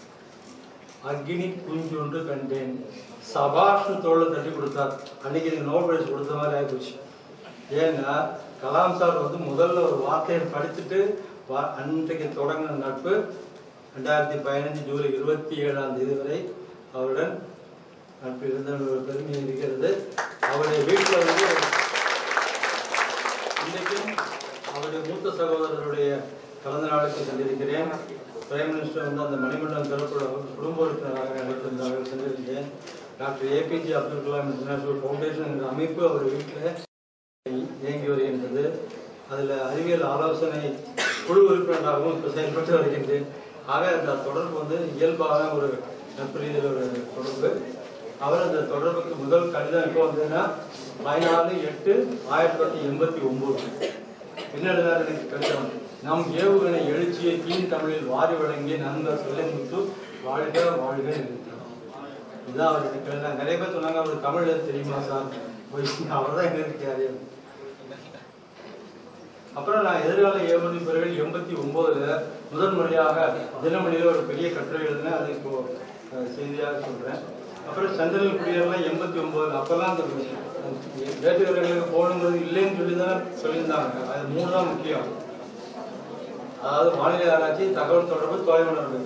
அக்னி குஞ்சு ஒன்று கண்டேன் சபாஷ்னு தோளை தட்டி கொடுத்தார் அன்னைக்கு எனக்கு நோபல் பிரைஸ் கொடுத்த மாதிரி ஆகிப்போச்சு ஏன்னா கலாம் சார் வந்து முதல்ல ஒரு வார்த்தையை படிச்சுட்டு வா- அன்றைக்கு தொடங்கின நட்பு ரெண்டாயிரத்தி பதினஞ்சு ஜூலை இருபத்தி ஏழாம் தேதி வரை அவருடன் நட்பு இருந்த ஒரு பெருமை இருக்கிறது அவருடைய வீட்டில் வந்து இன்றைக்கும் அவருடைய மூத்த சகோதரருடைய பிறந்த நாளுக்கு சென்றிருக்கிறேன் பிரைம் மினிஸ்டர் வந்து அந்த மணிமண்டலம் திறப்பட குடும்ப உறுப்பினராக அழைத்திருந்தார்கள் சென்றிருந்தேன் doctor APJ Abdul Kalam international foundation என்ற அமைப்பு அவர் வீட்டில் இயங்கி வருகின்றது அதில் அறிவியல் ஆலோசனை குழு உறுப்பினராகவும் இப்போ செயல்பட்டு வருகின்றேன் ஆக அந்த தொடர்பு வந்து இயல்பான ஒரு நட்புரீதியில் ஒரு தொடர்பு அவர் அந்த தொடர்புக்கு முதல் கடிதம் எப்போ வந்ததுன்னா பதினாலு எட்டு ஆயிரத்தி தொள்ளாயிரத்தி எண்பத்தி ஒம்பது என்ன எழுதினார் எனக்கு கடிதம் நம் ஏவுகணை எழுச்சியை தீன் தமிழில் வாரி வழங்கிய நண்பர் செல்லமுத்து வாழ்க வாழ்க எழுதினார் இதுதான் அவர் எனக்கு எழுதினார் நிறைய பேர் சொன்னாங்க அவர் தமிழ் எழுத தெரியுமா சார் அவர் தான் எங்களுக்கு அறியும் அப்புறம் நான் எதிர்கால ஏவடி பிறகு எண்பத்தி ஒன்பதுல முதல் முறையாக தினமணியில ஒரு பெரிய கட்டுரை எழுதினேன் அது இப்போ அஹ், செய்தியாக சொல்றேன் அப்புறம் சந்திரன் குடியெல்லாம் எண்பத்தி ஒன்பதுல அப்பெல்லாம் அந்த வேட்டுகளுக்கு போகணுங்கிறது இல்லைன்னு சொல்லி தான் சொல்லியிருந்தாங்க அது மூணு தான் முக்கியம் அதாவது வானிலை ஆராய்ச்சி தகவல் தொடர்பு தொலைவுணர்வு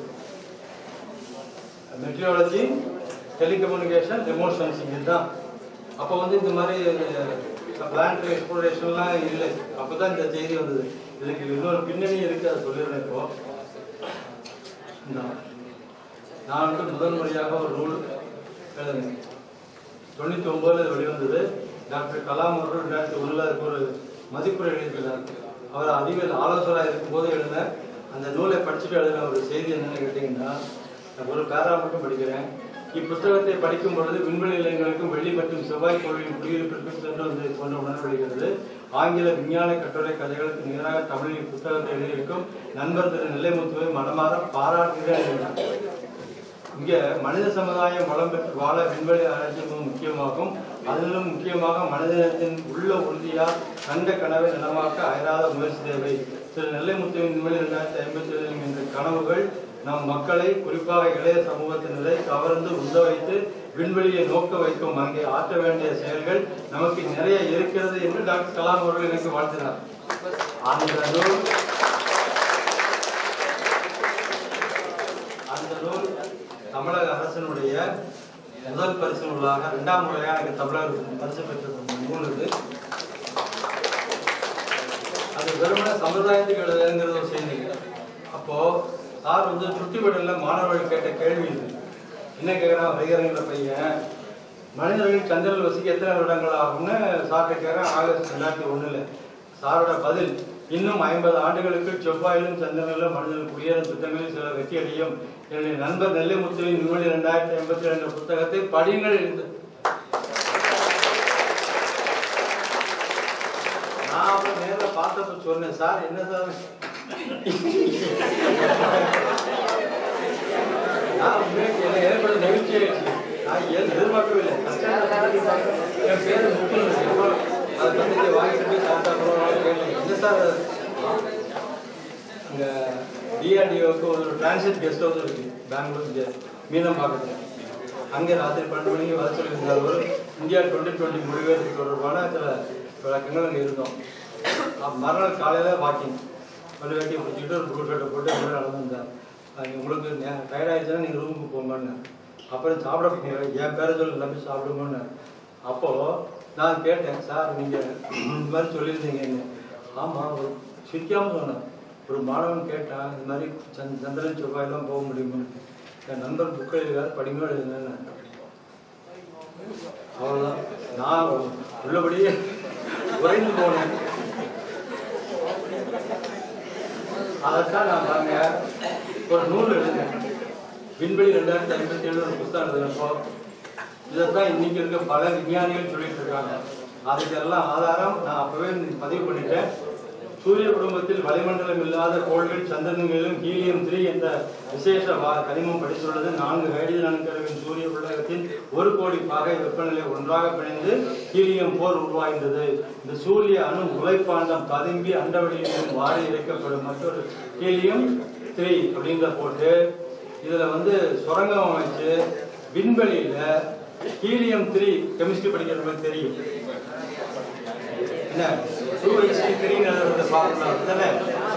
மெட்ரியாலஜி டெலிகம்யூனிகேஷன் ரிமோட் சென்சிங் இதுதான் அப்போ வந்து இந்த மாதிரி பிளான்ட் எக்ஸ்ப்ளோரேஷன்லாம் இல்லை அப்போ தான் இந்த செய்தி வந்தது இதுக்கு இன்னொரு பின்னணி இருக்கு அதை சொல்லிடுறேன் இப்போ இந்தா. நான் வந்து முதல் முறையாக ஒரு நூல் எழுதினேன் தொண்ணூற்றி ஒன்பதுல இது வெளிவந்தது டாக்டர் கலாம் அவர்கள் ரெண்டாயிரத்தி ஒன்றில் அதுக்கு ஒரு மதிப்புரை எழுதியிருக்கிறார் அவர் அறிவியல் ஆலோசகராக இருக்கும்போது எழுதின அந்த நூலை படிச்சுட்டு எழுதின ஒரு செய்தி என்னன்னு கேட்டிங்கன்னா நான் ஒரு பேரா மட்டும் படிக்கிறேன் இப்புத்தகத்தை படிக்கும் பொழுது விண்வெளி நிலையங்களுக்கும் வெள்ளி மற்றும் செவ்வாய் கோளின் குடியிருப்பிற்கும் சென்று வந்து போன்ற உணர்வடைகிறது ஆங்கில விஞ்ஞான கட்டுரை கதைகளுக்கு நிகராக தமிழில் புத்தகத்தை எழுதியிருக்கும் நண்பர் திரு நெல்லைமுத்துவை மனமாற பாராட்டுகிறேன் இங்க மனித சமுதாயம் வளம் பெற்று வாழ விண்வெளி ஆராய்ச்சி மிக முக்கியமாகும் அதிலும் முக்கியமாக மனிதனத்தின் உள்ள உறுதியா கண்ட கனவை நலமாக்க அயராத முயற்சி தேவை திரு நெல்லைமுத்துவின் விண்வெளி இரண்டாயிரத்தி ஐம்பத்தி ஏழு என்ற கனவுகள் நம் மக்களை குறிப்பாக இளைய சமூகத்தினரை கவர்ந்து உந்த வைத்து விண்வெளியை நோக்க வைக்கும் அங்கே ஆற்ற வேண்டிய செயல்கள் நமக்கு நிறைய இருக்கிறது என்று டாக்டர் கலாம் அவர்கள் எனக்கு வாழ்த்தினார் அந்த நூல் அந்த நூல் தமிழக அரசினுடைய முதல் பரிசு நூலாக இரண்டாம் முறையாக எனக்கு தமிழக பரிசு பெற்ற நூல் இது அது வெறுமனே சமுதாயத்துக்கு எழுதுங்கிறது ஒரு செய்தி அப்போ சார் வந்து சுற்றுவட்டல மாணவர்கள் கேட்ட கேள்வி இது என்ன கேட்குறான் வைகரங்கிற பையன் மனிதர்கள் சந்திரன் வசிக்க எத்தனை வருடங்கள் ஆகும்னு சார்கிட்ட கேட்குறேன் ஆகஸ்ட் ரெண்டாயிரத்தி ஒண்ணுல சாரோட பதில் இன்னும் ஐம்பது ஆண்டுகளுக்கு செவ்வாயிலும் சந்திரனிலும் மனிதர்கள் குடியேறும் திட்டங்களில் சில வெற்றியடையும் என்னுடைய நண்பர் நெல்லைமுத்துவின் விண்வெளி ரெண்டாயிரத்தி ஐம்பத்தி ரெண்டு புத்தகத்தை படியுங்கள் எழுந்து நான் அப்புறம் நேரில் பார்த்தப்ப சொன்னேன் சார் என்ன சார் நான் உண்மையாக என்னை ஏற்பட நெகிழ்ச்சி ஆயிடுச்சு நான் ஏன் எதிர்பார்க்கவே இல்லை கஷ்டம் என் பேர் முக்கியம் அதை தந்தையை வாங்கிட்டு போய் சாப்பிட்டா அப்புறம் கேட்டேன் என்ன சார் அது? இங்கே டிஆர்டிஓக்கு ஒரு டிரான்சிட் கெஸ்ட் ஹவுஸ் இருக்கு பெங்களூர் இங்கே மீனம்பாக்கத்தில் அங்கே ராத்திரி பன்னெண்டு மணிக்கு வர சொல்லியிருந்தார் ஒரு இந்தியா டுவெண்ட்டி டுவெண்ட்டி முடிவேற்கு தொடர்பான சில விளக்கங்கள் அங்கே இருந்தோம் அப்ப மறுநாள் காலையில் வாக்கிங் ஒரு வேட்டி பிடிச்சிக்கிட்டு ஒரு ப்ளூ ஷர்ட்டை போட்டு அப்படியே நடந்துருந்தார் அது உங்களுக்கு டயர்ட் ஆயிடுச்சுன்னா நீங்கள் ரூமுக்கு போங்கன்னு அப்புறம் சாப்பிட போங்க என் பேரை சொல்லி நம்பி சாப்பிடுங்கன்னு அப்போது நான் கேட்டேன் சார் நீங்கள் இந்த மாதிரி சொல்லியிருந்தீங்கன்னு ஆமாம் ஒரு சிரிக்காமல் சொன்னேன் ஒரு மாணவன் கேட்டான் இந்த மாதிரி சந்த் சந்திரன் செவ்வாயெல்லாம் போக முடியுமான்னு என் நண்பர் புக் எழுதுகார் படிங்க எழுதுனேன்னு அவ்வளோதான் நான் உள்ளபடியே உறைந்து போனேன் அதைத்தான் நான் பாருங்க ஒரு நூல் எழுதினேன் விண்வெளி ரெண்டாயிரத்தி ஐம்பத்தி ஏழு ஒரு புத்தகம் எழுதினப்போ இதைத்தான் இன்னைக்கு இருக்க பல விஞ்ஞானிகள் சொல்லிட்டு இருக்காங்க அதுக்கெல்லாம் ஆதாரம் நான் அப்பவே பதிவு பண்ணிட்டேன் சூரிய குடும்பத்தில் வளிமண்டலம் இல்லாத கோள்கள் சந்திரன்களிலும் ஹீலியம் த்ரீ என்ற விசேஷ வா- கனிமம் படித்துள்ளது நான்கு ஹைட்ரஜன் அணுக்கருவின் சூரிய உலகத்தின் ஒரு கோடி பாகை வெப்பநிலை ஒன்றாக பிணைந்து ஹீலியம் போர் உருவாகின்றது இந்த சூரிய அணு உலைப்பாண்டம் ததும்பி அண்டவெளியிலும் வாரி இறைக்கப்படும் மற்றொரு ஹீலியம் த்ரீ அப்படிங்கிற போட்டு இதுல வந்து சுரங்கம் அமைச்சு விண்வெளியில ஹீலியம் த்ரீ கெமிஸ்ட்ரி படிக்கிறவங்களுக்கு தெரியும் என்ன டூ ஹெச்டி த்ரீ பார்க்கலாம் தானே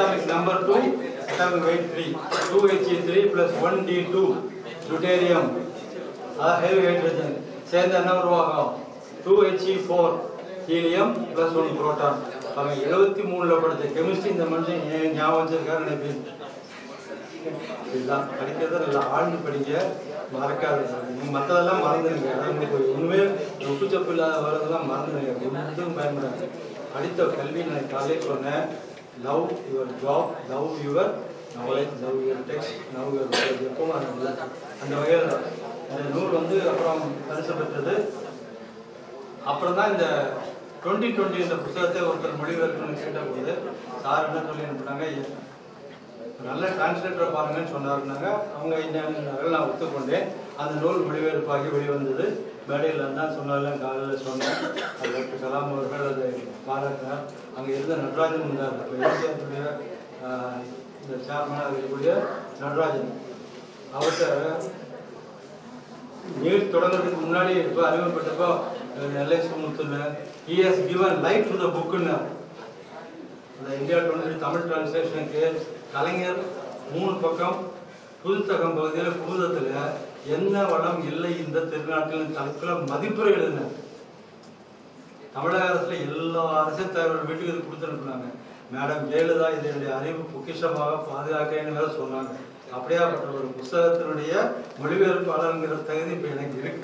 atomic number 2, atomic weight 3. 2He3 plus 1D2, deuterium. அதாவது heavy hydrogen. சேர்ந்து என்ன உருவாகும் 2He4, helium plus 1 proton. அவன் எழுபத்தி மூணுல படிச்ச கெமிஸ்ட்ரி இந்த மனுஷன் ஏன் ஞாபகம் வச்சிருக்காரு நினைப்பேன் இதுதான் படிக்கிறத நல்லா ஆழ்ந்து படிங்க மறக்காது நீங்க மற்றதெல்லாம் மறந்துடுங்க அதான் உங்களுக்கு ஒண்ணுமே உப்பு சப்பு இல்லாத வரதெல்லாம் மறந்துடுங்க ஒன்றும் பயன்படாது படித்த கல்வி நான் காலையே சொன்னேன் love your job love your knowledge love your text love your knowledge எப்பவும் அது இல்லை. அந்த வகையில் இந்த நூல் வந்து அப்புறம் பரிசு பெற்றது அப்புறம் தான் இந்த டுவெண்ட்டி டுவெண்ட்டி இந்த புத்தகத்தை ஒருத்தர் மொழிபெயர்க்கணும்னு கேட்டபோது சார் என்ன சொல்லி அனுப்புனாங்க நல்ல டிரான்ஸ்லேட்டரை பாருங்கன்னு சொன்னாருனாங்க அவங்க என்னன்னு நான் ஒத்துக்கொண்டேன் அந்த நூல் மொழிபெயர்ப்பாகி வெளிவந்தது மேடையில் தான் சொன்னாலும் காலையில் சொன்னேன் அது டாக்டர் கலாம் அவர்கள் அதை பாராட்டினார் அங்கே இருந்த நடராஜன் இருந்தார் அப்போ ஏசியாத்துடைய இந்த சேர்மனாக இருக்கக்கூடிய நடராஜன் அவர்கிட்ட நியூஸ் தொடங்குறதுக்கு முன்னாடி இப்போ அறிமுகப்பட்டப்போ அஹ், நெல்லை சுமுத்துன்னு he has given life to the புக்குன்னு அந்த இந்தியா டுவெண்ட்டி தமிழ் டிரான்ஸ்லேஷனுக்கு கலைஞர் மூணு பக்கம் புதுத்தகம் பகுதியில் புகுதத்தில் என்ன வளம் இல்லை இந்த திருநாட்டில் தலைப்பில் மதிப்புரை எழுதினார் தமிழக அரசுல எல்லா அரசியல் தலைவர்கள் வீட்டுக்கு இது கொடுத்து அனுப்புனாங்க மேடம் ஜெயலலிதா இதனுடைய அறிவு பொக்கிஷமாக பாதுகாக்கிறேன்னு வேற சொன்னாங்க அப்படியாப்பட்ட ஒரு புஸ்தகத்தினுடைய மொழிபெயர்ப்பாளருங்கிற தகுதி இப்போ எனக்கு இருக்கு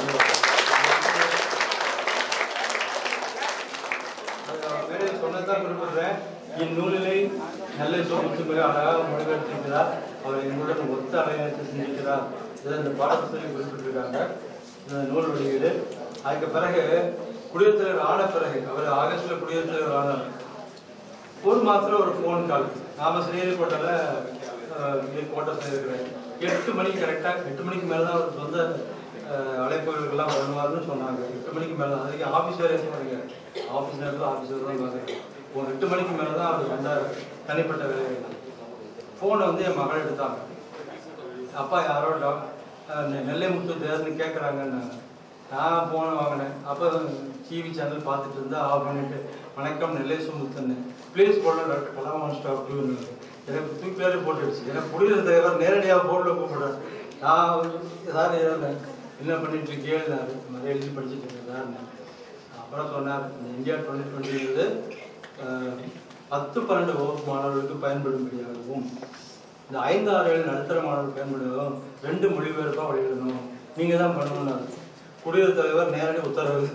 அது மேடையில் சொன்னதான் குறிப்பிடுறேன் இந்நூலிலே நல்ல சொத்து மிக அழகாக மொழிபெயர்த்திருக்கிறார் அவர் எங்களுடன் ஒத்த அலையத்தை சிந்திக்கிறார் இதை இந்த பாடப்புத்தகத்தில் குறிப்பிட்டிருக்காங்க இந்த நூல் வெளியீடு அதுக்கு பிறகு குடியரசுத் தலைவர் ஆன பிறகு அவர் ஆகஸ்ட்ல குடியரசுத் தலைவர் ஆனார் ஒரு மாசத்துல ஒரு ஃபோன் கால் நாம ஸ்ரீஹரிகோட்டால கோட்டத்தில் இருக்கிறேன் எட்டு மணிக்கு கரெக்டா எட்டு மணிக்கு மேல தான் அவர் சொந்த அஹ், அழைப்புகளுக்கெல்லாம் வருவார்னு சொன்னாங்க எட்டு மணிக்கு மேல தான் அதுக்கு ஆஃபீஸ் வேலையை சொன்னாங்க ஆஃபீஸ் நேரத்தில் ஆஃபீஸ் தான் பார்க்குறேன் ஒரு எட்டு மணிக்கு மேல தான் அவர் வந்தார் தனிப்பட்ட வேலைகள் ஃபோனை வந்து என் மகள் எடுத்தாங்க அப்பா யாரோ டாக் அஹ் நெல்லை முத்து தேர்னு கேட்குறாங்கன்னாங்க நான் போன வாங்கினேன் அப்போ டிவி சேனல் பார்த்துட்டு இருந்தா ஆஃப் பண்ணிட்டு வணக்கம் நெல்லை சுமுத்துன்னு ப்ளீஸ் போட டாக்டர் கலாம் ஸ்டாப் எனக்கு தூக்கி பேர் போட்டுடுச்சு எனக்கு குடியிருந்த தலைவர் நேரடியாக போர்டில் கூப்பிடுறேன் நான் சார் என்ன பண்ணிட்டு இருக்கேன்னாரு நிறைய எழுதி படிச்சுட்டு இருக்கேன் சார்னு அப்புறம் சொன்னார் இந்த இந்தியா டுவெண்ட்டி டுவெண்ட்டி பத்து பன்னெண்டு வகுப்பு மாணவர்களுக்கு பயன்படும்படியாகவும் இந்த ஐந்து ஆறு ஏழு நடுத்தர மாணவர்கள் பயன்படுவதும் ரெண்டு மொழிபெயர்ப்பாக வெளியிடணும் நீங்க தான் பண்ணணும்னாரு குடியரசுத் தலைவர் நேரடி உத்தரவு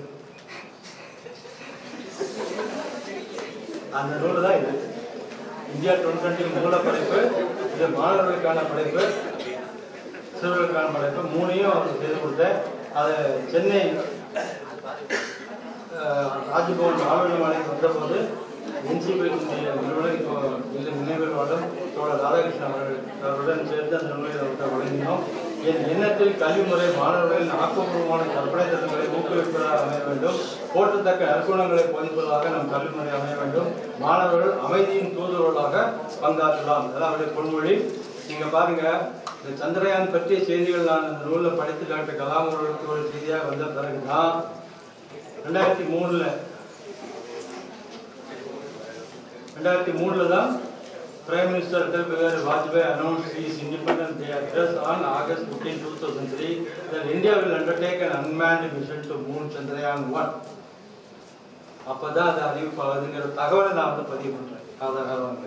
அந்த நூல் தான் இது இந்தியா டுவெண்ட்டி மூல படைப்பு இது மாணவர்களுக்கான படைப்பு சிறுவர்களுக்கான படைப்பு மூணையும் அவருக்கு செய்து கொடுத்தேன் அதை சென்னை அஹ், ராஜ்பவன் ஆளுநர் மாநிலம் வந்தபோது என்சிபி நிறுவனம் இப்போ இந்த நினைவில் வாழும் தோழர் ராதாகிருஷ்ணன் அவர்கள் அவருடன் சேர்ந்து அந்த நூலை அவர்கிட்ட வழங்கினோம் என் எண்ணத்தில் கல்விமுறை மாணவர்களின் ஆக்கப்பூர்வமான கற்பனை திறன்களை ஊக்குவிப்பதாக அமைய வேண்டும் போற்றத்தக்க நற்குணங்களை போதிப்பதாக நம் கல்விமுறை அமைய வேண்டும் மாணவர்கள் அமைதியின் தூதுவர்களாக பங்காற்றலாம் அதான் அவருடைய பொன்மொழி நீங்க பாருங்க இந்த சந்திரயான் பற்றிய செய்திகள் நான் இந்த நூலில் படித்து டாக்டர் கலாம் அவர்களுக்கு ஒரு செய்தியாக வந்த பிறகுதான் ரெண்டாயிரத்தி மூணுல ரெண்டாயிரத்தி மூணுல தான் prime minister Atal Bihari Vajpayee announce is independent day address on August fifteen two thousand three that India will undertake an unmanned mission to moon Chandrayaan one அப்பதான் அது அறிவிப்பாகுதுங்கிற தகவலை நான் வந்து பதிவு பண்றேன் ஆதாரமாக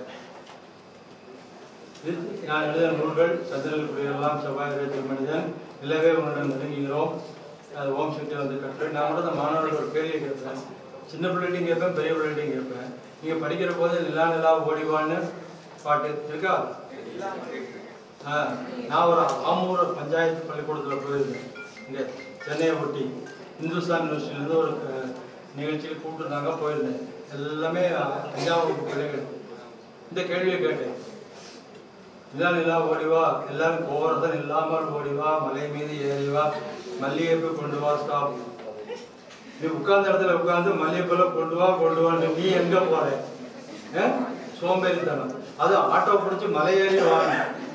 இது நான் எழுதிய நூல்கள் சந்திரல் குடியெல்லாம் செவ்வாய் வேற்றில் மனிதன் இல்லவே உன்னுடன் நெருங்குகிறோம் அது ஓம் சக்தி வந்து கற்று நான் கூட அந்த மாணவர்கள் ஒரு கேள்வி கேட்பேன் சின்ன பிள்ளைகிட்டையும் கேட்பேன் பெரிய பிள்ளைகிட்டையும் கேட்பேன் நீங்க படிக்கிற போது நிலா நிலா ஓடிவான்னு பாட்டு இருக்கா ஆ, நான் ஒரு ஆமூர் பஞ்சாயத்து பள்ளிக்கூடத்தில் போயிருந்தேன் இங்கே சென்னையை ஒட்டி இந்துஸ்தான் யூனிவர்சிட்டிலேருந்து ஒரு அஹ், நிகழ்ச்சியில் கூப்பிட்டுருந்தாங்க போயிருந்தேன் எல்லாமே தஞ்சாவூர் பிள்ளைகள் இந்த கேள்வியை கேட்டேன் நிலா நிலா ஓடிவா எல்லாரும் கோவரசன் இல்லாமல் ஓடிவா மலை மீது ஏறிவா மல்லிகைப்பூ கொண்டு வா ஸ்டாப் நீ உட்கார்ந்த இடத்துல உட்கார்ந்து மல்லிகைப்பூல கொண்டு வா கொண்டு வான்னு நீ எங்க போற ஆ? சோம்பேறித்தனம் அது ஆட்டோ பிடிச்சி மலை ஏறி வாங்க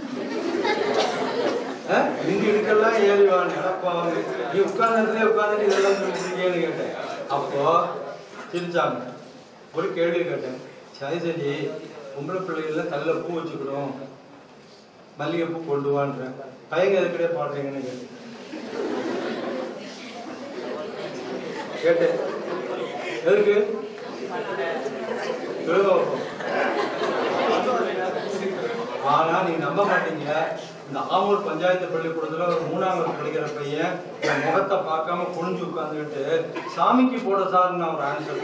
ஆ? இங்க இதுக்கெல்லாம் ஏறி வாங்க நடப்பாங்க நீ உட்கார்ந்த இடத்துல உட்கார்ந்து இதெல்லாம் சொல்லிருக்கேன்னு கேட்டேன் அப்போ சிரிச்சாங்க ஒரு கேள்வி கேட்டேன் சரி சரி பொம்பளை பிள்ளைகள தலையில பூ வச்சுக்கணும் மல்லிகைப்பூ கொண்டு வான்றேன் பையங்க எதுக்கடே பாடுறீங்கன்னு கேட்டேன் கேட்டேன் எதுக்கு சொல்லுங்க பாப்போம். ஆனா நீங்க நம்ப மாட்டீங்க இந்த ஆமூர் பஞ்சாயத்து பள்ளிக்கூடத்துல ஒரு மூணாம் கிளாஸ் படிக்கிற பையன் என் முகத்தை பார்க்காம குனிஞ்சு உட்கார்ந்துக்கிட்டு சாமிக்கு போட சார்னு ஒரு ஆன்சர்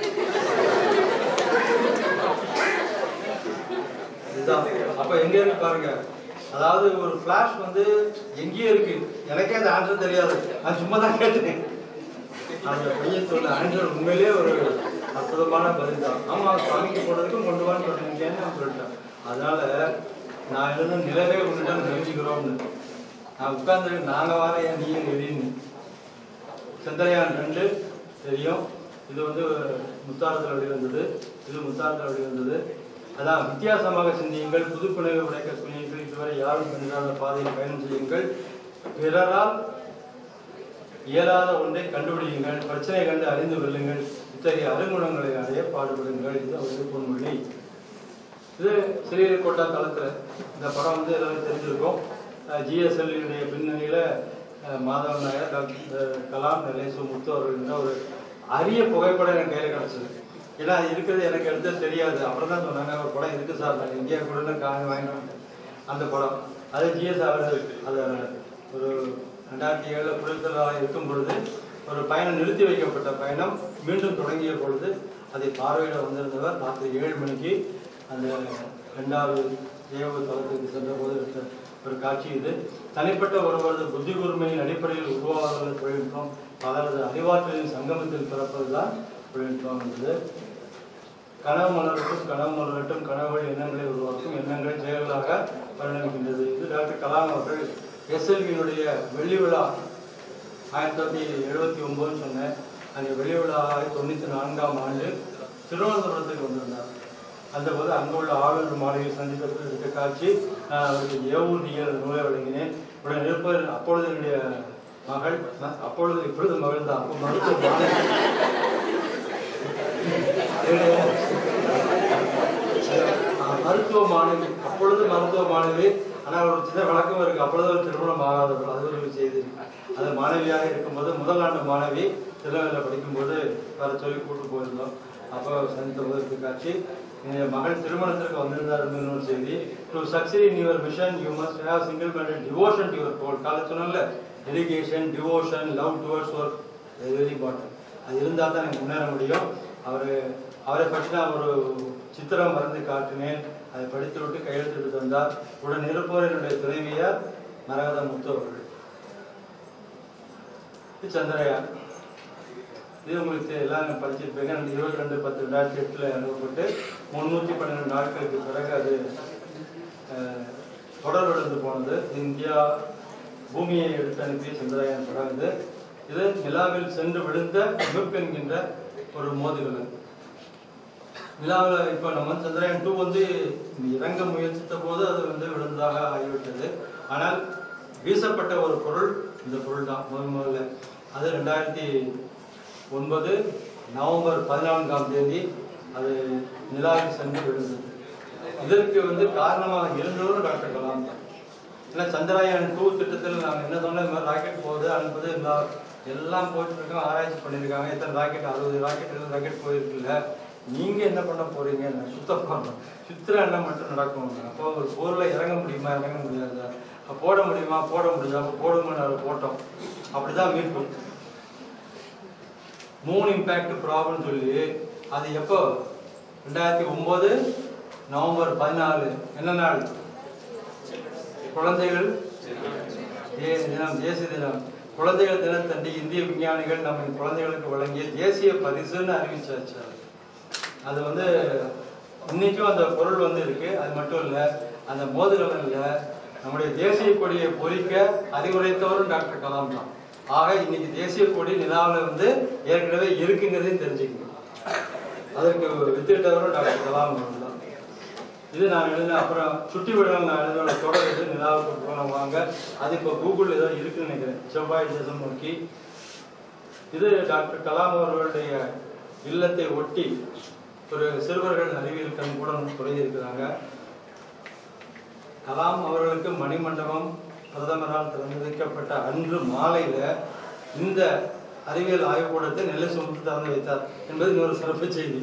இதுதான் அப்ப எங்க இருக்கு பாருங்க அதாவது ஒரு ஃபிளாஷ் வந்து எங்கேயோ இருக்கு எனக்கே அந்த ஆன்சர் தெரியாது நான் சும்மா தான் கேட்டேன் அந்த பையன் சொன்ன ஆன்சர் உண்மையிலேயே ஒரு அற்புதமான பதில் தான் ஆமா சாமிக்கு போடுறதுக்கும் கொண்டு வான்னு சொன்னீங்கன்னு நான் சொல்லிட்டேன் அதனால நான் எழுதுன நிலவே உன்னிடம் தெரிஞ்சுக்கிறோம்னு நான் உட்கார்ந்து நாங்க வாரையா நீயும் எழுதின்னு சந்திரயான் ரெண்டு தெரியும் இது வந்து முத்தாரத்தில் வெளிவந்தது இது முத்தாரத்தில் வெளிவந்தது அதான் வித்தியாசமாக சிந்தியுங்கள் புதுப்புணர்வு உடைக்க துணியுங்கள் இதுவரை யாரும் சென்றாத பாதையில் பயணம் செய்யுங்கள் பிறரால் இயலாத ஒன்றை கண்டுபிடியுங்கள் பிரச்சனை கண்டு அறிந்து கொள்ளுங்கள் இத்தகைய அருங்குணங்களை அடைய பாடுபடுங்கள் இது ஒரு பொன்மொழி இது ஸ்ரீஹரிகோட்டா தளத்தில் இந்த படம் வந்து எல்லாரும் தெரிஞ்சிருக்கும் ஜிஎஸ்எல்லினுடைய பின்னணியில் மாதவன் நாயர் டாக்டர் கலாம் நிலேசு முத்து அவர்கள் ஒரு அரிய புகைப்படம் என் கையில் கிடச்சிது ஏன்னா அது இருக்கிறது எனக்கு எடுத்தது தெரியாது அப்புறம் தான் சொன்னாங்க ஒரு படம் இருக்கு சார் நான் இந்தியா கூட காணி வாங்கினேன் அந்த படம் அது ஜிஎஸ் அவர்கள் அதை ஒரு ரெண்டாயிரத்தி ஏழில் புரிதலாக இருக்கும் பொழுது ஒரு பயணம் நிறுத்தி வைக்கப்பட்ட பயணம் மீண்டும் தொடங்கிய பொழுது அதை பார்வையிட வந்திருந்தவர் ராத்திரி ஏழு மணிக்கு அந்த ரெண்டாவது ஏவு தளத்துக்கு சென்ற போது எடுத்த ஒரு காட்சி இது தனிப்பட்ட ஒருவரது புத்தி கூர்மையின் அடிப்படையில் உருவாகுகிற தொழில்நுட்பம் பலரது அறிவாற்றலின் சங்கமத்தில் பிறப்பதுதான் தொழில்நுட்பம் என்பது கனவு மலரட்டும் கனவு மலரட்டும் கனவுகள் எண்ணங்களை உருவாக்கும் எண்ணங்கள் செயல்களாக பரிணமிக்கின்றது இது டாக்டர் கலாம் அவர்கள் எஸ்எல்வியினுடைய வெள்ளி விழா ஆயிரத்தி தொள்ளாயிரத்தி எழுபத்தி ஒன்பதுன்னு சொன்னேன் அந்த வெள்ளி விழா தொண்ணூற்றி நான்காம் ஆண்டு திருவனந்தபுரத்துக்கு வந்திருந்தார் அந்த போது அங்குள்ள ஆளுநர் மாளிகை சந்தித்த போது எடுத்த காட்சி நான் அவருக்கு ஏவூதியல் நூலை வழங்கினேன் உடன் இருப்பவர் அப்பொழுது என்னுடைய மகள் ம- அப்பொழுது இப்பொழுது மகள் தான் அப்போ மருத்துவ மாணவி ஆஹ் மருத்துவ மாணவி அப்பொழுது மருத்துவ மாணவி ஆனால் ஒரு சின்ன வழக்கம் இருக்கு அப்பொழுது ஒரு திருமணம் ஆகாதவர்கள் அது ஒரு செய்தி அது மாணவியாக இருக்கும்போது முதல் ஆண்டு மாணவி திருநெல்வேலியில் படிக்கும்போது வர சொல்லி கூட்டு போயிருந்தோம் அப்போ சந்தித்த போது இருக்க காட்சி என் மகள் திருமணத்திற்கு வந்திருந்தார் என்பது ஒரு செய்தி to succeed in your mission you must have single minded devotion to your goal கால சொன்னல dedication devotion love towards work very important அது இருந்தால் தான் எனக்கு முன்னேற முடியும் அவர் அவரை பற்றி நான் ஒரு சித்திரம் வரைந்து காட்டினேன் அதை படித்து விட்டு கையெழுத்திட்டு தந்தார் உடன் இருப்பவர் என்னுடைய துணைவியார் மரகத முத்து அவர்கள் இது சந்திரயான் இது உங்களுக்கு எல்லாம் படிச்சிருப்பீங்க இருபத்தி ரெண்டு பத்து ரெண்டாயிரத்தி எட்டில் அனுப்பப்பட்டு முந்நூற்றி பன்னிரெண்டு நாட்களுக்கு பிறகு அது அஹ், தொடர் விழுந்து போனது இந்தியா பூமியை எடுத்து அனுப்பிய சந்திரயான் படம் இது இது நிலாவில் சென்று விழுந்த மிப் என்கின்ற ஒரு மோதுகலன் நிலாவில் இப்போ நம்ம சந்திரயான் டூ வந்து இறங்க முயற்சித்த போது அது வந்து விழுந்ததாக ஆகிவிட்டது ஆனால் வீசப்பட்ட ஒரு பொருள் இந்த பொருள் தான் முதல் முதல்ல அது ரெண்டாயிரத்தி ஒன்பது நவம்பர் பதினான்காம் தேதி அது நிலாவில் சென்று விழுந்தது இதற்கு வந்து காரணமாக இருந்தவரும் டாக்டர் கலாம் தான் ஏன்னா சந்திரயான் டூ திட்டத்தில் நாங்கள் என்ன சொன்னோம் இந்த மாதிரி ராக்கெட் போகுது அனுப்புது எல்லா எல்லாம் போயிட்டு இருக்கோம் ஆராய்ச்சி பண்ணியிருக்காங்க எத்தனை ராக்கெட் அறுபது ராக்கெட் எழுபது ராக்கெட் போயிருக்குல்ல நீங்க என்ன பண்ண போறீங்க நான் சுத்த பண்ணணும் சுத்திர என்ன மட்டும் நடக்கும் அப்போ ஒரு பொருளை இறங்க முடியுமா இறங்க முடியாதா அப்ப போட முடியுமா போட முடியாது அப்போ போடுங்கன்னு அதை போட்டோம் அப்படிதான் மீட்பு மூணு இம்பேக்ட் ப்ராப்ளம் சொல்லி அது எப்போ ரெண்டாயிரத்தி ஒன்பது நவம்பர் பதினாலு என்ன நாள் குழந்தைகள் தே- தினம் தேசிய தினம் குழந்தைகள் தினத்தண்டி இந்திய விஞ்ஞானிகள் நம்ம குழந்தைகளுக்கு வழங்கிய தேசிய பரிசுன்னு அறிவிச்சாச்சு அது. அது வந்து இன்னைக்கும் அந்த பொருள் வந்து இருக்கு அது மட்டும் இல்ல அந்த மோதுகலன்ல நம்முடைய தேசிய கொடியை பொறிக்க அறிவுரைத்தவரும் டாக்டர் கலாம் தான் ஆக இன்னைக்கு தேசிய கொடி நிலாவில் வந்து ஏற்கனவே இருக்குங்கிறதையும் தெரிஞ்சுக்கணும் அதற்கு வித்திட்டவரும் டாக்டர் கலாம் அவர்கள் தான் இது நான் எழுதின அப்புறம் சுட்டி விடல் நான் எழுதின தொடர் இது நிலாவுக்கு போகலாம் வாங்க அது இப்போ கூகுள் ஏதோ இருக்குன்னு நினைக்கிறேன் செவ்வாய் தேசம் நோக்கி இது டாக்டர் கலாம் அவர்களுடைய இல்லத்தை ஒட்டி ஒரு சிறுவர்கள் அறிவியல் கண் கூட தொடங்கி இருக்கிறாங்க கலாம் அவர்களுக்கு மணிமண்டபம் பிரதமரால் திறந்து வைக்கப்பட்ட அன்று மாலையில இந்த அறிவியல் ஆய்வுக்கூடத்தை நெல்லை சுமத்து திறந்து வைத்தார் என்பது இன்னொரு சிறப்பு செய்தி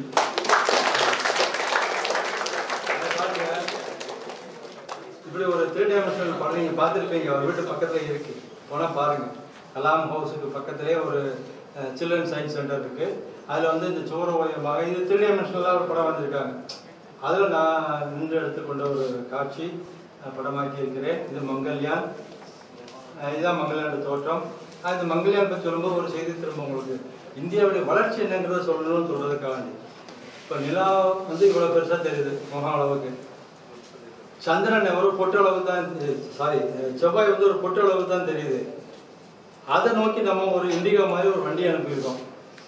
அதை பாருங்க இப்படி ஒரு த்ரீ டைமென்ஷனல் படம் நீங்கள் பார்த்துருப்பீங்க அவர் வீட்டு பக்கத்தில் இருக்கு போனால் பாருங்க கலாம் ஹவுஸுக்கு பக்கத்திலே ஒரு சில்ட்ரன் சயின்ஸ் சென்டர் இருக்கு அதில் வந்து இந்த சோர ஓயமாக இது த்ரீ டைமென்ஷனலாக ஒரு படம் வந்திருக்காங்க அதில் நான் நின்று எடுத்துக்கொண்ட ஒரு காட்சி அஹ், படமாக்கி இருக்கிறேன் இது மங்கல்யான் அஹ், இதுதான் மங்கல்யானோட தோற்றம் அஹ், இந்த மங்கல்யான் பற்றி சொல்லும்போது ஒரு செய்தி திரும்ப உங்களுக்கு இந்தியாவுடைய வளர்ச்சி என்னங்கிறத சொல்லணும்னு சொல்றதுக்காக வேண்டி இப்போ நிலா வந்து இவ்வளோ பெருசாக தெரியுது முகம் அளவுக்கு சந்திரன் ஒரு பொட்டு அளவு தான் சாரி செவ்வாய் வந்து ஒரு பொட்டு அளவு தான் தெரியுது அதை நோக்கி நம்ம ஒரு இண்டிகோ மாதிரி ஒரு வண்டி அனுப்பியிருக்கோம்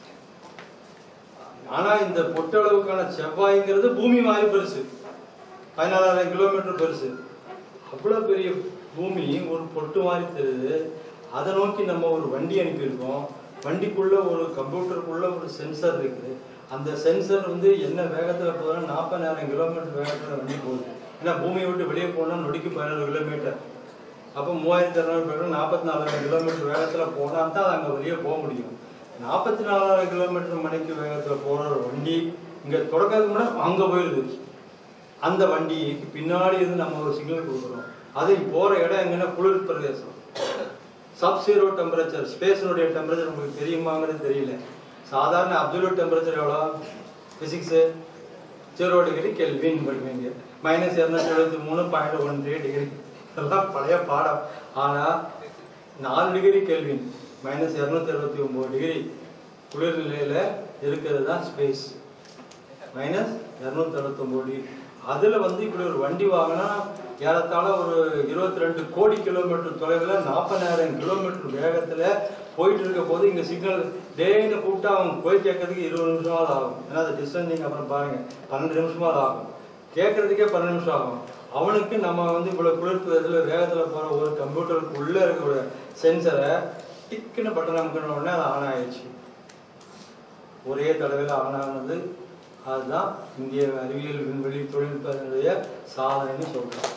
ஆனா இந்த பொட்டு அளவுக்கான செவ்வாய்ங்கிறது பூமி மாதிரி பெருசு பதினாலாயிரம் கிலோமீட்டர் பெருசு அவ்வளவு பெரிய பூமி ஒரு பொட்டு மாதிரி தெரியுது அதை நோக்கி நம்ம ஒரு வண்டி அனுப்பியிருக்கோம் வண்டிக்குள்ள ஒரு கம்ப்யூட்டருக்குள்ள ஒரு சென்சர் இருக்குது அந்த சென்சர் வந்து என்ன வேகத்துல போகுதுன்னா நாற்பதாயிரம் கிலோமீட்டர் வேகத்துல வண்டி போகுது ஏன்னா பூமியை விட்டு வெளியே போனால் நொடிக்கு பதினாறு கிலோமீட்டர் அப்போ மூவாயிரத்தி இரநூறு பேர் நாற்பத்தி நாலாயிரம் கிலோமீட்டர் வேகத்தில் போனால் தான் அங்கே வெளியே போக முடியும் நாற்பத்தி நாலாயிரம் கிலோமீட்டர் மணிக்கு வேகத்தில் போகிற ஒரு வண்டி இங்கே தொடக்கிறதுக்கு முன்னாடி அங்கே போயிடுது அந்த வண்டிக்கு பின்னாடி இருந்து நம்ம ஒரு சிக்னல் கொடுக்குறோம் அது போகிற இடம் எங்கன்னா குளிர் பிரதேசம் சப் ஜீரோ டெம்பரேச்சர் ஸ்பேஸினுடைய டெம்பரேச்சர் உங்களுக்கு தெரியுமாங்கிறது தெரியல சாதாரண அப்சல்யூட் டெம்பரேச்சர் எவ்வளோ ஃபிசிக்ஸு ஜீரோ டிகிரி கெல்வின் படிப்பீங்க மைனஸ் இரநூத்தி எழுபத்தி மூணு பாயிண்ட் ஒன் த்ரீ டிகிரி இதெல்லாம் பழைய பாடம் ஆனால் நாலு டிகிரி கெல்வின் மைனஸ் இரநூத்தி எழுபத்தி ஒம்பது டிகிரி குளிர்நிலையில் இருக்கிறது தான் ஸ்பேஸ் மைனஸ் இரநூத்தி அறுபத்தொம்போது டிகிரி அதில் வந்து இப்படி ஒரு வண்டி வாங்கினா ஏறத்தாழ ஒரு இருபத்தி ரெண்டு கோடி கிலோமீட்டர் தொலைவில் நாற்பதாயிரம் கிலோமீட்டர் வேகத்தில் போயிட்டு இருக்க போது இங்கே சிக்னல் டேன்னு கூப்பிட்டா அவங்க போய் கேட்கறதுக்கு இருபது நிமிஷமாவது ஆகும் ஏன்னா அது டிஸ்டன்ஸ் நீங்கள் அப்புறம் பாருங்கள் பன்னெண்டு நிமிஷமாவது ஆகும் கேட்கறதுக்கே பன்னெண்டு நிமிஷம் ஆகும் அவனுக்கு நம்ம வந்து இவ்வளோ குளிர்பதத்தில் வேகத்தில் போகிற ஒரு கம்ப்யூட்டருக்கு உள்ளே இருக்கிற சென்சரை டிக்குன்னு பட்டன் அமுக்கின உடனே அது ஆன் ஆயிடுச்சு ஒரே தடவையில் ஆன் ஆனது அதுதான் இந்திய அறிவியல் விண்வெளி தொழில்நுட்பத்தினுடைய சாதனைன்னு சொல்றோம்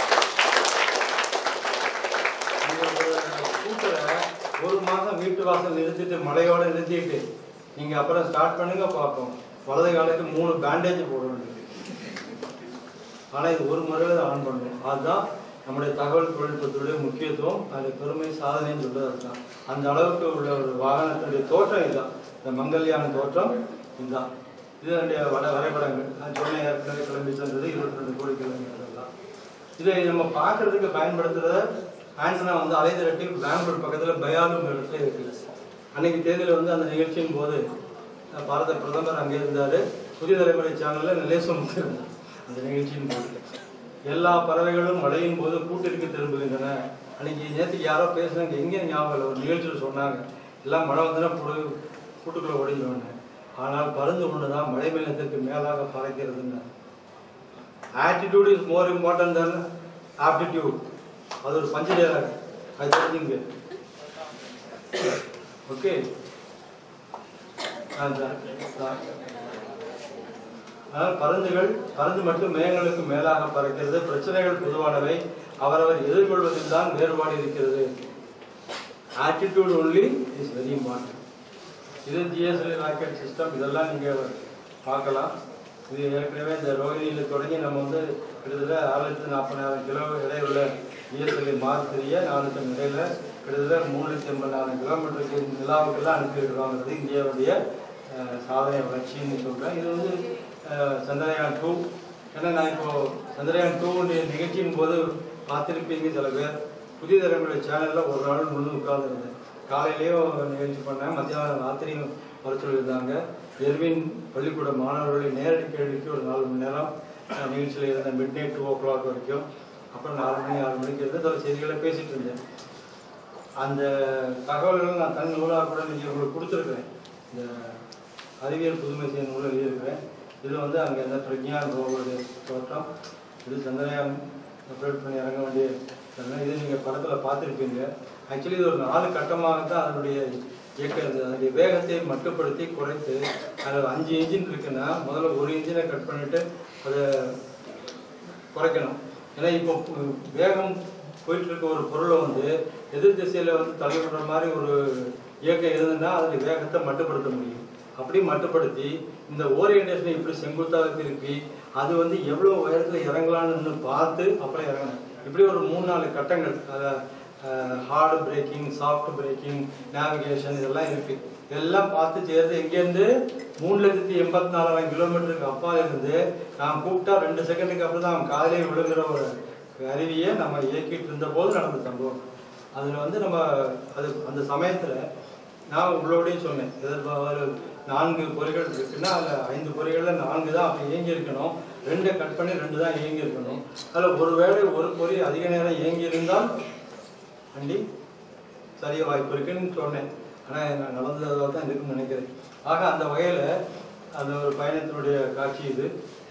இந்த ஒரு ஸ்கூட்டரை ஒரு மாசம் வீட்டு வாசல் நிறுத்திட்டு மழையோட நிறுத்திட்டு நீங்க அப்புறம் ஸ்டார்ட் பண்ணுங்க பார்ப்போம் வலது காலுக்கு மூணு பேண்டேஜ் போட வேண்டியது ஆனா இது ஒரு முறையில் ஆன் பண்ணணும் அதுதான் நம்முடைய தகவல் தொழில்நுட்பத்துடைய முக்கியத்துவம் அது பெருமை சாதனைன்னு சொல்றது அதுதான் அந்த அளவுக்கு உள்ள ஒரு வாகனத்தினுடைய தோற்றம் இதுதான் இந்த மங்கல்யான் தோற்றம் இதுதான் இது என்னுடைய வட வரைபடங்கள் நான் சொன்ன ஏற்கனவே கிளம்பி சென்றது இருபத்தி ரெண்டு கோடி கிலோமீட்டர் தான் இதை நம்ம பார்க்கறதுக்கு பயன்படுத்துகிற ஆண்டனா வந்து அலைதிரட்டி பெங்களூர் பக்கத்தில் பயாலும் இடத்துல இருக்குது அன்னைக்கு தேதியில் வந்து அந்த நிகழ்ச்சியின் போது அஹ், பாரத பிரதமர் அங்கே இருந்தார் புதிய தலைமுறை சேனலில் நிலேசம் இருந்தார் அந்த நிகழ்ச்சியின் போது எல்லா பறவைகளும் மழையின் போது கூட்டிற்கு திரும்புகின்றன அன்னைக்கு நேற்றுக்கு யாரோ பேசுனாங்க எங்கே ஞாபகம் இல்லை ஒரு நிகழ்ச்சியில் சொன்னாங்க எல்லாம் மழை வந்துன்னா புடு கூட்டுக்குள்ளே ஓடிடுவாங்க ஆனால் பருந்து ஒன்று தான் மழை வெள்ளத்திற்கு மேலாக பறக்கிறதுன்னு attitude is more important then aptitude அது ஒரு பஞ்சு டேலாக் அது தெரிஞ்சுங்க ஓகே ஆனால் பருந்துகள் பருந்து மட்டும் மேகங்களுக்கு மேலாக பறக்கிறது பிரச்சனைகள் பொதுவானவை அவரவர் எதிர்கொள்வதில் தான் வேறுபாடு இருக்கிறது attitude only is very important இது ஜிஎஸ்எல்இ ராக்கெட் சிஸ்டம் இதெல்லாம் நீங்கள் பார்க்கலாம் இது ஏற்கனவே இந்த ரோஹிணியில் தொடங்கி நம்ம வந்து கிட்டத்தட்ட ஆறு லட்சத்து நாற்பதாயிரம் கிலோ இடையுள்ள ஜிஎஸ்எல்இ மார்க் தெரிய நானூற்றி இடையில கிட்டத்தட்ட மூணு லட்சத்தி எண்பதாயிரம் கிலோமீட்டருக்கு நிலாவுக்கெல்லாம் அனுப்பியிருக்கிறோங்கிறது இந்தியாவுடைய அஹ், சாதனை வளர்ச்சின்னு சொல்கிறேன் இது வந்து அஹ், சந்திரயான் டூ ஏன்னா நான் இப்போ சந்திரயான் டூனுடைய நிகழ்ச்சியின் போது பார்த்துருப்பீங்க சில பேர் புதிய தலைமுறை சேனலில் ஒரு நாள் முழு உட்கார்ந்துருந்தேன் காலையிலேயும் நிகழ்ச்சி பண்ணேன் மத்தியானம் ராத்திரியும் வர சொல்லியிருந்தாங்க எர்வின் பள்ளிக்கூட மாணவர்களை நேரடி கேள்விக்கு ஒரு நாலு மணி நேரம் நான் நிகழ்ச்சியில் இருந்தேன் midnight two o'clock வரைக்கும் அப்புறம் நாலு மணி ஆறு மணிக்கு இருந்து சில செய்திகளை பேசிட்டு இருந்தேன் அந்த தகவல்கள் நான் தனி நூலாக கூட நீங்கள் உங்களுக்கு கொடுத்துருக்குறேன் இந்த அறிவியல் புதுமை செய்ய நூலை எழுதியிருக்கிறேன் இது வந்து அங்கே இந்த பிரக்ஞான் ரோவோட தோற்றம் இது சந்திரயான் செப்பரேட் பண்ணி இறங்க வேண்டிய தருணம். இது நீங்கள் படத்தில் பார்த்துருப்பீங்க ஆக்சுவலி இது ஒரு நாலு கட்டமாக தான் அதனுடைய இயக்கிறது அதனுடைய வேகத்தை மட்டுப்படுத்தி குறைத்து அதில் அஞ்சு இன்ஜின் இருக்குன்னா முதல்ல ஒரு இன்ஜினை கட் பண்ணிட்டு அதை குறைக்கணும் ஏன்னா இப்போ பு- வேகம் போயிட்டு இருக்க ஒரு பொருளை வந்து எதிர் திசையில வந்து தள்ளிவிடுற மாதிரி ஒரு இயக்கம் இருந்ததுன்னா அதில் வேகத்தை மட்டுப்படுத்த முடியும் அப்படி மட்டுப்படுத்தி இந்த ஓரியன்டேஷனை இப்படி செங்குத்தாக திருப்பி அது வந்து எவ்வளோ உயரத்தில் இறங்கலாம்னு பார்த்து அப்புறம் இறங்கணும் இப்படி ஒரு மூணு நாலு கட்டங்கள் hard braking soft braking navigation இதெல்லாம் இருக்கு இதெல்லாம் பார்த்து செய்யறது எங்கேருந்து மூணு லட்சத்தி எண்பத்தி நாலாயிரம் கிலோமீட்டருக்கு அப்பால இருந்து நான் கூப்பிட்டா ரெண்டு செகண்டுக்கு அப்புறம் தான் அவன் காதலே விழுங்குற ஒரு அருவியை நம்ம இயக்கிட்டு இருந்த போது நடந்த சம்பவம் அதில் வந்து நம்ம அது அந்த சமயத்தில் நான் உங்களோடய சொன்னேன் எதிர்பார்த்து நான்கு பொறிகள் இருக்குன்னா அதில் ஐந்து பொறிகளில் நான்கு தான் அப்படி இயங்கி இருக்கணும் ரெண்டை கட் பண்ணி ரெண்டு தான் இயங்கி இருக்கணும் அதில் ஒருவேளை ஒரு பொறி அதிக நேரம் இயங்கி இருந்தால் வண்டி சரிய வாய்ப்பு இருக்குன்னு சொன்னேன் ஆனால் நான் நடந்ததாக தான் இருக்குன்னு நினைக்கிறேன் ஆக அந்த வகையில் அந்த ஒரு பயணத்தினுடைய காட்சி இது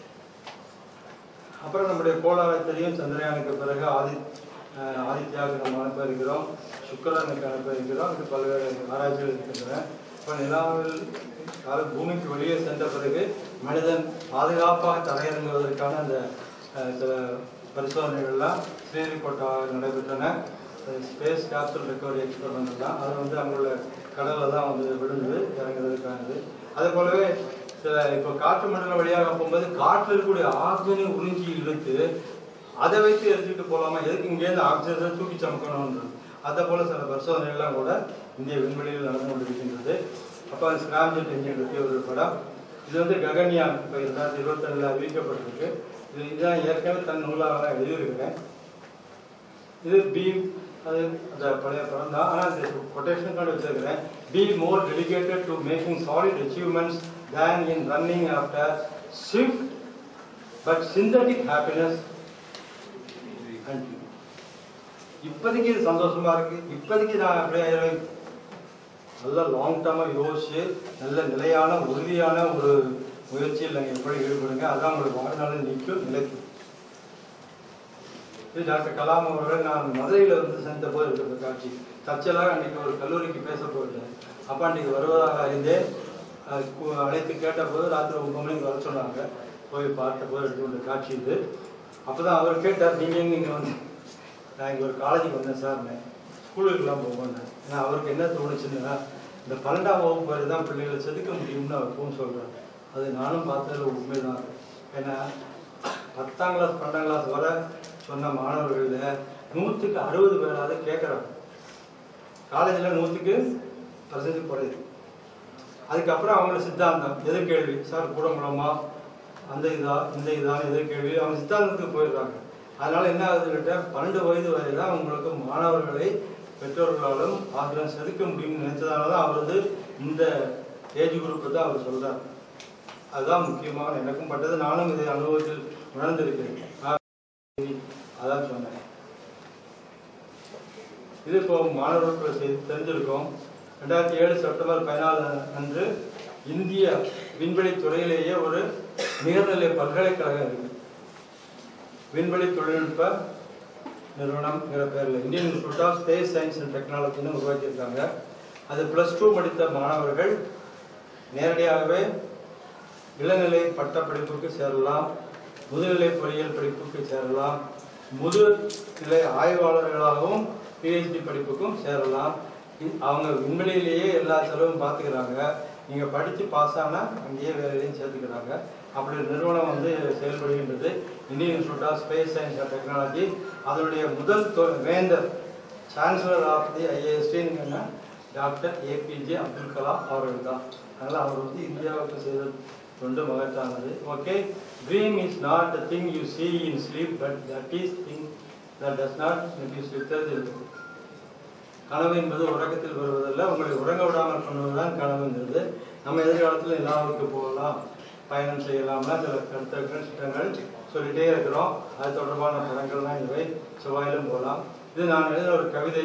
அப்புறம் நம்முடைய கோளாரத்திலையும் சந்திரயானுக்கு பிறகு ஆதி அஹ் ஆதித்யாவுக்கு நம்ம அனுப்ப இருக்கிறோம் சுக்கிரனுக்கு அனுப்ப இருக்கிறோம் இது பல்வேறு ஆராய்ச்சிகள் இருக்கின்றன இப்போ நிலாவில் அதாவது பூமிக்கு வெளியே சென்ற பிறகு மனிதன் பாதுகாப்பாக தரையிறங்குவதற்கான அந்த அஹ், சில பரிசோதனைகள்லாம் ஸ்ரீஹரிகோட்டாவில் நடைபெற்றன ஸ்பேஸ் கேப்சூல் ரெக்கவரி எக்ஸ்பெரிமெண்ட் தான் அது வந்து அவங்களோட கடலில் தான் வந்து விழுந்தது இறங்குறதுக்கானது அதே போலவே சில இப்போ காற்று மண்டலம் வழியாக போகும்போது காற்றில் இருக்கக்கூடிய ஆக்சிஜனை உறிஞ்சி இழுத்து அதை வைத்து எடுத்துட்டு போகலாமா எதுக்கு இங்கேருந்து ஆக்சிஜனை தூக்கி சமக்கணும்ன்றது அதே போல சில பரிசோதனைகள்லாம் கூட இந்திய விண்வெளியில் நடந்து கொண்டிருக்கின்றது அப்போ ஸ்கிராம்ஜெட் என்ஜின் பற்றி ஒரு படம் இது வந்து ககன்யான் இப்போ ரெண்டாயிரத்தி இருபத்தேழில் அறிவிக்கப்பட்டிருக்கு இது இதுதான் ஏற்கனவே தன் நூலாக தான் எழுதியிருக்கிறேன் இது பி அது அந்த பழைய படம் தான் ஆனால் இந்த கொட்டேஷன் கார்டு வச்சிருக்கிறேன் be more dedicated to making solid achievements than in running after swift but synthetic happiness and இப்போதைக்கு இது சந்தோஷமா இருக்கு இப்போதைக்கு நான் அப்படியே நல்ல லாங் டேர்மாக யோசிச்சு நல்ல நிலையான உறுதியான ஒரு முயற்சியில் நீங்கள் எப்படி ஈடுபடுங்க அதான் உங்களுக்கு வாழ்நாளில் நிற்கும் நிலைக்கும் இது டாக்டர் கலாம் அவர்கள் நான் மதுரையில் வந்து சென்ற போது இருக்கிற காட்சி தற்செயலாக அன்றைக்கி ஒரு கல்லூரிக்கு பேச போயிருந்தேன் அப்போ அன்றைக்கி வருவதாக அறிந்தே அஹ், கு- அழைத்து கேட்டபோது ராத்திரி ஒன்பது மணிக்கு வர சொன்னாங்க போய் பார்த்த போது எடுத்து கொண்ட காட்சி இது அப்போ தான் அவர் கேட்டார் நீங்கள் எங்க இங்கே வந்து நான் இங்கே ஒரு காலேஜுக்கு வந்தேன் சார் ஸ்கூலுக்குலாம் போவேன் ஏன்னா அவருக்கு என்ன தோணுச்சுன்னா இந்த பன்னெண்டாம் வகுப்பு வரை தான் பிள்ளைகளை செதுக்க முடியும்னு அவர் ஃபோன் சொல்கிறார் அது நானும் பார்த்ததுல உண்மைதான் ஏன்னா பத்தாம் கிளாஸ் பன்னெண்டாம் கிளாஸ் வரை சொன்ன மாணவர்களில் நூற்றுக்கு அறுபது பேராவது கேட்குறாங்க காலேஜில் நூற்றுக்கு பர்சன்டேஜ் குறையுது அதுக்கப்புறம் அவங்களோட சித்தாந்தம் எதிர்கேள்வி சார் கூடங்குளமா அந்த இதா இந்த இதான எதிர்கேள்வி அவங்க சித்தாந்தத்துக்கு போயிடுறாங்க அதனால என்ன ஆகுதுன்னு கேட்டால் பன்னெண்டு வயது வரை தான் உங்களுக்கு மாணவர்களை பெற்றோர்களாலும் ஆசிரியர் செதுக்க முடியும்னு நினைச்சதால தான் அவர் வந்து இந்த ஏஜ் குரூப்பை தான் அவர் சொல்றார் அதுதான் முக்கியமாக எனக்கும் பட்டது நானும் இதை அனுபவத்தில் உணர்ந்திருக்கிறேன் நான் அதான் சொன்னேன் இது இப்போ மாணவர்களுக்கு செய்தி தெரிஞ்சிருக்கோம் ரெண்டாயிரத்தி ஏழு செப்டம்பர் பதினாலு அன்று இந்திய விண்வெளி துறையிலேயே ஒரு நிகர்நிலை பல்கலைக்கழகம் இருக்கு விண்வெளி தொழில்நுட்ப நிறுவனம்ங்கிற பேரில் Indian institute of space science and டெக்னாலஜின்னு உருவாக்கியிருக்காங்க அது ப்ளஸ் டூ படித்த மாணவர்கள் நேரடியாகவே இளநிலை பட்டப்படிப்புக்கு சேரலாம் முதுநிலை பொறியியல் படிப்புக்கு சேரலாம் முதுநிலை ஆய்வாளர்களாகவும் பிஹெச்டி படிப்புக்கும் சேரலாம் இ- அவங்க விண்வெளியிலேயே எல்லா செலவும் பார்த்துக்கிறாங்க நீங்கள் படித்து பாஸ் ஆனால் அங்கேயே வேலையிலையும் சேர்த்துக்கிறாங்க அப்படி ஒரு நிறுவனம் வந்து செயல்படுகின்றது Indian institute of space science and technology அதனுடைய முதல் தொ- வேந்தர் சான்சலர் ஆஃப் தி ஐஏஎஸ்டின்னு டாக்டர் ஏபிஜே அப்துல் கலாம் அவர்கள் தான் அதனால் அவர் வந்து இந்தியாவுக்கு செய்த தொண்டு மகத்தானது okay dream is not the thing you see in sleep but that is thing that does not make you sleep தெரிஞ்சிருக்கு கனவு என்பது உறக்கத்தில் வருவதல்ல உங்களை உறங்க விடாமல் பண்ணுவதுதான் கனவுங்கிறது நம்ம எதிர்காலத்தில் நிலாவுக்கு போகலாம் பயணம் செய்யலாம்னா சில கருத்துக்கள் திட்டங்கள் சொல்லிட்டே இருக்கிறோம் அது தொடர்பான படங்கள் தான் இவை செவ்வாயிலும் போகலாம் இது நான் எழுதின ஒரு கவிதை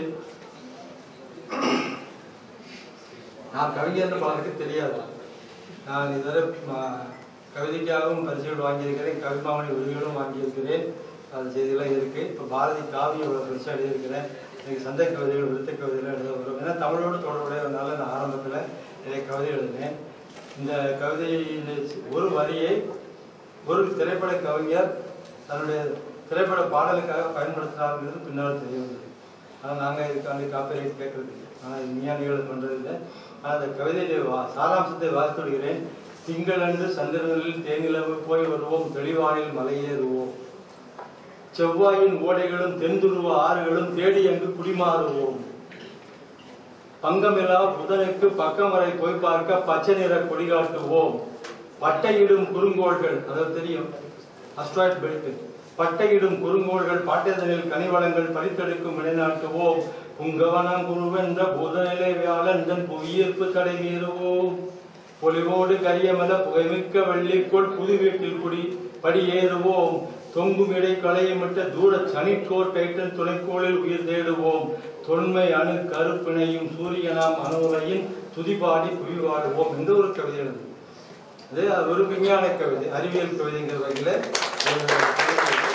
நான் கவிஞர்னு பலருக்கு தெரியாது நான் இதுவரை ம- கவிதைக்காகவும் பரிசுகள் வாங்கியிருக்கிறேன் கவிமாமணி விருதுகளும் வாங்கியிருக்கிறேன் அது செய்தியெல்லாம் இருக்கு இப்போ பாரதி காவியம் இவ்வளோ பெருசாக எழுதியிருக்கிறேன் எனக்கு சந்தை கவிதைகள் விருத்த கவிதைகள் எழுத வரும் ஏன்னா தமிழோடு தொடர்புடையதுனால நான் ஆரம்பத்தில் நிறைய கவிதை எழுதினேன் இந்த கவிதையின் ஒரு வரியை ஒரு திரைப்பட கவிஞர் தன்னுடைய திரைப்பட பாடலுக்காக பயன்படுத்தினாங்கிறது பின்னால் தெரிய வந்தது ஆனால் நாங்கள் இதுக்காண்டி காப்பிரைட் கேட்கறது ஆனால் இது விஞ்ஞானிகள் பண்ணுறது இல்லை ஆனால் அந்த கவிதையிலே வா சாராம்சத்தை வாசித்து விடுகிறேன் திங்களன்று சந்திரனில் தேனிலவு போய் வருவோம் தெளிவானில் மலையேறுவோம் செவ்வாயின் ஓடைகளும் தென்துருவ ஆறுகளும் தேடி அங்கு குடிமாறுவோம் பங்கமில்லா புதனுக்கு பக்கம் வரை போய் பார்க்க பச்சை நிற கொடி காட்டுவோம் பட்டையிடும் குறுங்கோள்கள் அதாவது தெரியும் அஸ்ட்ராய்ட் பெல்ட் பட்டையிடும் குறுங்கோள்கள் பாட்டதனில் கனிவளங்கள் பறித்தெடுக்கும் நிலைநாட்டுவோம் புங்கவனம் குருவென்ற பூதநிலை வியாழன் தன் புவியீர்ப்பு தடை மீறுவோம் பொலிவோடு கரியமல புகைமிக்க வெள்ளிக்கோள் புது வீட்டில் குடி படியேறுவோம் தொங்கும் இடை களையமிட்ட தூர சனிக்கோர் டைட்டன் துணைக்கோளில் உயிர் தேடுவோம் தொன்மை அணு கருப்பிணையும் சூரியனாம் அணுவுலையின் துதிபாடி புவி வாடுவோம் என்று ஒரு கவிதை எழுது அது ஒரு விஞ்ஞான கவிதை அறிவியல் கவிதைங்கிற வகையில் ஒரு கவிதை இது.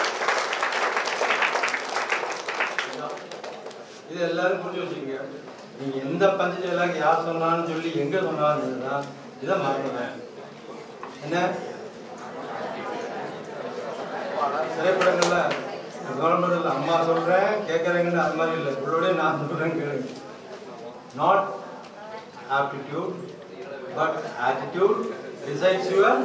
இது எல்லாரும் புரிஞ்சு வச்சுக்கோங்க நீங்க எந்த பஞ்சஜெல்லாம் யார் சொன்னான்னு சொல்லி எங்க சொன்னாலும் தான் இதை மறந்துடுறேன் என்ன திரைப்படங்கள்ல கவர்மெண்ட்ல அம்மா சொல்றேன் கேட்கறேங்கன்னு அது மாதிரி இல்லை உங்களோட நான் சொல்றேன் கேளுங்க not aptitude but attitude decides your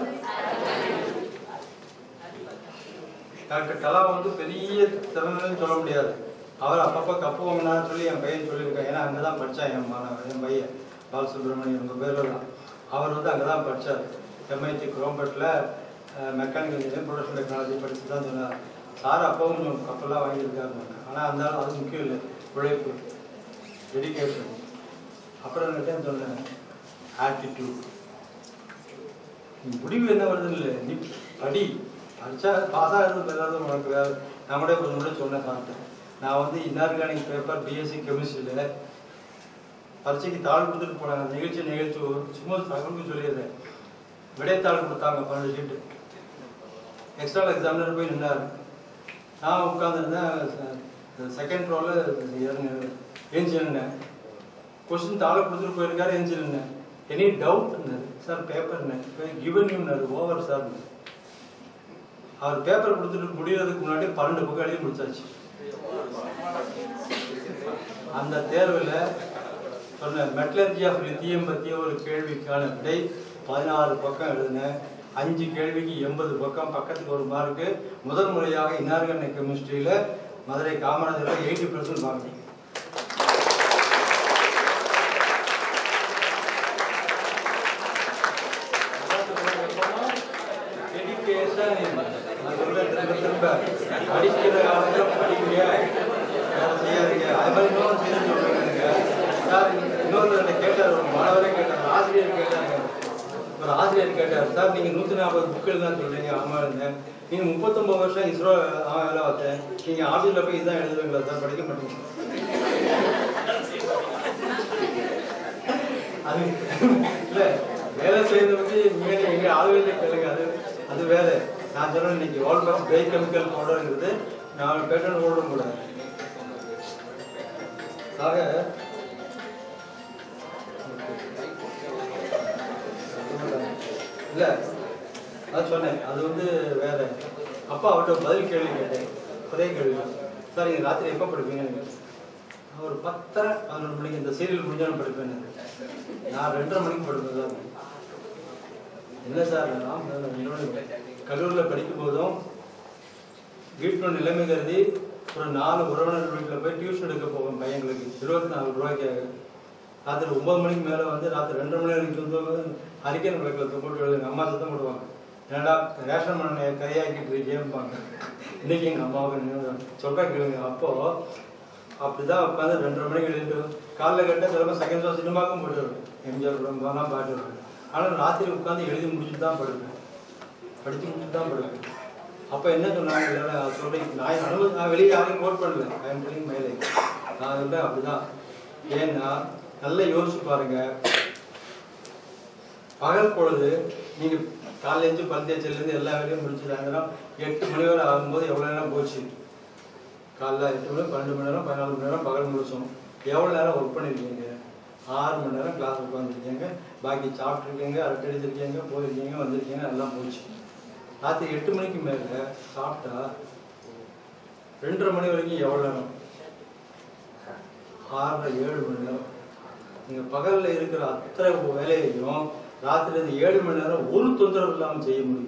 doctor Kalam வந்து பெரிய திறமைன்னு சொல்ல முடியாது அவர் அப்பப்போ கப்பு வாங்கினான்னு சொல்லி என் பையன் சொல்லியிருக்கேன் ஏன்னா அங்கே தான் படித்தான் என் மாணவன் என் பையன் பால் சுப்ரமணியம் உங்கள் பேரில் தான் அவர் வந்து அங்கே தான் படித்தார் எம்ஐடி குரோம்பட்டில் மெக்கானிக்கல் இன்ஜினியரிங் ப்ரொடக்ஷன் டெக்னாலஜி படித்து தான் சொன்னார் சார் அப்பவும் கொஞ்சம் கப்பெல்லாம் வாங்கியிருக்காரு ஆனால் அந்த ஆள் அது முக்கியம் இல்லை உழைப்பு டெடிகேஷன் அப்புறம் என்ன சொன்னேன் ஆட்டிடியூட் முடிவு என்ன வருது இல்லை நீ படி படிச்சா பாஸ் ஆகிறது ஏதாவது உனக்கு வேறு நான் கூட கொஞ்சம் கூட சொன்னேன் பார்த்தேன் நான் வந்து இன்ஆர்கானிக் பேப்பர் பிஎஸ்சி கெமிஸ்ட்ரியில் பரீட்சைக்கு தாள் கொடுத்துட்டு போனாங்க நிகழ்ச்சி நிகழ்ச்சி ஒரு சும்மா தகவலுக்கு சொல்லிடுறேன் விடைத்தாள் கொடுத்தாங்க பன்னெண்டு ஷீட்டு எக்ஸ்ட்ரா எக்ஸாமினர் போய் நின்னார் நான் உட்காந்துருந்தேன் செகண்ட் ரோவில் ஏஞ்சி நின்னேன் கொஸ்டின் தாளை கொடுத்துட்டு போயிருக்காரு ஏஞ்சி நின்னேன் எனி டவுட் சார் பேப்பர்னு கிவன் யூனாரு ஓவர் சார் அவர் பேப்பர் கொடுத்துட்டு முடியறதுக்கு முன்னாடி பன்னெண்டு புக்கு எழுதி முடிச்சாச்சு அந்த தேர்வில் சொன்ன மெட்டலர்ஜி ஆஃப் லித்தியம் பற்றிய ஒரு கேள்விக்கான விடை பதினாறு பக்கம் எழுதினேன் அஞ்சு கேள்விக்கு எண்பது பக்கம் பக்கத்துக்கு ஒரு மார்க்கு முதல் முறையாக இன்ஆர்கானிக் கெமிஸ்ட்ரியில் மதுரை காமராஜரில் எயிட்டி பர்சன்ட் மார்க் Dedication. நான் சொல்றேன் திரும்ப திரும்ப படிக்கிற காலத்துல படிங்க வேலை செய்யாதீங்க அது மாதிரி இன்னொரு செய்தி சொல்றேங்க சார் இன்னொரு என்னை கேட்டார் ஒரு மாணவரே கேட்டார் ஆசிரியர் கேட்டாங்க ஒரு ஆசிரியர் கேட்டார் சார் நீங்க நூத்தி நாற்பது புக் எழுதான் சொல்றீங்க ஆமா இருந்தேன் நீங்க முப்பத்தொன்பது வருஷம் இஸ்ரோ அவன் வேலை பார்த்தேன் நீங்க ஆபீஸ்ல போய் இதுதான் எழுதுவீங்களா சார் படிக்க மாட்டீங்க அது இல்ல வேலை செய்யறது வந்து மேலே எங்க ஆளுகளை கேளுங்க அது அது வேற நான் சொல்றேன் இன்னைக்கு வேர்ல்ட் ஆஃப் பை கெமிக்கல் பவுடர்ங்கிறது நான் பேட்டன் போடவும் கூடாது ஆக இல்ல அது சொன்னேன் அது வந்து வேற அப்பா அவர்கிட்ட பதில் கேள்வி கேட்டேன் ஒரே கேள்வி சார் நீங்க ராத்திரி எப்போ படுப்பீங்கன்னு நான் ஒரு பத்தரை பதினொன்று மணிக்கு இந்த சீரியல் முடிஞ்சாலும் படிப்பேன் நான் ரெண்டரை மணிக்கு படுப்பேன் சார் என்ன சார் நான் என்னோட கல்லூரியில் படிக்கும் போதும் வீட்டோட நிலைமை கருதி ஒரு நாலு உறவினர் வீட்டில் போய் டியூஷன் எடுக்க போவேன் பையங்களுக்கு இருபத்தி நாலு ரூபாய்க்காக ராத்திரி ஒன்பது மணிக்கு மேலே வந்து ராத்திரி ரெண்டு மணி வரைக்கும் வந்து ஹரிக்கன் விளக்கில் போட்டு எழுதுங்க அம்மா சத்தம் போடுவாங்க ஏன்டா ரேஷன் பண்ண கரையாக்கிட்டு இருக்கேன்பாங்க இன்னைக்கு எங்கள் அம்மாவுக்கு சொல்கிறேன் கேளுங்க அப்போ அப்படிதான் உட்காந்து ரெண்டரை மணிக்கு எழுதிட்டு காலைல கட்ட சிலப்போ செகண்ட் ஷோ சினிமாக்கும் போயிட்டு வருவேன் எம்ஜிஆர் படம் போனால் பாட்டு வருவேன் ஆனால் ராத்திரி உட்காந்து எழுதி முடிச்சுட்டு தான் படுப்பேன் படித்து முடிச்சுட்டு தான் படுப்பேன் அப்போ என்ன சொன்னாங்க இல்லை சொல்றேன் நான் அனுபவ நான் வெளியே யாரையும் கோட் பண்ணல ஐம் டெலிங் மேலே நான் சொல்றேன் அப்படிதான் ஏன்னா நல்லா யோசிச்சு பாருங்க பகல் பொழுது நீங்க காலையில இருந்து பல் தேய்ச்சலேருந்து எல்லா வேலையும் முடிச்சுட்டாங்கன்னா எட்டு மணி வரை ஆகும்போது எவ்வளோ நேரம் போச்சு காலைல எட்டு மணி பன்னெண்டு மணி நேரம் பதினாலு மணி நேரம் பகல் முடிச்சோம் எவ்வளோ நேரம் ஒர்க் பண்ணியிருக்கீங்க ஆறு மணி நேரம் கிளாஸ் உட்காந்துருக்கீங்க பாக்கி சாப்பிட்ருக்கீங்க அரட்டை அடிச்சிருக்கீங்க போயிருக்கீங்க வந்திருக்கீங்க எல்லாம் போச்சு ராத்திரி எட்டு மணிக்கு மேலே சாப்பிட்டா ரெண்டரை மணி வரைக்கும் எவ்வளோ நேரம் ஆறரை ஏழு மணி நேரம் நீங்கள் பகலில் இருக்கிற அத்தனை வேலையையும் ராத்திரி இந்த ஏழு மணி நேரம் ஒரு தொந்தரவு இல்லாமல் செய்ய முடியும்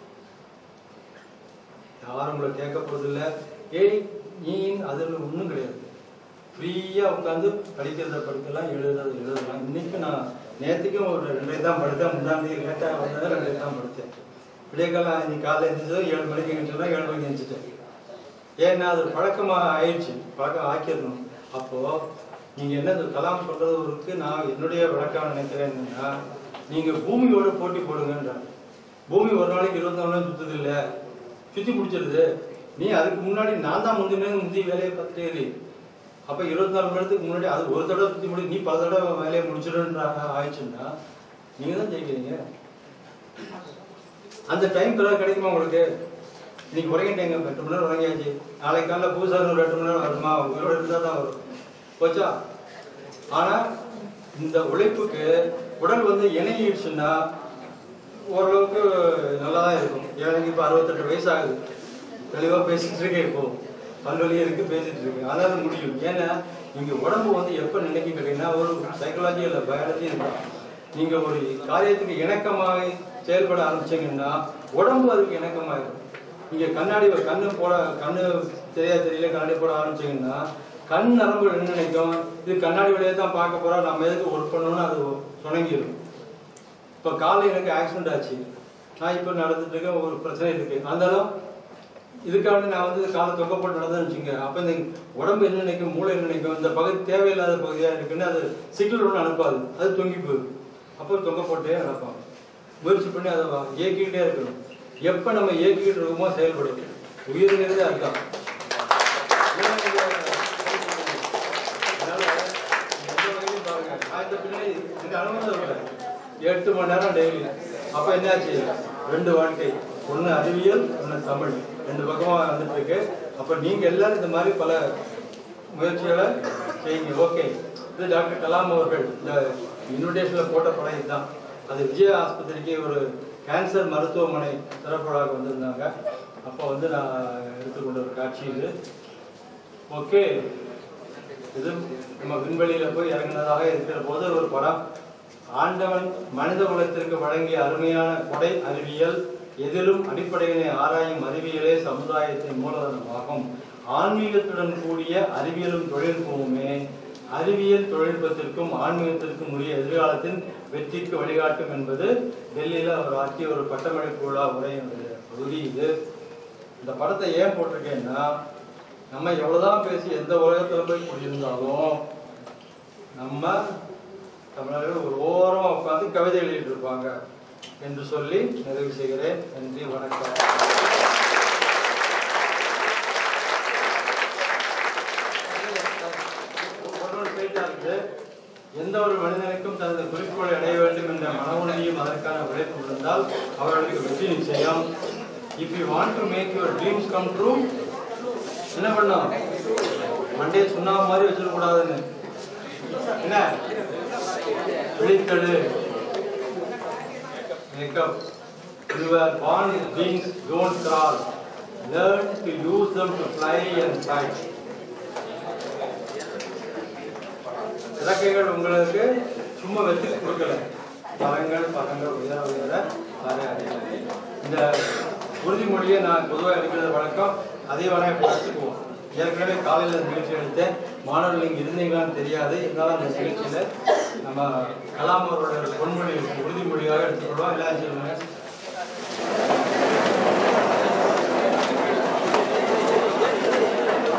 யாரும் உங்களை கேட்க போறதில்ல ஏய் நீ அதில் ஒன்றும் கிடையாது ஃப்ரீயாக உட்காந்து படிக்கிறத படிக்கலாம் எழுதுறது எழுதலாம் இன்னைக்கு நான் நேற்றுக்கும் ஒரு ரெண்டு தான் படுத்தேன் முன்னாடி லேட்டாக வந்தது ரெண்டு தான் படுத்தேன் விடியக்காலம் இன்னைக்கு காலையில் எழுந்திரிச்சதும் ஏழு மணிக்கு எழுந்திரிச்சா ஏழு மணிக்கு எழுந்திரிச்சிட்டேன் ஏன்னா அது பழக்கமாக ஆயிடுச்சு பழக்கம் ஆக்கிடணும் அப்போது நீங்கள் என்ன இந்த கலாம் சொல்கிறது இருக்கு நான் என்னுடைய விளக்கம் நினைக்கிறேன் என்னன்னா நீங்கள் பூமியோட போட்டி போடுங்கன்றாங்க பூமி ஒரு நாளைக்கு இருபத்தி நாலு மணி சுற்றுது இல்லை சுற்றி பிடிச்சிருது நீ அதுக்கு முன்னாடி நான் தான் முந்தினே முந்தி வேலையை பார்த்துட்டே இரு அப்போ இருபத்தி நாலு மணி நேரத்துக்கு முன்னாடி அது ஒரு தடவை சுற்றி முடி நீ பல தடவை வேலையை முடிச்சிடுன்ற ஆயிடுச்சுன்னா நீங்கள் தான் ஜெயிக்கிறீங்க அந்த டைம் பிறகு கிடைக்குமா உங்களுக்கு இன்னைக்கு உறங்கிட்டேங்க எட்டு மணி நேரம் உறங்கியாச்சு நாளைக்கு காலைல புதுசாக ஒரு எட்டு மணி நேரம் வருமா உங்களோட இருந்தால் தான் வரும் போச்சா ஆனால் இந்த உழைப்புக்கு உடல் வந்து இணையிடுச்சுன்னா ஓரளவுக்கு நல்லா தான் இருக்கும் எனக்கு இப்போ அறுபத்தெட்டு வயசு ஆகுது தெளிவாக பேசிட்டு இருக்கேன் இப்போ பல்வலியே இருக்கு பேசிட்டு இருக்கு அதாவது முடியும் ஏன்னா நீங்க உடம்பு வந்து எப்போ நினைக்கும் கேட்டீங்கன்னா ஒரு சைக்காலஜி இல்லை பயாலஜி இருக்கும் நீங்க ஒரு காரியத்துக்கு இணக்கமாக செயல்பட ஆரம்பிச்சீங்கன்னா உடம்பு அதுக்கு இணக்கமாயிடும் நீங்க கண்ணாடி கண்ணு போட கண்ணு தெரியா தெரியல கண்ணாடி போட ஆரம்பிச்சீங்கன்னா கண் நரம்பு என்ன நினைக்கும் இது கண்ணாடி வழியாக தான் பார்க்க போறோம் நம்ம எதுக்கு ஒர்க் பண்ணணும்னு அது தொடங்கிடும் இப்போ காலை எனக்கு ஆக்சிடென்ட் ஆச்சு நான் இப்போ நடந்துட்டு இருக்கேன் ஒரு பிரச்சனை இருக்கு இருந்தாலும் இதுக்காக நான் வந்து காலை தொங்க போட்டு நடந்தேன்னு வச்சுங்க அப்போ இந்த உடம்பு என்ன நினைக்கும் மூளை என்ன நினைக்கும் இந்த பகுதி தேவையில்லாத பகுதியாக இருக்குன்னு அது சிக்கல் ஒன்று அனுப்பாது அது தொங்கி போகுது அப்போ தொங்க போட்டே நடப்பாங்க முயற்சி பண்ணி அதை வா- இயக்கிக்கிட்டே இருக்கணும் எப்போ நம்ம இயக்கிக்கிட்டு இருக்கோமோ செயல்படும் உயிர்ங்கிறதே அதுதான் அதனால எந்த வகையிலும் பாருங்க நான் இந்த பின்னாடி இந்த அனுபவம் சொல்றேன் எட்டு மணி நேரம் டெய்லி அப்ப என்னாச்சு ரெண்டு வாழ்க்கை ஒண்ணு அறிவியல் ஒண்ணு தமிழ் ரெண்டு பக்கமா வந்துட்டு இருக்கு அப்ப நீங்க எல்லாரும் இந்த மாதிரி பல முயற்சிகளை செய்யுங்க ஓகே இது டாக்டர் கலாம் அவர்கள் இந்த இன்விடேஷன்ல போட்ட படம் இதுதான் அது விஜய ஆஸ்பத்திரிக்கு ஒரு கேன்சர் மருத்துவமனை சிறப்பாக வந்திருந்தாங்க அப்போ வந்து நான் எடுத்துக்கொண்ட ஒரு காட்சி இது ஓகே இது நம்ம விண்வெளியில போய் இறங்கினதாக இருக்கிற போது ஒரு படம் ஆண்டவன் மனித குலத்திற்கு வழங்கிய அருமையான கொடை அறிவியல் எதிலும் அடிப்படையினை ஆராயும் அறிவியலே சமுதாயத்தின் மூலதனமாகும் ஆன்மீகத்துடன் கூடிய அறிவியலும் தொழில்நுட்பமுமே அறிவியல் தொழில்நுட்பத்திற்கும் ஆன்மீகத்திற்கும் உரிய எதிர்காலத்தின் வெற்றிக்கு வழிகாட்டும் என்பது டெல்லியில அவர் ஆற்றிய ஒரு பட்டமளிப்பு விழா உரையினுடைய பகுதி இது இந்த படத்தை ஏன் போட்டிருக்கேன்னா நம்ம எவ்வளவுதான் பேசி எந்த உலகத்துல போய் குடியிருந்தாலும் நம்ம தமிழர்கள் ஒரு ஓரமா உட்கார்ந்து கவிதை எழுதிட்டு இருப்பாங்க என்று சொல்லி நிறைவு செய்கிறேன் நன்றி வணக்கம் ஒவ்வொரு ஸ்டேட்டா இருக்குது எந்த ஒரு மனிதனுக்கும் தனது குறிக்கோளை அடைய வேண்டும் என்ற மன உறுதியும் அதற்கான உழைப்பு இருந்தால் அவர்களுக்கு வெற்றி நிச்சயம் if you want to make your dreams come true என்ன பண்ணோம் மண்டே சுண்ணா மாதிரி வச்சிடக்கூடாதுன்னு என்ன விழித்தடு make up You were born with wings, don't crawl. Learn to use them to fly and fight. இலக்கைகள் உங்களுக்கு சும்மா வெற்றி கொடுக்கல பழங்கள் பழங்கள் உயர உயர வர அடையலாம். இந்த உறுதிமொழியை நான் பொதுவாக எடுக்கிறது வழக்கம் அதே வேணா இப்போ எடுத்துக்குவோம் ஏற்கனவே காலையில் இந்த நிகழ்ச்சி எடுத்தேன் மாணவர்கள் இங்கே இருந்தீங்களான்னு தெரியாது இருந்தாலும் அந்த நிகழ்ச்சியில் நம்ம கலாம் அவரோட பொன்மொழி உறுதிமொழியாக எடுத்துக்கொள்வோம் எல்லாம் சொல்லுங்க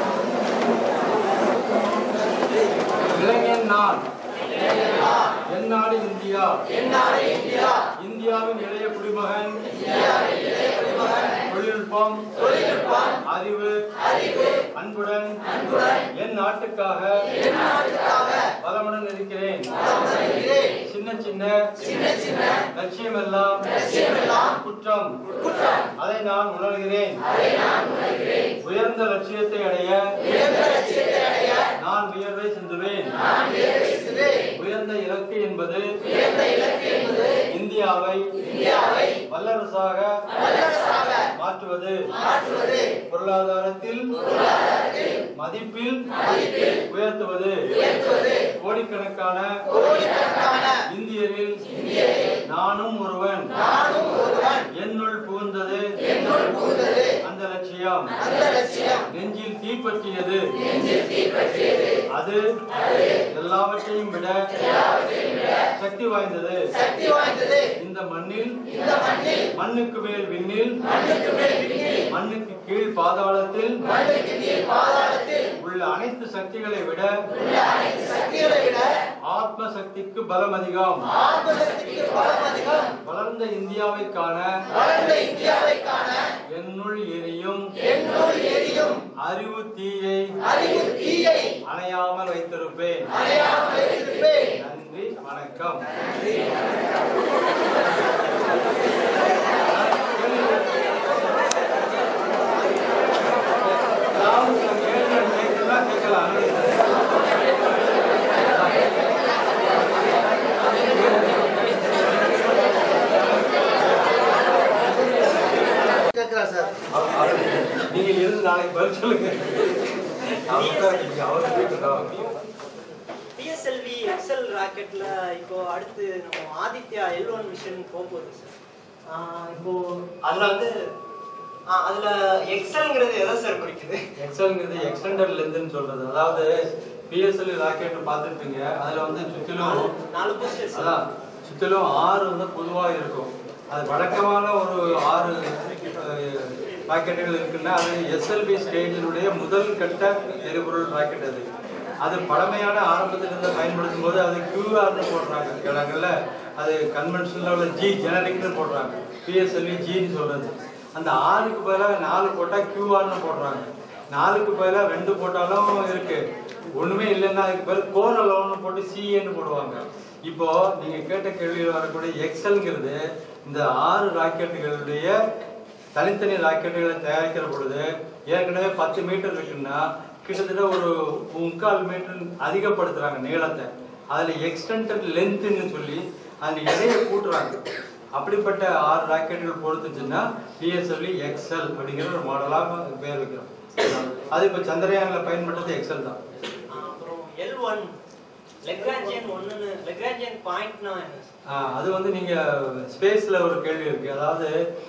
இளைஞன் நான் என்ன நாடு இந்தியா என்னாடு இந்தியா இந்தியாவின் இளைய குடிமகன் தொழில்நுட்பம் தொழில்நுட்பம் அறிவு அறிவு அன்புடன் அன்புடன் என் நாட்டுக்காக என் நாட்டுக்காக பலமுடன் இருக்கிறேன் வளர்கிறேன். சின்ன சின்ன சின்ன சின்ன லட்சியமெல்லாம் லட்சியமெல்லாம் குற்றம் குற்றம் அதை நான் உணர்கிறேன் அதை நான் உணர்கிறேன் உயர்ந்த லட்சியத்தை அடைய உயர்ந்த லட்சியத்தை அடைய நான் வியர்வை சிந்துவேன் நான் நிறைவேற்றுவேன் உயர்ந்த இலக்கு என்பது உயர்ந்த இலக்கு என்பது இந்தியாவை இந்தியாவை வல்லரசாக வல்லரசாக மாற்றுவது மாற்றுவது பொருளாதாரத்தில் பொருளாதாரத்தில் மதிப்பில் மதிப்பில் உயர்த்துவது உயர்த்துவது கோடிக்கணக்கான கோடிக்கணக்கான இந்தியரில் இந்தியரில் நானும் ஒருவன் நானும் ஒருவன் என்னுள் புகுந்தது என்னுள் புகுந்தது அந்த லட்சியம் அந்த லட்சியம் நெஞ்சில் தீப்பற்றியது நெஞ்சில் தீப்பற்றியது அது எல்லாவற்றையும் விட சக்தி வாய்ந்தது சக்தி வாய்ந்தது இந்த மண்ணில் இந்த மண்ணில் மண்ணுக்கு மேல் விண்ணில் மண்ணுக்கு மேல் விண்ணில் மண்ணுக்கு கீழ் பாதாளத்தில் மண்ணுக்கு கீழ் பாதாளத்தில் உள்ள அனைத்து சக்திகளை விட உள்ள அனைத்து சக்திகளை விட ஆத்ம சக்திக்கு பலம் அதிகம் ஆத்மசக்திக்கு பலம் அதிகம் வளர்ந்த இந்தியாவை காண வளர்ந்த இந்தியாவை காண என்னுள் எரியும் என்னுள் எரியும் அறிவு தீயை அறிவு தீயை அணையாமல் வைத்திருப்பேன் அணையாமல் வைத்திருப்பேன் நன்றி வணக்கம் ஏதாவது சில கேள்விகள் கேட்கணும்னா கேட்கலாம். கேட்கிறா சார் அவர்- அவர் நீங்க இருந்து நாளைக்கு பதில் சொல்லுங்க அவர் உட்காருங்க, அவர் கேட்கட்டும். பிஎஸ்எல்வி எக்ஸல் ராக்கெட்ல இப்போ அடுத்து நம்ம ஆதித்யா எல் ஒன் மிஷன் போக போகுது சார் ஆஹ் இப்போ அதுல வந்து ஆஹ் அதுல எக்ஸல்ங்கிறது எதை சார் குறிக்குது எக்ஸல்ங்கிறது எக்ஸ்டெண்டட் லென்த்னு சொல்றது அதாவது பிஎஸ்எல் ராக்கெட் பார்த்துருப்பீங்க அதுல வந்து சுற்றிலும் நாலு பூஸ்டர்ஸ் அதான் சுற்றிலும் ஆறு வந்து பொதுவாக இருக்கும் அது வழக்கமான ஒரு ஆறு அஹ், ராக்கெட்டுகள் இருக்குன்னா அது எஸ்எல்பி ஸ்டேஜினுடைய முதல் கட்ட எரிபொருள் ராக்கெட் அது அது பழமையான ஆரம்பத்தில் இருந்து பயன்படுத்தும் போது அது கியூஆர்னு போடுறாங்க இடங்கள்ல அது கன்வென்ஷனில் உள்ள ஜி ஜெனரிக்னு போடுறாங்க பிஎஸ்எல்வி ஜின்னு சொல்றது அந்த ஆறுக்கு பதிலாக நாலு போட்டால் கியூஆர்னு போடுறாங்க நாலுக்கு பதிலாக ரெண்டு போட்டாலும் இருக்கு ஒண்ணுமே இல்லைன்னா அதுக்கு பதில் கோர் அளவுன்னு போட்டு சிஏன்னு போடுவாங்க இப்போ நீங்க கேட்ட கேள்வியில் வரக்கூடிய எக்ஸல்ங்கிறது இந்த ஆறு ராக்கெட்டுகளுடைய தனித்தனி ராக்கெட்டுகளை தயாரிக்கிற பொழுது ஏற்கனவே பத்து மீட்டர் இருக்குன்னா கிட்டத்தட்ட ஒரு முக்கால் மீட்டர் அதிகப்படுத்துறாங்க நீளத்தை அதுல எக்ஸ்டெண்டட் லென்த்னு சொல்லி அந்த எடையை கூட்டுறாங்க அப்படிப்பட்ட ஆறு ராக்கெட்டுகள் பொறுத்துச்சுன்னா பிஎஸ்எல்வி எக்ஸல் அப்படிங்கிற ஒரு மாடலாக பேர் வைக்கிறோம் அது இப்போ சந்திரயான்ல பயன்படுறது எக்ஸல் தான் அப்புறம் எல் ஒன் லெக்ராஞ்சியன் ஒன்னு லெக்ராஞ்சியன் பாயிண்ட்னா என்ன சார் ஆஹ் அது வந்து நீங்க ஸ்பேஸ்ல ஒரு கேள்வி இருக்கு அதாவது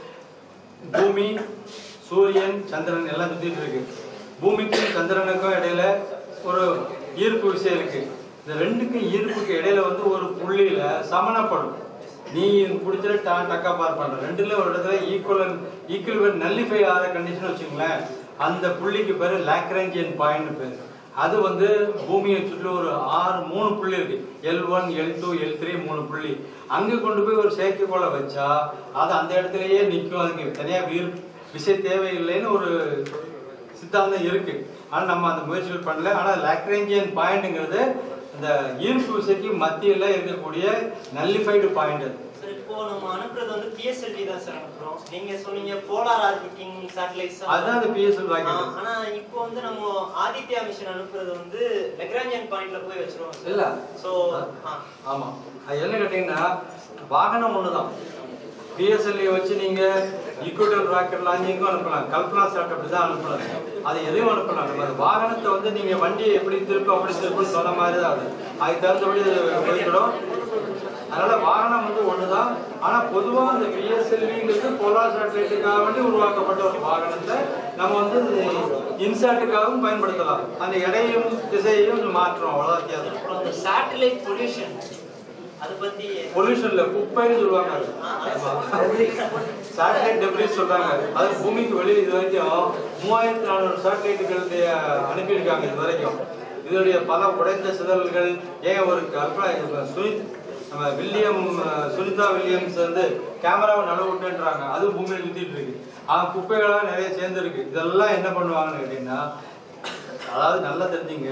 பூமி சூரியன் சந்திரன் எல்லாம் சுத்திட்டு இருக்கு பூமிக்கும் சந்திரனுக்கும் இடையில ஒரு ஈர்ப்பு விசை இருக்கு இந்த ரெண்டுக்கும் ஈர்ப்புக்கு இடையில வந்து ஒரு புள்ளியில சமணப்படும் நீ பிடிச்சிட டா டக்கா பார் பண்ற ரெண்டுல ஒரு இடத்துல ஈக்குவல் ஈக்குவல் நல்லிஃபை ஆகிற கண்டிஷன் வச்சுங்களேன் அந்த புள்ளிக்கு பேரு லாக்ரேஞ்சியன் பாயிண்ட் பேரு அது வந்து பூமியை சுற்றி ஒரு ஆறு மூணு புள்ளி இருக்கு L one L two L three மூணு புள்ளி அங்க கொண்டு போய் ஒரு செயற்கைக்கோளை வச்சா அது அந்த இடத்துலயே நிற்கும் அதுக்கு தனியா வீர் விசை தேவையில்லைன்னு ஒரு சித்தாந்தம் இருக்கு ஆனா நம்ம அந்த முயற்சிகள் பண்ணல ஆனா லாக்ரேஞ்சியன் பாயிண்ட்ங்கிறது இந்த ஈர்ப்பு விசைக்கு மத்தியில இருக்கக்கூடிய நல்லிஃபைடு பாயிண்ட் அது சார் இப்போ நம்ம அனுப்புறது வந்து பிஎஸ்எல்வி தான் சார் அனுப்புறோம் நீங்க சொன்னீங்க போலார் ஆர்பிட்டிங் சேட்டலைட்ஸ் அதுதான் அந்த பிஎஸ்எல் ராக்கெட் ஆனா இப்போ வந்து நம்ம ஆதித்யா மிஷன் அனுப்புறது வந்து லெக்ராஞ்சியன் பாயிண்ட்ல போய் வச்சிருவோம் சார் இல்ல சோ ஆமா அது என்ன கேட்டீங்கன்னா வாகனம் ஒண்ணுதான் பிஎஸ்எல்இ வச்சு நீங்க ஈக்குவட்டல் ராக்கெட் லாஞ்சிங்கும் அனுப்பலாம் கல்பனா சாட் அப்படி தான் அனுப்பலாம் அது எதையும் அனுப்பலாம் நம்ம அந்த வாகனத்தை வந்து நீங்க வண்டியை எப்படி திருப்ப அப்படி திருப்பன்னு சொன்ன மாதிரி தான் அது அதுக்கு தகுந்தபடி அது போய்க்கிடும் அதனால வாகனம் வந்து ஒண்ணுதான் ஆனா பொதுவா அந்த பிஎஸ்எல்விங்கிறது போலார் சேட்டலைட்டுக்காக வேண்டி உருவாக்கப்பட்ட ஒரு வாகனத்தை நம்ம வந்து இன்சாட்டுக்காகவும் பயன்படுத்தலாம் அந்த எடையும் திசையையும் மாற்றோம் அவ்வளவுதான் வித்தியாசம் அப்புறம் அந்த சேட்டலைட் பொல்யூஷன் அதை பத்தி பொல்யூஷன்ல குப்பைன்னு சொல்லுவாங்க அது. சேட்டலைட் டெப்ரிஸ் சொல்றாங்க அது பூமிக்கு வெளியே இது வரைக்கும் மூவாயிரத்தி நானூறு சேட்டலைட்டுகளுடைய அனுப்பியிருக்காங்க இது வரைக்கும் இதனுடைய பல உடைந்த சிதறல்கள் ஏன் ஒரு கல்பனா இப்ப சுனித் நம்ம வில்லியம் அஹ், சுனிதா வில்லியம்ஸ் வந்து கேமராவை நடுவு விட்டுன்றாங்க அது பூமியில சுத்திட்டு இருக்கு ஆஹ் குப்பைகளாக நிறைய சேர்ந்துருக்கு இதெல்லாம் என்ன பண்ணுவாங்கன்னு கேட்டீங்கன்னா அதாவது நல்லா தெரிஞ்சுங்க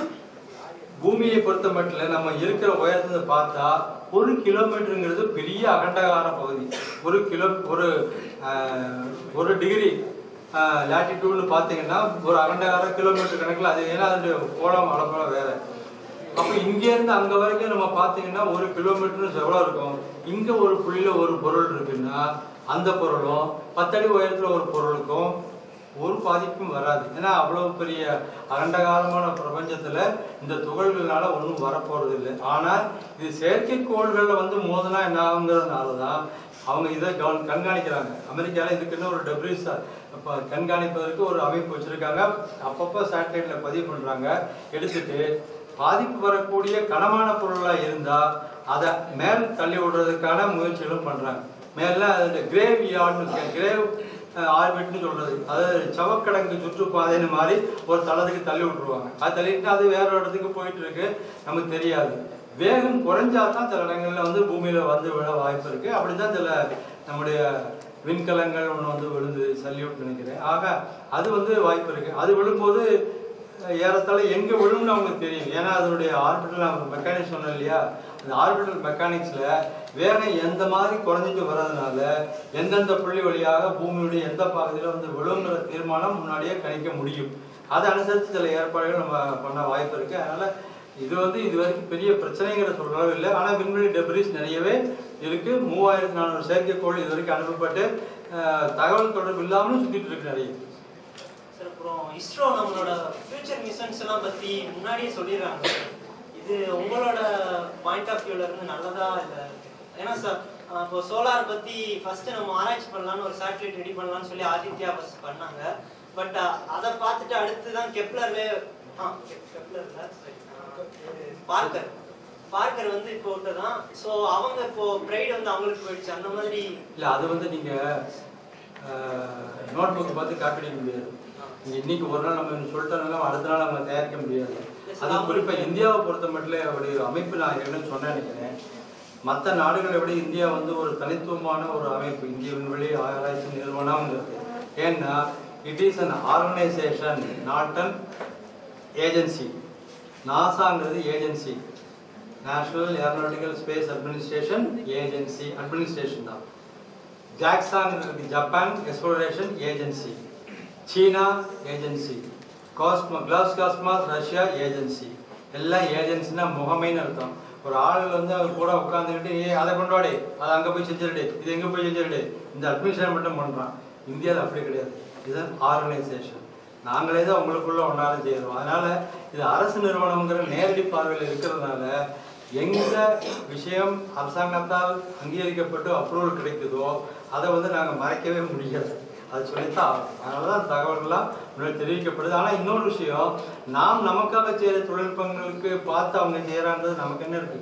பூமியை பொறுத்த மட்டும் நம்ம இருக்கிற உயரத்துல பார்த்தா ஒரு கிலோமீட்டருங்கிறது பெரிய அகண்டகார பகுதி ஒரு கிலோ ஒரு ஆஹ், ஒரு டிகிரி லேட்டிடியூட்னு பார்த்தீங்கன்னா ஒரு அகண்டகார கிலோமீட்டர் கணக்கில் அது ஏன்னா அதனுடைய கோலம் அளப்பெல்லாம் வேற அப்போ இங்கேருந்து அங்கே வரைக்கும் நம்ம பார்த்தீங்கன்னா ஒரு கிலோமீட்டர் எவ்வளோ இருக்கும் இங்கே ஒரு புள்ளியில ஒரு பொருள் இருக்குன்னா அந்த பொருளும் பத்தடி உயரத்தில் ஒரு பொருளுக்கும் ஒரு பாதிப்பும் வராது ஏன்னா அவ்வளவு பெரிய அகண்டகாலமான பிரபஞ்சத்துல இந்த துகள்கள்னால ஒன்றும் வரப்போறது இல்லை ஆனால் இது செயற்கைக்கோள்கள்ல வந்து மோதினா என்ன ஆகுங்கிறதுனால தான் அவங்க இதை கவன கண்காணிக்கிறாங்க அமெரிக்கால இதுக்குன்னு ஒரு டெப்ரிஸ் கண்காணிப்பதற்கு ஒரு அமைப்பு வச்சிருக்காங்க அப்பப்போ சேட்டலைட்ல பதிவு பண்றாங்க எடுத்துட்டு பாதிப்பு வரக்கூடிய கனமான பொருளா இருந்தா அதை மேல் தள்ளி விடுறதுக்கான முயற்சிகளும் பண்றாங்க மேல அது கிரேவ் யார்டுன்னு கிரேவ் ஆர்பிட்னு சொல்றது அதாவது சவக்கடங்கு சுற்றுப்பாதைன்னு மாதிரி ஒரு தளத்துக்கு தள்ளி விட்டுருவாங்க அது தள்ளிட்டு அது வேற ஒரு இடத்துக்கு போயிட்டு இருக்கு நமக்கு தெரியாது வேகம் குறைஞ்சா தான் சில இடங்கள்ல வந்து பூமியில வந்து விழ வாய்ப்பு இருக்கு அப்படிதான் சில நம்முடைய விண்கலங்கள் ஒன்று வந்து விழுந்து சல்யூட் நினைக்கிறேன் ஆக அது வந்து வாய்ப்பு இருக்கு அது விழும்போது அஹ், ஏறத்தாழ எங்க விழும்னு அவங்களுக்கு தெரியும் ஏன்னா அதனுடைய ஆர்பிட்டல் மெக்கானிக்ஸ் சொன்னேன் இல்லையா அந்த ஆர்பிட்டல் மெக்கானிக்ஸ்ல வேகம் எந்த மாதிரி குறைஞ்சிட்டு வர்றதுனால எந்தெந்த புள்ளி வழியாக பூமியுடைய எந்த பகுதியில் வந்து விழுங்கிற தீர்மானம் முன்னாடியே கணிக்க முடியும் அதை அனுசரித்து சில ஏற்பாடுகள் நம்ம பண்ண வாய்ப்பு இருக்கு அதனால இது வந்து இது வரைக்கும் பெரிய பிரச்சனைங்கிற சொல்ற அளவு இல்லை ஆனால் விண்வெளி டெப்ரிஸ் நிறையவே இருக்கு மூவாயிரத்தி நானூறு செயற்கைக்கோள் இது வரைக்கும் அனுப்பப்பட்டு அஹ், தகவல் தொடர்பு இல்லாமலும் சுத்திட்டு இருக்கு நிறைய சார் அப்புறம் இஸ்ரோ நம்மளோட ஃபியூச்சர் மிஷன்ஸ் எல்லாம் பத்தி முன்னாடியே சொல்லிடுறாங்க இது உங்களோட பாயிண்ட் ஆஃப் வியூல இருந்து நல்லதா இல்ல ஏன்னா சார் இப்போ சோலார் பத்தி ஃபர்ஸ்ட் நம்ம ஆராய்ச்சி பண்ணலாம்னு ஒரு சேட்டலைட் ரெடி பண்ணலாம்னு சொல்லி ஆதித்யா ஃபர்ஸ்ட் பண்ணாங்க பட் அதை பார்த்துட்டு அடுத்து தான் கெப்லர்ல ஆ கெப்லர்ல பார்க்கர் பார்க்கர் வந்து இப்போ விட்டதான் ஸோ அவங்க இப்போ பிரைட் வந்து அவங்களுக்கு போயிடுச்சு அந்த மாதிரி இல்லை அது வந்து நீங்க நோட் புக் பார்த்து காப்பி அடிக்க முடியாது நீங்க இன்னைக்கு ஒரு நாள் நம்ம சொல்லிட்டனால அடுத்த நாள் நம்ம தயாரிக்க முடியாது அது குறிப்பா இந்தியாவை பொறுத்த மட்டும் அவருடைய அமைப்பு நான் என்ன சொன்னேன் நினைக்கிறேன் மற்ற நாடுகளை விட இந்தியா வந்து ஒரு தனித்துவமான ஒரு அமைப்பு இந்திய விண்வெளி ஆராய்ச்சி நிறுவனம்ங்கிறது ஏன்னா it is an organisation not an agency நாசாங்கிறது agency national aeronautical space administration agency administration தான் ஜாக்சாங்கிறது Japan exploration agency China agency காஸ்மோ கிளாஸ் காஸ்மாஸ் ரஷ்யா ஏஜென்சி எல்லாம் ஏஜென்சினா முகமைன்னு அர்த்தம் ஒரு ஆள் வந்து அவர் கூட உட்காந்துக்கிட்டு ஏ அதை கொண்டாடி அதை அங்கே போய் செஞ்சிருடு இது எங்கே போய் செஞ்சிருடு இந்த அட்மினிஸ்ட்ரேஷன் மட்டும் பண்ணுறான் இந்தியாவில் அப்படி கிடையாது இது ஆர்கனைசேஷன் நாங்களே தான் உங்களுக்குள்ள ஒன்றாலும் செய்கிறோம் அதனால இது அரசு நிறுவனம்ங்கிற நேரடி பார்வையில் இருக்கிறதுனால எந்த விஷயம் அரசாங்கத்தால் அங்கீகரிக்கப்பட்டு அப்ரூவல் கிடைக்குதோ அதை வந்து நாங்கள் மறைக்கவே முடியாது அது சொல்லித்தான் ஆகணும். அதனால தான் தகவல்கள்லாம் முன்னாடி தெரிவிக்கப்படுது ஆனால் இன்னொரு விஷயம் நாம் நமக்காக செய்கிற தொழில்நுட்பங்களுக்கு பார்த்து அவங்க செய்கிறான்றது நமக்கு என்ன இருக்கு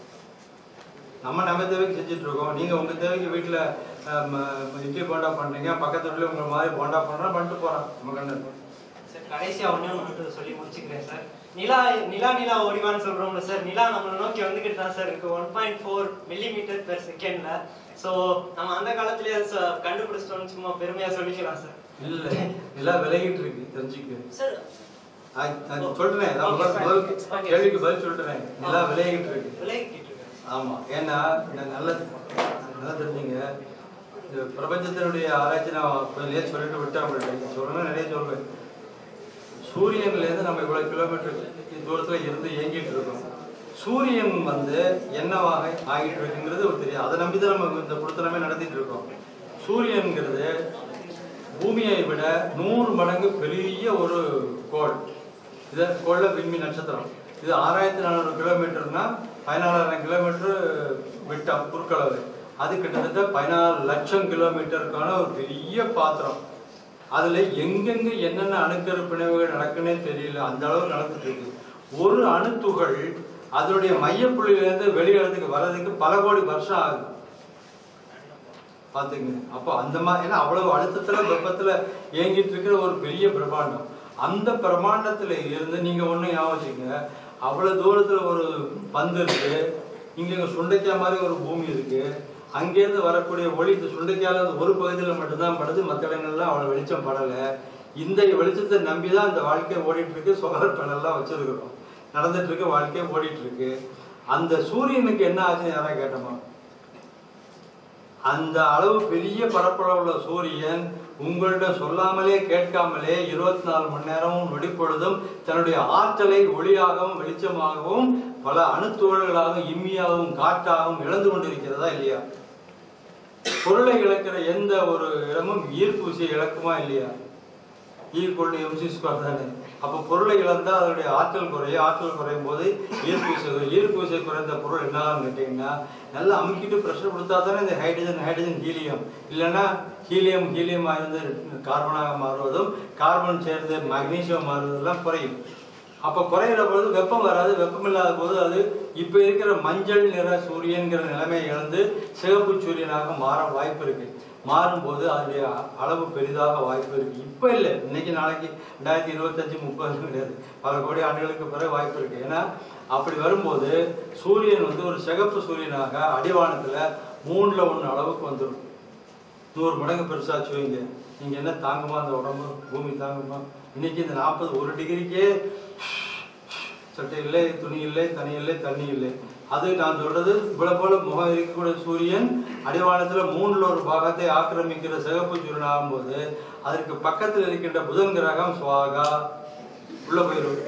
நம்ம நம்ம தேவைக்கு செஞ்சுட்டு இருக்கோம் நீங்க உங்க தேவைக்கு வீட்டுல ஆம், இட்லி போண்டா பண்றீங்க பக்கத்து வீட்டுல உங்க மாதிரி போண்டா பண்றோம் பண்ணிட்டு போறோம் நமக்கு என்ன இருக்கு சார் கடைசியா ஒண்ணே ஒண்ணு மட்டும் சொல்லி முடிச்சுக்கிறேன் சார் நிலா நிலா நிலா ஓடிவான்னு சொல்றோம்ல சார் நிலா நம்மளை நோக்கி வந்துகிட்டு தான் சார் இருக்கு one point four millimetre per செகண்ட்ல ஸோ நம்ம அந்த காலத்திலேயே ச- கண்டுபிடிச்சிட்டோம்னு சும்மா பெருமையா சொல்லிக்கலாம் சார் இல்ல எல்லாம் விலகிட்டு இருக்கு தெரிஞ்சுக்க சார் நான் நான் சொல்றேன் நான் முதல் முதல் கேள்விக்கு பதில் சொல்றேன் எல்லாம் விலகிட்டு இருக்கு விலகிக்கிட்டு இருக்கேன் ஆமா ஏன்னா இந்த நல்ல நல்லா தெரிஞ்சுங்க இந்த பிரபஞ்சத்தினுடைய ஆராய்ச்சி நான் கொஞ்சம் நேரம் சொல்லிட்டு விட்டேன் உங்கள்கிட்ட சொல்லணும் நிறைய சொல்வேன் சூரியன்ல இருந்து நம்ம இவ்வளவு கிலோமீட்டர் தூரத்துல இருந்து இயங்கிட்டு இருக்கோம் சூரியன் வந்து என்னவாக ஆகிட்டு இருக்குங்கிறது ஒரு தெரியும் அதை நம்பி தான் நம்ம இந்த புடுத்தனமே நடத்திட்டு இருக்கோம் சூரியன்கிறது பூமியை விட நூறு மடங்கு பெரிய ஒரு கோள் இது கோள்ல விண்மீன் நட்சத்திரம் இது ஆறாயிரத்தி நானூறு கிலோமீட்டர்னா பதினாலாயிரம் கிலோமீட்டர் விட்டம் குறுக்களவு அது கிட்டத்தட்ட பதினாறு லட்சம் கிலோமீட்டருக்கான ஒரு பெரிய பாத்திரம் அதுல எங்கெங்க என்னென்ன அணுக்கரு பிணைவுகள் நடக்குன்னே தெரியல அந்த அளவு நடந்துட்டு இருக்கு ஒரு அணுத்துகள் அதனுடைய மையப்புள்ளியிலேருந்து வெளியிடத்துக்கு வர்றதுக்கு பல கோடி வருஷம் ஆகுது பாத்துங்க அப்போ அந்த மாதிரி ஏன்னா அவ்வளவு அழுத்தத்துல வெப்பத்துல இயங்கிட்டு இருக்கிற ஒரு பெரிய பிரம்மாண்டம் அந்த பிரம்மாண்டத்துல இருந்து நீங்க ஒண்ணு ஞாபகம் வச்சுக்கங்க அவ்வளவு தூரத்துல ஒரு பந்து இருக்கு இங்கே சுண்டைக்காய் மாதிரி ஒரு பூமி இருக்கு அங்கேருந்து வரக்கூடிய ஒளி இந்த சுண்டைக்கால ஒரு பகுதியில் மட்டும்தான் படுது மற்ற இடங்கள்லாம் அவ்வளோ வெளிச்சம் படலை இந்த வெளிச்சத்தை நம்பி தான் இந்த வாழ்க்கை ஓடிட்டு இருக்கு சோலார் பேனல்லாம் வச்சிருக்கிறோம் நடந்துட்டு இருக்கு வாழ்க்கை ஓடிட்டு இருக்கு அந்த சூரியனுக்கு என்ன ஆச்சுன்னு யாராவது கேட்டோமா அந்த அளவு பெரிய பரப்பளவுள்ள சூரியன் உங்கள்ட்ட சொல்லாமலே கேட்காமலே இருபத்தி நாலு மணி நேரமும் நொடிப்பொழுதும் தன்னுடைய ஆற்றலை ஒளியாகவும் வெளிச்சமாகவும் பல அணுத்துகள்களாகவும் இம்மியாகவும் காற்றாகவும் இழந்து கொண்டிருக்கிறதா இல்லையா பொருளை இழக்கிற எந்த ஒரு இடமும் ஈர்ப்பு விசையை இழக்குமா இல்லையா ஈக்குவல் டு எம்சி ஸ்கொயர் தானே அப்போ பொருளை இழந்தால் அதனுடைய ஆற்றல் குறையும் ஆற்றல் குறையும் போது ஈர்ப்பு விசை குறையும். ஈர்ப்பு விசை குறைந்த பொருள் என்னன்னு கேட்டிங்கன்னா நல்லா அமுக்கிட்டு ப்ரெஷர் கொடுத்தா தானே இந்த ஹைட்ரஜன் ஹைட்ரஜன் ஹீலியம் இல்லைன்னா ஹீலியம் ஹீலியமாக இருந்து கார்பனாக மாறுவதும் கார்பன் சேர்ந்து மக்னீசியம் மாறுவதெல்லாம் குறையும் அப்போ குறையிற பொழுது வெப்பம் வராது வெப்பம் இல்லாத போது அது இப்போ இருக்கிற மஞ்சள் நிற சூரியன்கிற நிலைமையை இழந்து சிவப்பு சூரியனாக மாற வாய்ப்பு இருக்கு மாறும்போது அதனுடைய அளவு பெரிதாக வாய்ப்பு இருக்கு இப்போ இல்லை இன்னைக்கு நாளைக்கு ரெண்டாயிரத்தி இருபத்தஞ்சு முப்பது கிடையாது பல கோடி ஆண்டுகளுக்கு பிறகு வாய்ப்பு இருக்கு ஏன்னா அப்படி வரும்போது சூரியன் வந்து ஒரு சிகப்பு சூரியனாக அடிவானத்துல மூணுல ஒன்று அளவுக்கு வந்துடும் நூறு மடங்கு பெருசாச்சு வைங்க நீங்க என்ன தாங்குமா அந்த உடம்பு பூமி தாங்குமா இன்னைக்கு இந்த நாற்பது ஒரு டிகிரிக்கே சட்டை இல்லை துணி இல்லை தனி இல்லை தண்ணி இல்லை அது நான் சொல்றது இவ்வளவு போல முகம் இருக்கக்கூடிய சூரியன் அடிவானத்துல மூணுல ஒரு பாகத்தை ஆக்கிரமிக்கிற சிகப்பு சூரியன் ஆகும்போது அதற்கு பக்கத்தில் இருக்கின்ற புதன் கிரகம் சுவாகா உள்ள போயிடும்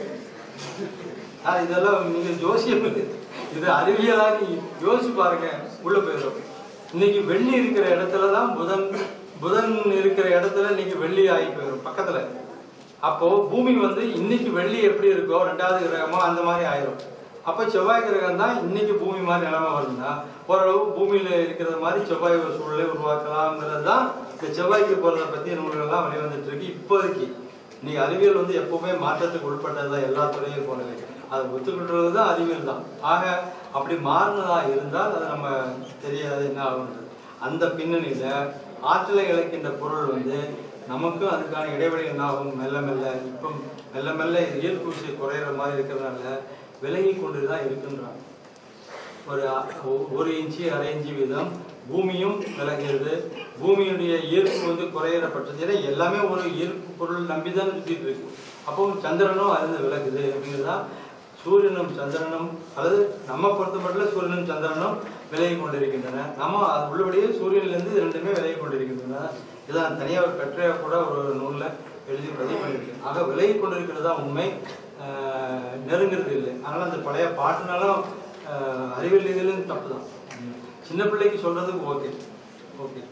ஆ, இதெல்லாம் நீங்க ஜோசியம் இல்லை. இது அறிவியலா நீ யோசிச்சு பாருங்க உள்ள போயிடும் இன்னைக்கு வெள்ளி இருக்கிற இடத்துல தான் புதன் புதன் இருக்கிற இடத்துல இன்னைக்கு வெள்ளி ஆகி போயிடும் பக்கத்துல அப்போ பூமி வந்து இன்னைக்கு வெள்ளி எப்படி இருக்கோ ரெண்டாவது கிரகமோ அந்த மாதிரி ஆயிரும் அப்போ செவ்வாய் கிரகம் தான் இன்னைக்கு பூமி மாதிரி நிலைமை வருதுன்னா ஓரளவு பூமியில இருக்கிறது மாதிரி செவ்வாய் ஒரு சூழலை உருவாக்கலாம்ங்கிறது தான் இந்த செவ்வாய்க்கு போறதை பத்தி நூல்கள்லாம் வெளிவந்துட்டு இருக்கு இப்போதைக்கு நீ அறிவியல் வந்து எப்பவுமே மாற்றத்துக்கு உட்பட்டது தான் எல்லா துறையும் போனது அதை ஒத்துக்கிட்டுறது தான் அறிவியல் தான் ஆக அப்படி மாறினதா இருந்தால் அது நம்ம தெரியாது என்ன ஆகுன்றது அந்த பின்னணியில ஆற்றலை இழக்கின்ற பொருள் வந்து நமக்கும் அதுக்கான இடைவெளி என்ன ஆகும் மெல்ல மெல்ல இப்போ மெல்ல மெல்ல ஈர்ப்பு விசை குறையிற மாதிரி இருக்கிறதுனால விலகி கொண்டு தான் இருக்கின்றான் ஒரு அ- ஒ- ஒரு இன்ச்சு அரை இன்ச்சு வீதம் பூமியும் விலகிறது பூமியுடைய ஈர்ப்பு வந்து குறையிற பட்சத்தில் எல்லாமே ஒரு ஈர்ப்பு பொருள் நம்பி தான் சுற்றிட்டு இருக்கு அப்போ சந்திரனும் அதிலிருந்து விலகுது அப்படிங்கிறதா சூரியனும் சந்திரனும் அல்லது நம்ம பொறுத்த மட்டும் சூரியனும் சந்திரனும் விலகி கொண்டிருக்கின்றன நம்ம அது உள்ளபடியே சூரியனிலிருந்து இது ரெண்டுமே விலகி கொண்டிருக்கின்றன இதை நான் தனியாக ஒரு கட்டுரையாக கூட ஒரு நூலில் எழுதி பதிவு பண்ணியிருக்கேன் ஆக விலகி கொண்டிருக்கிறது தான் உண்மை ஆஹ் நெருங்குறது இல்லை அதனால் அந்த பழைய பாட்டுனாலும் ஆஹ் அறிவியல் ரீதியிலும் தப்பு தான் சின்ன பிள்ளைக்கு சொல்றதுக்கு ஓகே ஓகே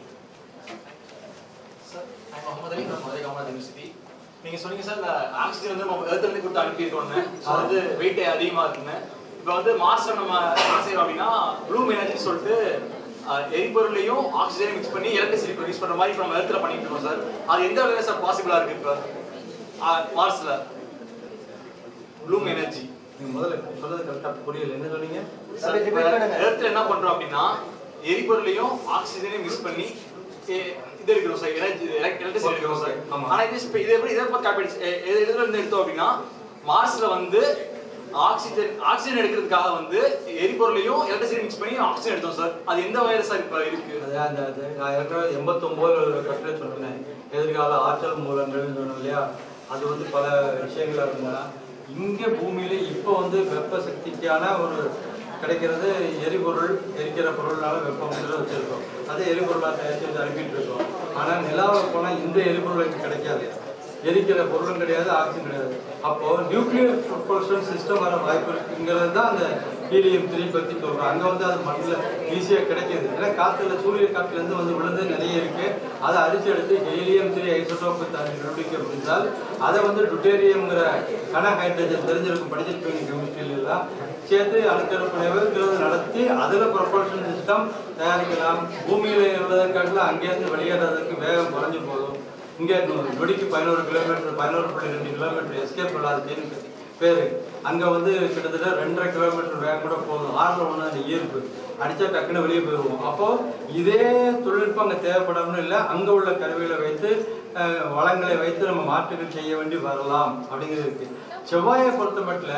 சார் நான் முகமது அலி from மதுரை காமராஜ் யூனிவர்சிட்டி நீங்க சொன்னீங்க சார் இந்த ஆக்சிஜன் வந்து நம்ம எர்த்ல இருந்து கொடுத்து அனுப்பியிருக்கோம்னு ஸோ வந்து வெயிட் அதிகமா இருக்குன்னு இப்போ வந்து மார்ஸ்ல நம்ம என்ன செய்யறோம் அப்படின்னா ப்ளூம் எனர்ஜி சொல்லிட்டு அஹ், எரிபொருளையும் ஆக்சிஜனையும் மிக்ஸ் பண்ணி எலக்ட்ரிசிட்டி ப்ரொடியூஸ் பண்ற மாதிரி இப்போ நம்ம எர்த்ல பண்ணிட்டு இருக்கோம் சார் அது எந்த வகையில சார் பாசிபிளா இருக்கு இப்போ அஹ், மார்ஸ்ல ப்ளூம் எனர்ஜி நீங்க முதல்ல சொல்றது கரெக்டாக புரியல என்ன சொன்னீங்க அப்படி repeat பண்ணுங்க. எர்த்ல என்ன பண்றோம் அப்படின்னா எரிபொருளையும் ஆக்சிஜனையும் மிக்ஸ் பண்ணி எ- இது இருக்கிறோம் சார் எனர்ஜி எலக்ட்ரிசிட்டி Okay, இருக்கிறோம் சார் okay. ஆமா. ஆனா இது இப்ப இது எப்படி இதை பத்தி காப்பி எதுல இருந்து எடுத்தோம் அப்படின்னா மார்ஸ்ல வந்து ஆக்சிஜன் ஆக்சிஜன் எடுக்கிறதுக்காக வந்து எரிபொருளையும் எலக்ட்ரிசிட்டி மிக்ஸ் பண்ணி ஆக்சிஜன் எடுத்தோம் சார் அது எந்த வகையில சார் இப்ப இருக்கு அது அந்த அது நான் ஏற்கனவே எண்பத்தொம்போதுல ஒரு கட்டுரை சொன்னேன் எதிர்கால ஆற்றல் மூலங்கள்னு சொன்னோம் இல்லையா அது வந்து பல விஷயங்களா இருந்தா இங்க பூமியில இப்போ வந்து வெப்ப சக்திக்கான ஒரு கிடைக்கிறது எரிபொருள் எரிக்கிற பொருள்னால வெப்பம்ங்கிறத வச்சிருக்கோம் அதே எரிபொருளாக தயாரிச்சு வச்சு அனுப்பிட்டு இருக்கோம் ஆனா நிலாவில் போனா இந்த எரிபொருள் இங்க கிடைக்காது எரிக்கிற பொருளும் கிடையாது ஆக்சிஜன் கிடையாது அப்போ நியூக்ளியர் ப்ரொபல்ஷன் சிஸ்டம் வர வாய்ப்பு இருக்குங்கிறது தான் அந்த ஹீலியம் த்ரீ பத்தி சொல்றோம் அங்க வந்து அது மண்ணில் ஈஸியா கிடைக்கிது ஏன்னா காத்துல சூரிய காற்றுல இருந்து வந்து விழுந்து நிறைய இருக்கு அதை அரிச்சு எடுத்து ஹீலியம் த்ரீ ஐசோடோப் கண்டுபிடிக்க முடிந்தால் அதை வந்து டுட்டேரியம்ங்கிற கன ஹைட்ரஜன் தெரிஞ்சிருக்கும் படிச்சிருப்பீங்க கெமிஸ்ட்ரியில எல்லாம் சேர்த்து அணுக்கரு பிணைவுங்கிறது நடத்தி அதுல ப்ரொபல்ஷன் சிஸ்டம் தயாரிக்கலாம் பூமியில உள்ளதற்காட்டில் அங்கேருந்து வெளியேறதுக்கு வேகம் குறைஞ்சு போதும் இங்கே நொ- நொடிக்கு பதினோரு கிலோமீட்டர் பதினோரு புள்ளி ரெண்டு கிலோமீட்டர் எஸ்கேப் பண்ணாதுன்னு பேரு அங்க வந்து கிட்டத்தட்ட ரெண்டரை கிலோமீட்டர் வேகம் கூட போதும் ஆறுல ஒன்று அந்த ஈர்ப்பு அடிச்சா டக்குன்னு வெளியே போயிடுவோம் அப்போ இதே தொழில்நுட்பம் அங்க தேவைப்படணும்னு இல்லை அங்க உள்ள கருவிகளை வைத்து அஹ், வளங்களை வைத்து நம்ம மாற்றுகள் செய்ய வேண்டி வரலாம் அப்படிங்கிறது இருக்கு செவ்வாயை பொறுத்த மட்டும்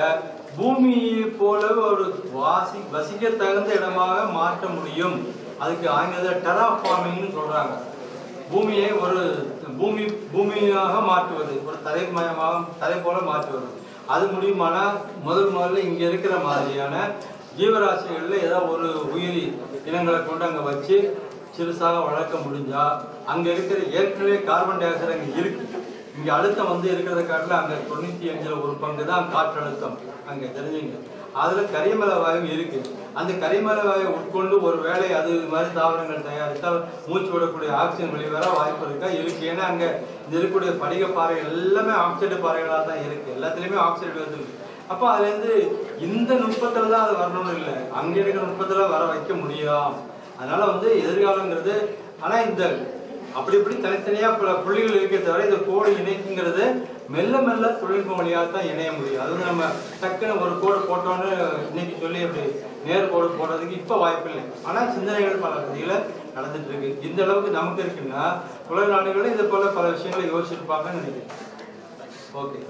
பூமியை போல ஒரு வாசி வசிக்க தகுந்த இடமாக மாற்ற முடியும் அதுக்கு ஆங்கிலத்தில் டெராஃபார்மிங்னு சொல்றாங்க பூமியை ஒரு பூமி பூமியாக மாற்றுவது ஒரு தரைமயமாக தரை போல மாற்றுவது அது முடியுமானா முதல் முதல்ல இங்க இருக்கிற மாதிரியான ஜீவராசிகள்ல ஏதாவது ஒரு உயிரி இனங்களை கொண்டு அங்க வச்சு சிறுசாக வளர்க்க முடிஞ்சா அங்க இருக்கிற ஏற்கனவே கார்பன் டை ஆக்சைடு அங்க இருக்கு இங்க அழுத்தம் வந்து இருக்கிறத காட்டில அங்க தொண்ணூத்தி அஞ்சுல ஒரு பங்கு தான் காற்றழுத்தம் அங்க தெரிஞ்சுங்க அதுல கரிமல வாயு இருக்கு அந்த கரிமல வாயு உட்கொண்டு ஒரு வேளை அது இது மாதிரி தாவரங்கள் தயாரித்தால் மூச்சு விடக்கூடிய ஆக்சிஜன் வெளிவர வாய்ப்பு இருக்கா இருக்கு ஏன்னா அங்க இந்த இருக்கக்கூடிய படிக பாறைகள் எல்லாமே ஆக்சைடு பாறைகளாக தான் இருக்கு எல்லாத்துலயுமே ஆக்சைடு வந்து அப்போ அதுல இருந்து இந்த நுட்பத்துல தான் அது வரணும்னு இல்லை அங்க இருக்கிற நுட்பத்துல வர வைக்க முடியும் அதனால வந்து எதிர்காலங்கிறது ஆனா இந்த அப்படி இப்படி தனித்தனியா பல புள்ளிகள் இருக்கே தவிர இந்த கோடு இணைக்குங்கிறது மெல்ல மெல்ல தொழில்நுட்பம் வழியாக தான் இணைய முடியும் அது வந்து நம்ம டக்குன்னு ஒரு கோடு போட்டோன்னு இன்னைக்கு சொல்லி அப்படி நேர் கோடு போடுறதுக்கு இப்ப வாய்ப்பு இல்லை ஆனா சிந்தனைகள் பல வகையில நடந்துட்டு இருக்கு இந்த அளவுக்கு நமக்கு இருக்குன்னா உலக நாடுகளில் இது போல பல விஷயங்களை யோசிச்சிருப்பாங்கன்னு நினைக்கிறேன் ஓகே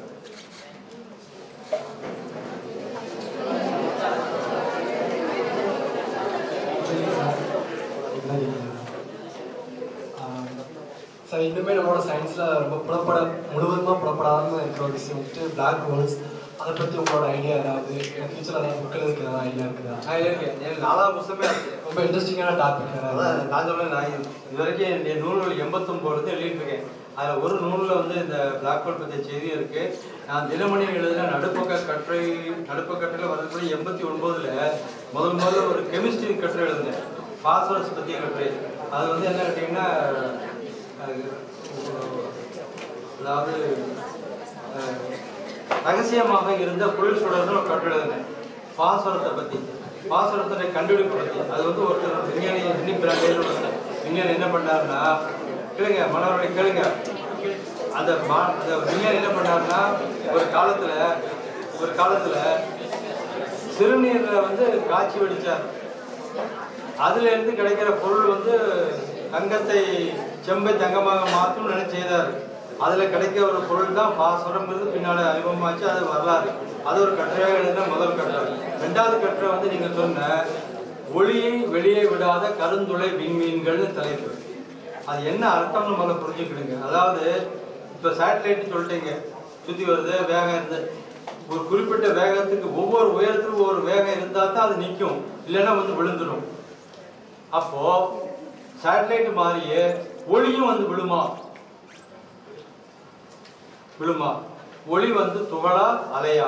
சார் இன்னுமே நம்மளோட சயின்ஸில் ரொம்ப புலப்பட முழுவதுமாக புலப்படாமல் இருக்கிற ஒரு விஷயம் வந்துட்டு பிளாக் ஹோல்ஸ் அதை பற்றி உங்களோட ஐடியா ஏதாவது ஃபியூச்சரில் ஏதாவது புக் எழுதுக்கு ஏதாவது ஐடியா இருக்குதா நான் இருக்கேன் எனக்கு நாலாவது புத்தகமே இருக்கு ரொம்ப இன்ட்ரெஸ்டிங்கான டாபிக் அதான் நான் சொல்றேன் நான் இது வரைக்கும் என்னுடைய நூல்கள் எண்பத்தொம்போது வந்து எழுதிட்டு இருக்கேன் அதில் ஒரு நூலில் வந்து இந்த பிளாக் ஹோல் பற்றிய செய்தி இருக்கு நான் தினமணி எழுதின நடுப்பக்க கட்டுரை நடுப்பக்க கட்டுரையில் வரக்கூடிய எண்பத்தி ஒன்பதுல முதல் முதல்ல ஒரு கெமிஸ்ட்ரி கட்டுரை எழுதினேன் பாஸ்பரஸ் பற்றிய கட்டுரை அது வந்து என்ன கேட்டிங்கன்னா அது, அதாவது அஹ், ரகசியமாக இருந்த பொருள் சுடர்னு ஒரு கட்டுரை எழுதினேன் பாஸ்வரத்தை பற்றி பாஸ்வரத்தை கண்டுபிடிப்பு பற்றி அது வந்து ஒருத்தர் விஞ்ஞானி இன்னி பிராண்டியர் விஞ்ஞானி என்ன பண்ணாருன்னா கேளுங்க மாணவர்களை கேளுங்க அந்த மா அந்த விஞ்ஞானி என்ன பண்ணாருன்னா ஒரு காலத்துல ஒரு காலத்துல சிறுநீர்ல வந்து காய்ச்சி வடிச்சார் அதுல இருந்து கிடைக்கிற பொருள் வந்து தங்கத்தை செம்பை தங்கமாக மாற்றும் நினைச்சு செய்தார் அதுல கிடைக்கிற ஒரு பொருள் தான் பாஸ்வரம்ங்கிறது பின்னால அறிமுகமாச்சு அது வரலாறு அது ஒரு கட்டுரையாக எழுதின முதல் கட்டுரை ரெண்டாவது கட்டுரை வந்து நீங்க சொன்ன ஒளியை வெளியே விடாத கருந்துளை விண்மீன்கள்னு தலைப்பு அது என்ன அர்த்தம்னு முதல்ல புரிஞ்சுக்கிடுங்க அதாவது இப்ப சேட்டலைட் சொல்லிட்டீங்க சுத்தி வருது வேகம் இருந்து ஒரு குறிப்பிட்ட வேகத்துக்கு ஒவ்வொரு உயரத்துக்கும் ஒவ்வொரு வேகம் இருந்தா தான் அது நிற்கும் இல்லைன்னா வந்து விழுந்துடும் அப்போ சேட்டலைட் மாதிரியே ஒளியும் வந்து விழுமா விழுமா ஒளி வந்து துகளா அலையா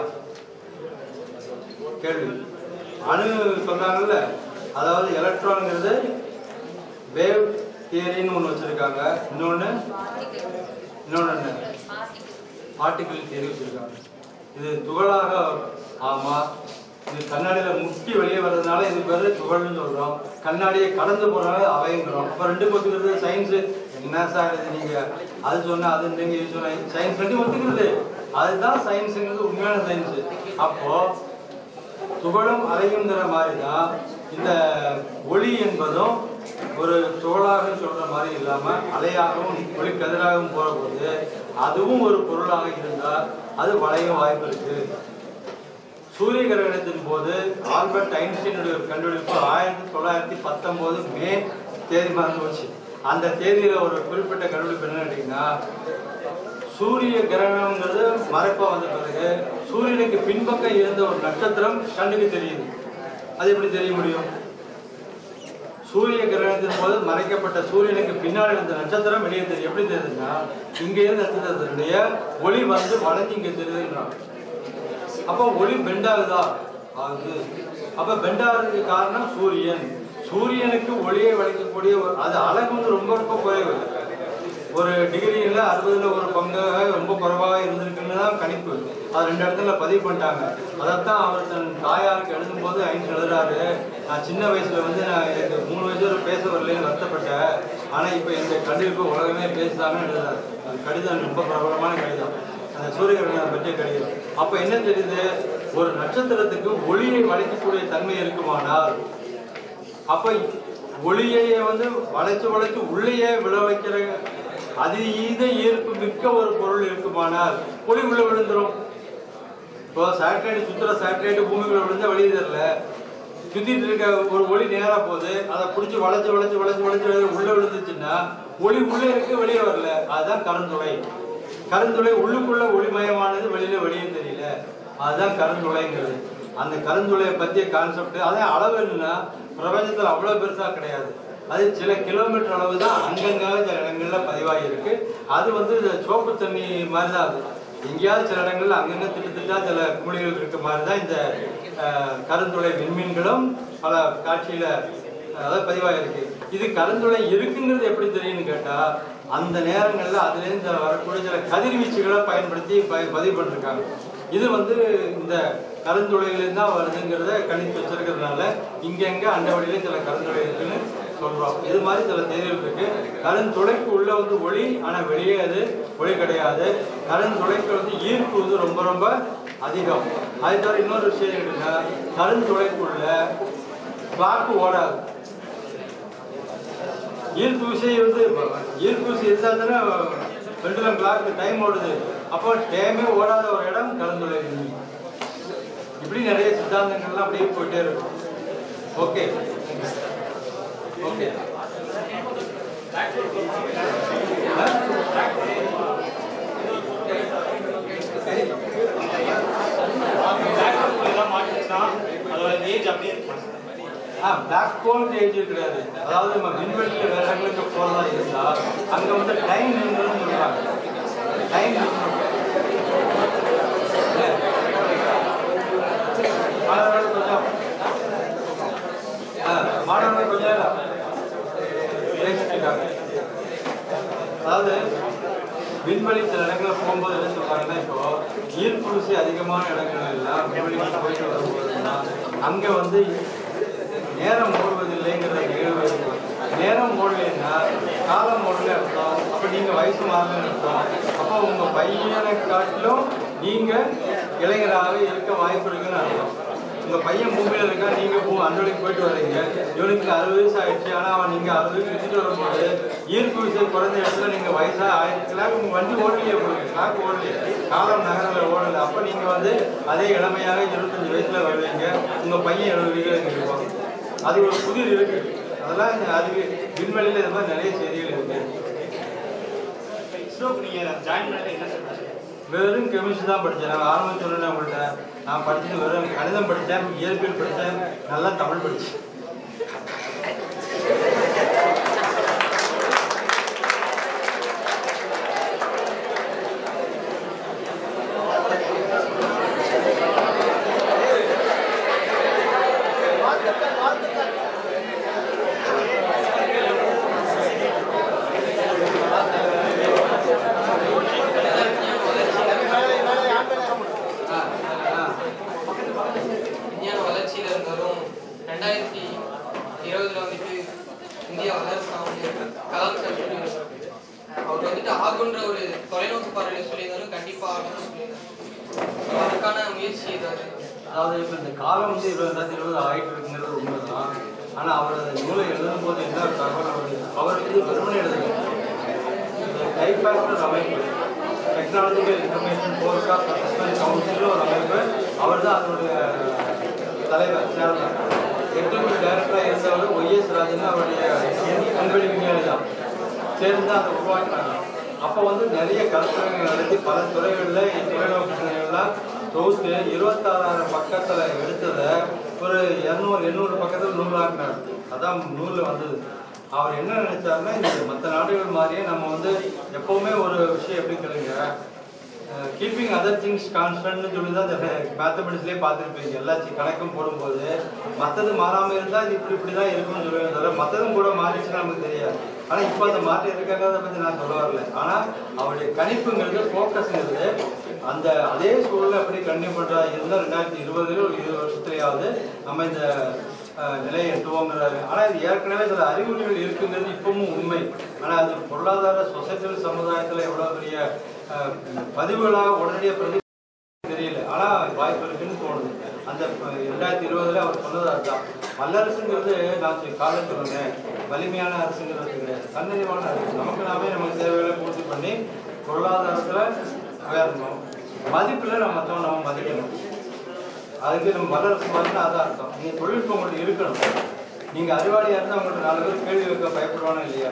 கேள்வி அணு சொல்றாங்கல்ல அதாவது எலக்ட்ரான்ங்கிறது வேவ் தியரின்னு ஒன்று வச்சிருக்காங்க இன்னொன்று இன்னொன்று என்ன பார்ட்டிகிள் தியரி வச்சிருக்காங்க இது துகளாக ஆமா இது கண்ணாடியில முக்கி வெளியே வர்றதுனால இது பேரு துகள்னு சொல்றோம் கண்ணாடியை கடந்து போறனால அவைங்கிறோம் அப்ப ரெண்டு ஒத்துக்கிறது சயின்ஸ் என்ன சார் இது நீங்க அது சொன்னா அது நீங்க இது சொன்னா சயின்ஸ் ரெண்டு ஒத்துக்கிறது அதுதான் சயின்ஸுங்கிறது உண்மையான சயின்ஸ் அப்போ துகளும் அலையுங்கிற மாதிரி தான் இந்த ஒளி என்பதும் ஒரு துகளாக சொல்ற மாதிரி இல்லாம அலையாகவும் ஒளிக்கதிராகவும் போற போது அதுவும் ஒரு பொருளாக இருந்தால் அது வளைய வாய்ப்பு இருக்கு சூரிய கிரகணத்தின் போது ஆல்பர்ட் ஐன்ஸ்டீனுடைய ஒரு கண்டுபிடிப்பு ஆயிரத்தி தொள்ளாயிரத்தி பத்தொன்பது மே தேதி மறந்து போச்சு அந்த தேதியில ஒரு குறிப்பிட்ட கண்டுபிடிப்பு என்ன கேட்டீங்கன்னா சூரிய கிரகணம்ங்கிறது மறைப்பா வந்த பிறகு சூரியனுக்கு பின்பக்கம் இருந்த ஒரு நட்சத்திரம் கண்ணுக்கு தெரியுது அது எப்படி தெரிய முடியும் சூரிய கிரகணத்தின் போது மறைக்கப்பட்ட சூரியனுக்கு பின்னாடி இருந்த நட்சத்திரம் வெளியே தெரியும் எப்படி தெரியுதுன்னா இங்க இருந்த நட்சத்திரத்தினுடைய ஒளி வந்து வளைஞ்சு இங்க தெரியுதுன்றாங்க அப்போ ஒளி பெண்டாகுதா ஆகுது அப்ப பெண்டாகிறதுக்கு காரணம் சூரியன் சூரியனுக்கு ஒளியை வளைக்கக்கூடிய ஒரு அது அழகு வந்து ரொம்ப ரொம்ப குறைவு ஒரு டிகிரியில் அறுபதுல ஒரு பங்காக ரொம்ப குறைவாக இருந்திருக்குன்னு தான் கணிப்பு அது ரெண்டு இடத்துல பதிவு பண்ணிட்டாங்க அதைத்தான் அவர் தன் தாயாருக்கு எழுதும்போது ஐந்து எழுதுறாரு நான் சின்ன வயசுல வந்து நான் எனக்கு மூணு வயசு வரை பேச வரலன்னு வருத்தப்பட்டேன் ஆனா இப்போ எங்க கண்டிப்பு உலகமே பேசுதாங்கன்னு எழுதுறாரு அது கடிதம் ரொம்ப பிரபலமான கடிதம் அந்த சூரிய கிரகணம் பற்றிய கடிதம் அப்ப என்ன தெரியுது ஒரு நட்சத்திரத்துக்கு ஒளியை வளைக்கக்கூடிய தன்மை இருக்குமானால் அப்ப ஒளியை வந்து வளைச்சு வளைச்சு உள்ளேயே விழ வைக்கிற அதீத ஈர்ப்பு மிக்க ஒரு பொருள் இருக்குமானால் ஒளி உள்ள விழுந்துரும் இப்போ சேட்டலைட் சுற்றுற சேட்டலைட் பூமிக்குள்ள விழுந்தா வெளியே தெரியல சுத்திட்டு இருக்க ஒரு ஒளி நேரா போகுது அதை பிடிச்சி வளைச்சு வளைச்சு வளைச்சு வளைச்சு உள்ள விழுந்துச்சுன்னா ஒளி உள்ளே இருக்கு வெளியே வரல அதுதான் கருந்துளை கருந்துளை உள்ளுக்குள்ள ஒளிமயமானது வெளியில வெளியே தெரியல அதுதான் கருந்துளைங்கிறது அந்த கருந்துளையை பத்திய கான்செப்ட் அதே அளவு என்னன்னா பிரபஞ்சத்துல அவ்வளவு பெருசா கிடையாது அது சில கிலோமீட்டர் அளவு தான் அங்கங்க சில இடங்கள்ல பதிவாகி இருக்கு அது வந்து இந்த சோப்பு தண்ணி மாதிரி தான் அது எங்கேயாவது சில இடங்கள்ல அங்கங்க திட்டு திட்டா சில குமிழிகள் இருக்க மாதிரி தான் இந்த அஹ், கருந்துளை விண்மீன்களும் பல காட்சியில அதாவது பதிவாயிருக்கு இது கருந்துளை இருக்குங்கிறது எப்படி தெரியும்னு கேட்டா அந்த நேரங்கள்ல அதுல இருந்து வரக்கூடிய சில கதிர்வீச்சுகளை பயன்படுத்தி ப- பதிவு பண்ணிருக்காங்க இது வந்து இந்த கருந்துளையிலிருந்து தான் வருதுங்கிறத கணித்து வச்சிருக்கிறதுனால இங்கங்க அண்டவழியில சில கருந்துளை இருக்குன்னு சொல்றோம் இது மாதிரி சில தேதிகள் இருக்கு கருந்துளைக்கு உள்ள வந்து ஒளி ஆனா வெளியே அது ஒளி கிடையாது கருந்துளைக்கு வந்து ஈர்ப்பு வந்து ரொம்ப ரொம்ப அதிகம் அது தவிர இன்னொரு விஷயம் என்னன்னா கருந்துளைக்குள்ள கிளாக்கு ஓடாது ஈர்ப்பு விசை வந்து ஈர்ப்பு விசை இருந்தால் தானே பெண்டுலம் கிளாக் டைம் ஓடுது அப்போ டைமே ஓடாத ஒரு இடம் கலந்துள்ள இப்படி நிறைய சித்தாந்தங்கள்லாம் அப்படியே போயிட்டே இருக்கும் ஓகே ஓகே அதோட ஏஜ் அப்படியே இருக்கும் ஆ பிளாக் ஹோல் ஏஜ் கிடையாது அதாவது நம்ம விண்வெளியில் வேற இடங்களுக்கு போகிறதா இருந்தா அங்க வந்து டைம் நின்றுன்னு சொல்றாங்க டைம் மாணவர்கள் கொஞ்சம் ஆ, மாணவர்கள் கொஞ்சம் நேரம் பேசிட்டு இருக்காங்க அதாவது விண்வெளி சில இடங்களில் போகும்போது என்ன சொல்றாங்கன்னா இப்போ ஈர்ப்பு விசை அதிகமான இடங்கள் எல்லாம் விண்வெளிக்கு போயிட்டு வரும்போதுன்னா அங்க வந்து நேரம் ஓடுவதில்லைங்கிற நிகழ்வு இருக்கு. நேரம் ஓடலைன்னா காலம் ஓடல அர்த்தம் அப்ப நீங்க வயசு மாறலன்னு அர்த்தம் அப்போ உங்க பையனை காட்டிலும் நீங்க இளைஞராக இருக்க வாய்ப்பு இருக்குன்னு அர்த்தம் உங்க பையன் பூமியில இருக்கா நீங்க பூ அன்றோடைக்கு போயிட்டு வர்றீங்க இவனுக்கு அறுபது வயசு ஆயிடுச்சு ஆனா அவன் நீங்க அறுபது வயசு சுத்திட்டு வரும்போது ஈர்ப்பு விசை குறைஞ்ச இடத்துல நீங்க வயசா ஆயிடுச்சுலாம் உங்க வண்டி ஓடலையே உங்களுக்கு கிளாக் ஓடலையே காலம் நகரல ஓடல அப்ப நீங்க வந்து அதே இளமையாக இருபத்தஞ்சு வயசுல வருவீங்க உங்க பையன் எழுபது வயசுல இருப்பான் அது ஒரு புதிர் இருக்கு அதெல்லாம் இந்த அறிவு விண்வெளியில இது மாதிரி நிறைய செய்திகள் இருக்கு இஸ்ரோக்கு நீங்க ஜாயின் பண்ணது என்ன சார் வெறும் கெமிஸ்ட்ரி தான் படித்தேன் நான் ஆரம்பம் சொன்னேன் உங்கள்கிட்ட நான் படிச்சது வெறும் கணிதம் படித்தேன் இயற்பியல் படித்தேன் நல்லா தமிழ் படித்தேன் வாழ்த்துக்கள் வாழ்த்துக்கள் விஞ்ஞான வளர்ச்சியில இருந்தாலும் ரெண்டாயிரத்தி இருபதுல வந்துட்டு இந்தியா வல்லரசா வந்து கலாம் சார் சொல்லியிருந்தாரு. அவர் வந்துட்டு ஆகுன்ற ஒரு தொலைநோக்கு பார்வையில சொல்லியிருந்தாலும் கண்டிப்பா ஆகும்னு சொல்லியிருந்தாரு அதுக்கான முயற்சி ஏதாவது அதாவது இப்போ இந்த காலம் வந்து இருபது ரெண்டாயிரத்தி இருபது ஆயிட்டு இருக்குங்கிறது உண்மைதான் ஆனால் அவர் அந்த நூலை எழுதும் போது என்ன தகவல் அவர் அவர் வந்து வெறுமனே எழுதுங்க டைப்பாக்டர் அமைப்பு technological information forecast assessment council ஒரு அமைப்பு அவர் தான் அதனுடைய தலைவர் சேர்ந்தார் எக்ஸிக்யூட்டிவ் டைரக்டராக இருந்தவர் ஒய்எஸ் ராஜன் அவருடைய விண்வெளி விஞ்ஞானி தான் சேர்ந்து தான் அதை உருவாக்கினாங்க அப்போ வந்து நிறைய கருத்தரங்கள் நடத்தி பல துறைகளில் தொலைநோக்கு சிந்தனைகள்லாம் தொகுத்து இருபத்தாறாயிரம் பக்கத்தில் எடுத்ததை ஒரு இரநூறு எண்ணூறு பக்கத்தில் நூலாக்கினார் அதான் நூலில் வந்தது அவர் என்ன நினைச்சாருன்னா இந்த மற்ற நாடுகள் மாதிரியே நம்ம வந்து எப்பவுமே ஒரு விஷயம் எப்படி கேளுங்க கீப்பிங் அதர் திங்ஸ் கான்ஸ்டன்ட்னு சொல்லி தான் இந்த மேத்தமெட்டிக்ஸ்லேயே பார்த்துருப்பீங்க எல்லா சி- கணக்கும் போடும்போது மற்றது மாறாமல் இருந்தால் இது இப்படி இப்படி தான் இருக்கும்னு சொல்லுவேன் தவிர மற்றதும் கூட மாறிச்சுன்னா நமக்கு தெரியாது ஆனால் இப்போ அந்த மாற்றம் இருக்காங்கிறத பற்றி நான் சொல்ல வரல ஆனால் அவருடைய கணிப்புங்கிறது ஃபோக்கஸ்ங்கிறது அந்த அதே சூழலை எப்படி கண்டினியூ பண்ணுறா இருந்தால் ரெண்டாயிரத்தி இருபதுல ஒரு இருபது வருஷத்துலையாவது நம்ம இந்த அஹ், நிலையை எட்டுவோங்கிறாரு ஆனால் இது ஏற்கனவே சில அறிகுறிகள் இருக்குங்கிறது இப்பவும் உண்மை ஆனால் அது பொருளாதார சொசைட்டல் சமுதாயத்தில் எவ்வளோ பெரிய அஹ், பதிவுகளாக உடனடியாக பிரதி தெரியல ஆனா வாய்ப்பு இருக்குன்னு தோணுது அந்த ப- ரெண்டாயிரத்தி இருபதுல அவர் சொன்னது அதுதான் வல்லரசுங்கிறது நான் காலம் சொல்லுங்க வலிமையான அரசுங்கிறது கிடையாது தன்னிறைவான அரசு நமக்கு நாமே நமக்கு தேவைகளை பூர்த்தி பண்ணி பொருளாதாரத்துல உயரணும் மதிப்பில் நம்ம மற்றவங்க நம்ம மதிக்கணும் அதுக்கு நம்ம வளர்ச்சி மாதிரி அதான் அர்த்தம் நீங்கள் தொழில்நுட்பம் உங்களுக்கு இருக்கணும் நீங்கள் அறிவாளியாக இருந்தால் உங்கள்கிட்ட நாலு பேர் கேள்வி வைக்க பயப்படுவானா இல்லையா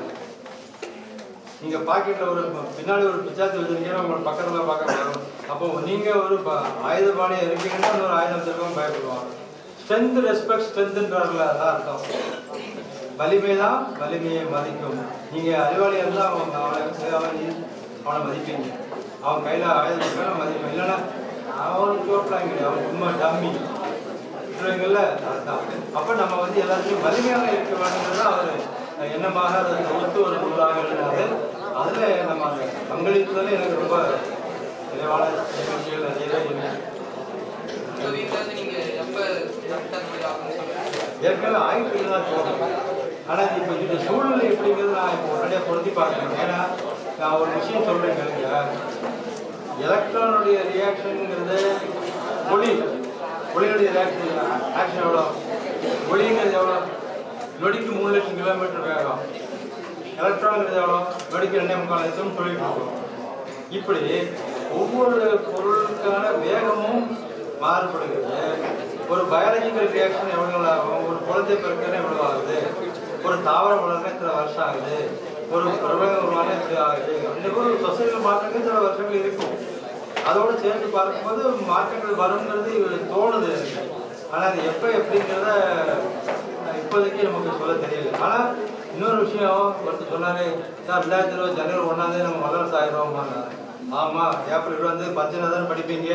நீங்க பாக்கெட்ல ஒரு பின்னாடி ஒரு பிச்சாத்தி வச்சிருக்கீங்கன்னா உங்க பக்கத்துல பார்க்க வரும் அப்போ நீங்க ஒரு ப- ஆயுதபாணியா இருக்கீங்கன்னா ஒரு ஆயுதம் வச்சிருக்கவங்க பயப்படுவாங்க ஸ்ட்ரென்த் ரெஸ்பெக்ட் ஸ்ட்ரென்த்ன்றாருல அதான் அர்த்தம் வலிமை தான் வலிமையை மதிக்கும் நீங்க அறிவாளியா இருந்தா அவன் அவனை அவன் நீ- அவனை மதிப்பீங்க அவன் கையில ஆயுதம் இருக்கா மதிப்பீங்க இல்லைன்னா அவன் தோற்றாங்க அவன் சும்மா டம்மி சொல்றீங்கல்ல அதுதான் அப்ப நம்ம வந்து எல்லாத்தையும் வலிமையாக இருக்க வேண்டும்ன்றது அவரு எண்ணமாக அதை தொகுத்து ஒரு நூலாக எழுதினாரு அதுல நம்ம அந்த பங்களிப்புல எனக்கு ரொம்ப நிறைவான நிகழ்ச்சிகள் நிறையவே இருக்கு உங்க வீட்டுல இருந்து நீங்க எப்ப கரெக்டா அந்த மாதிரி ஆகணும்னு சொல்லுங்க ஏற்கனவே ஆயிட்டு தான் தோணும் ஆனா இப்போ இந்த சூழ்நிலை எப்படிங்கிறது நான் இப்போ உடனடியாக பொருத்தி பார்க்கிறேன் ஏன்னா நான் ஒரு விஷயம் சொல்றேன் கேளுங்க எலக்ட்ரானுடைய ரியாக்ஷனுங்கிறது ஒளி ஒளியுடைய ரியாக்ஷன் ஆக்ஷன் எவ்வளோ ஒளிங்கிறது எவ்வளோ நொடிக்கு மூணு லட்சம் கிலோமீட்டர் வேகம் எலக்ட்ரான்ங்கிறது எவ்வளோ நொடிக்கு ரெண்டே முக்கால் லட்சம் சொல்லிட்டு இருக்கோம் இப்படி ஒவ்வொரு பொருளுக்கான வேகமும் மாறுபடுகிறது ஒரு பயாலஜிக்கல் ரியாக்ஷன் எவ்வளவு ஆகும் ஒரு குழந்தை பிறக்கணும் எவ்வளவு ஆகுது ஒரு தாவரம் வளர்க்க இத்தனை வருஷம் ஆகுது ஒரு பிரபலம் உருவான இது ஆகுது இந்த மாதிரி ஒரு சொசைட்டியில் மாற்றங்கள் சில வருஷங்கள் இருக்கும் அதோடு சேர்ந்து பார்க்கும்போது மாற்றங்கள் வருங்கிறது இவருக்கு தோணுது எனக்கு. ஆனா அது எப்போ எப்படிங்கிறத அஹ், இப்போதைக்கு நமக்கு சொல்ல தெரியல ஆனா இன்னொரு விஷயம் ஒருத்தர் சொன்னாரு சார் ரெண்டாயிரத்தி இருபது ஜனவரி ஒன்றாந்தே நம்ம வல்லரசு ஆயிடுவோம் ஆமா ஏப்ரல் இருபது பத்து தானே படிப்பீங்க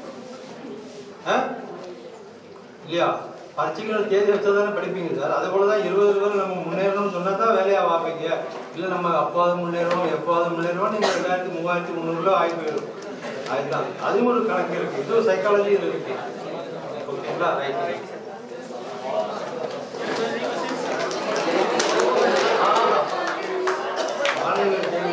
ஆ? இல்லையா பரீட்சைகள் தேதி வச்சா தானே படிப்பீங்க சார் அது போல தான் இருபது இருபது நம்ம முன்னேறணும்னு சொன்னா தான் வேலையா பார்ப்பீங்க இல்லை நம்ம அப்பாவது முன்னேறுவோம் எப்பாவது முன்னேறுவோம் நீங்கள் ரெண்டாயிரத்தி மூவாயிரத்தி முந்நூறுல ஆகி போயிடும் அதுதான் அதுவும் ஒரு கணக்கு இருக்கு இது சைக்காலஜி இது இருக்கு ஓகேங்களா ரைட் மாணவர்கள் கேள்வி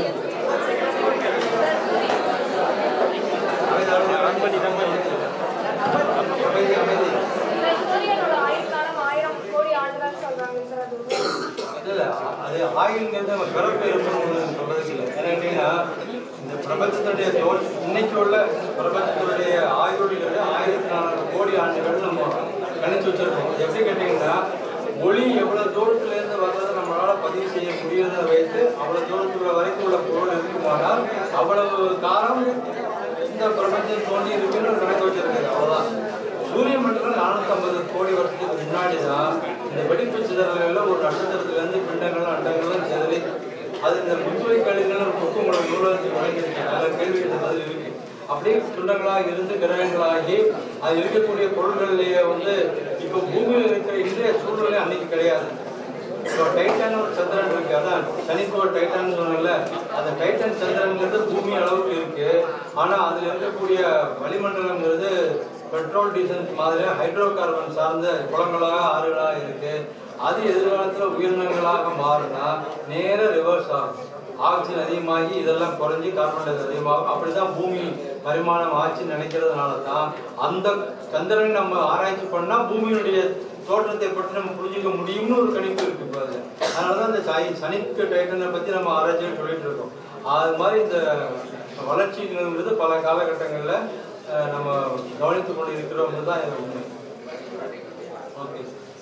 அமைதி அமைதி இந்த சூரியனோட ஆயுட்காலம் ஆயிரம் கோடி ஆண்டுகள் சொல்றாங்க சார் அது உண்மையா? இல்ல, அது ஆயுள்ங்கிறது நம்ம பிறப்பு இருக்கணும்னு சொல்றதுக்கு இல்லை ஏன்னா கேட்டீங்கன்னா, இந்த பிரபஞ்சத்துடைய தோல் இன்னைக்கு உள்ள பிரபஞ்சத்துடைய ஆயுள்ங்கிறது ஆயிரத்தி நானூறு கோடி ஆண்டுகள் நம்ம கணிச்சு வச்சிருக்கோம் இது எப்படி கேட்டீங்கன்னா ஒளி எவ்வளவு தூரத்துல இருந்து வர்றதை நம்மளால பதிவு செய்ய முடியறதை வைத்து அவ்வளவு தூரத்துல வரைக்கும் உள்ள பொருள் இருக்குமானால் அவ்வளவு காலம் இந்த பிரபஞ்சம் தோண்டி இருக்குன்னு ஒரு கணக்கு வச்சிருக்காரு அவ்வளவுதான் சூரிய மண்டலம் நானூத்தி ஐம்பது கோடி வருஷத்துக்கு முன்னாடி தான் இந்த வெடிப்பு சிதறல்கள்ல ஒரு நட்சத்திரத்துல இருந்து பிண்டங்கள் அண்டங்களும் சிதறி அது இந்த முத்துவை கழிவுகள் ஒரு கொக்கு உங்களோட நூலகத்துக்கு வழங்கியிருக்கு அதில் கேள்விக்கு பதில் இருக்கு அப்படியே துண்டங்களாக இருந்து கிரகங்களாகி அது இருக்கக்கூடிய பொருள்களிலேயே வந்து இப்போ பூமியில் இருக்கிற இன்றைய சூழ்நிலை அன்னைக்கு கிடையாது இப்போ டைட்டன் ஒரு சந்திரன் இருக்கு அதான் சனிக்கு ஒரு டைட்டன் சொன்னல அந்த டைட்டன் சந்திரன்ங்கிறது பூமி அளவுக்கு இருக்கு ஆனா அதுல இருக்கக்கூடிய வளிமண்டலம்ங்கிறது பெட்ரோல் டீசல் மாதிரி ஹைட்ரோ கார்பன் சார்ந்த குளங்களாக ஆறுகளாக இருக்கு அது எதிர்காலத்துல உயிரினங்களாக மாறினா நேர ரிவர்ஸ் ஆகும் ஆக்சிஜன் அதிகமாகி இதெல்லாம் குறைஞ்சி கார்பன் டை ஆக்சைடு அதிகமாகும் அப்படிதான் பூமி பரிமாணம் ஆச்சுன்னு நினைக்கிறதுனால தான் அந்த சந்திரனை நம்ம ஆராய்ச்சி பண்ணா பூமியினுடைய தோற்றத்தை பற்றி நம்ம புரிஞ்சுக்க முடியும்னு ஒரு கணிப்பு இருக்கு இப்போ அது அதனால தான் இந்த சனி சனிக்கு டைட்டனை பற்றி நம்ம ஆராய்ச்சிகள் சொல்லிட்டு இருக்கோம் அது மாதிரி இந்த வளர்ச்சிங்கிறது பல காலகட்டங்களில் அஹ், நம்ம கவனித்து கொண்டு இருக்கிறவங்க தான் இது உண்மை ஓகே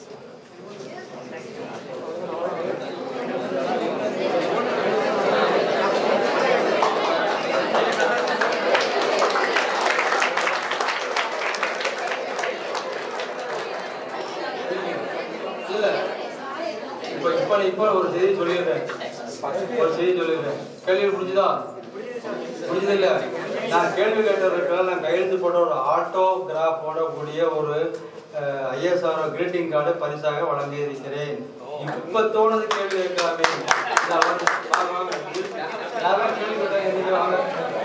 இல்ல இப்போ இப்போ இப்போ ஒரு செய்தி சொல்லிடுறேன் ஒரு செய்தி சொல்லிடுறேன் கேள்வி புரிஞ்சுதா புரிஞ்சது இல்ல நான் கேள்வி கேட்டதற்காக நான் கையெழுத்து போட்ட ஒரு ஆட்டோகிராஃப் போடக்கூடிய ஒரு ஐஎஸ்ஆர் கிரீட்டிங் கார்டு பரிசாக வழங்கி இருக்கிறேன் இப்ப தோணுது கேள்வி கேட்கலாமே இந்த அவர் வாங்க, வாங்க. யாராவது கேள்வி கேட்டாங்க எந்திரிக்க வாங்க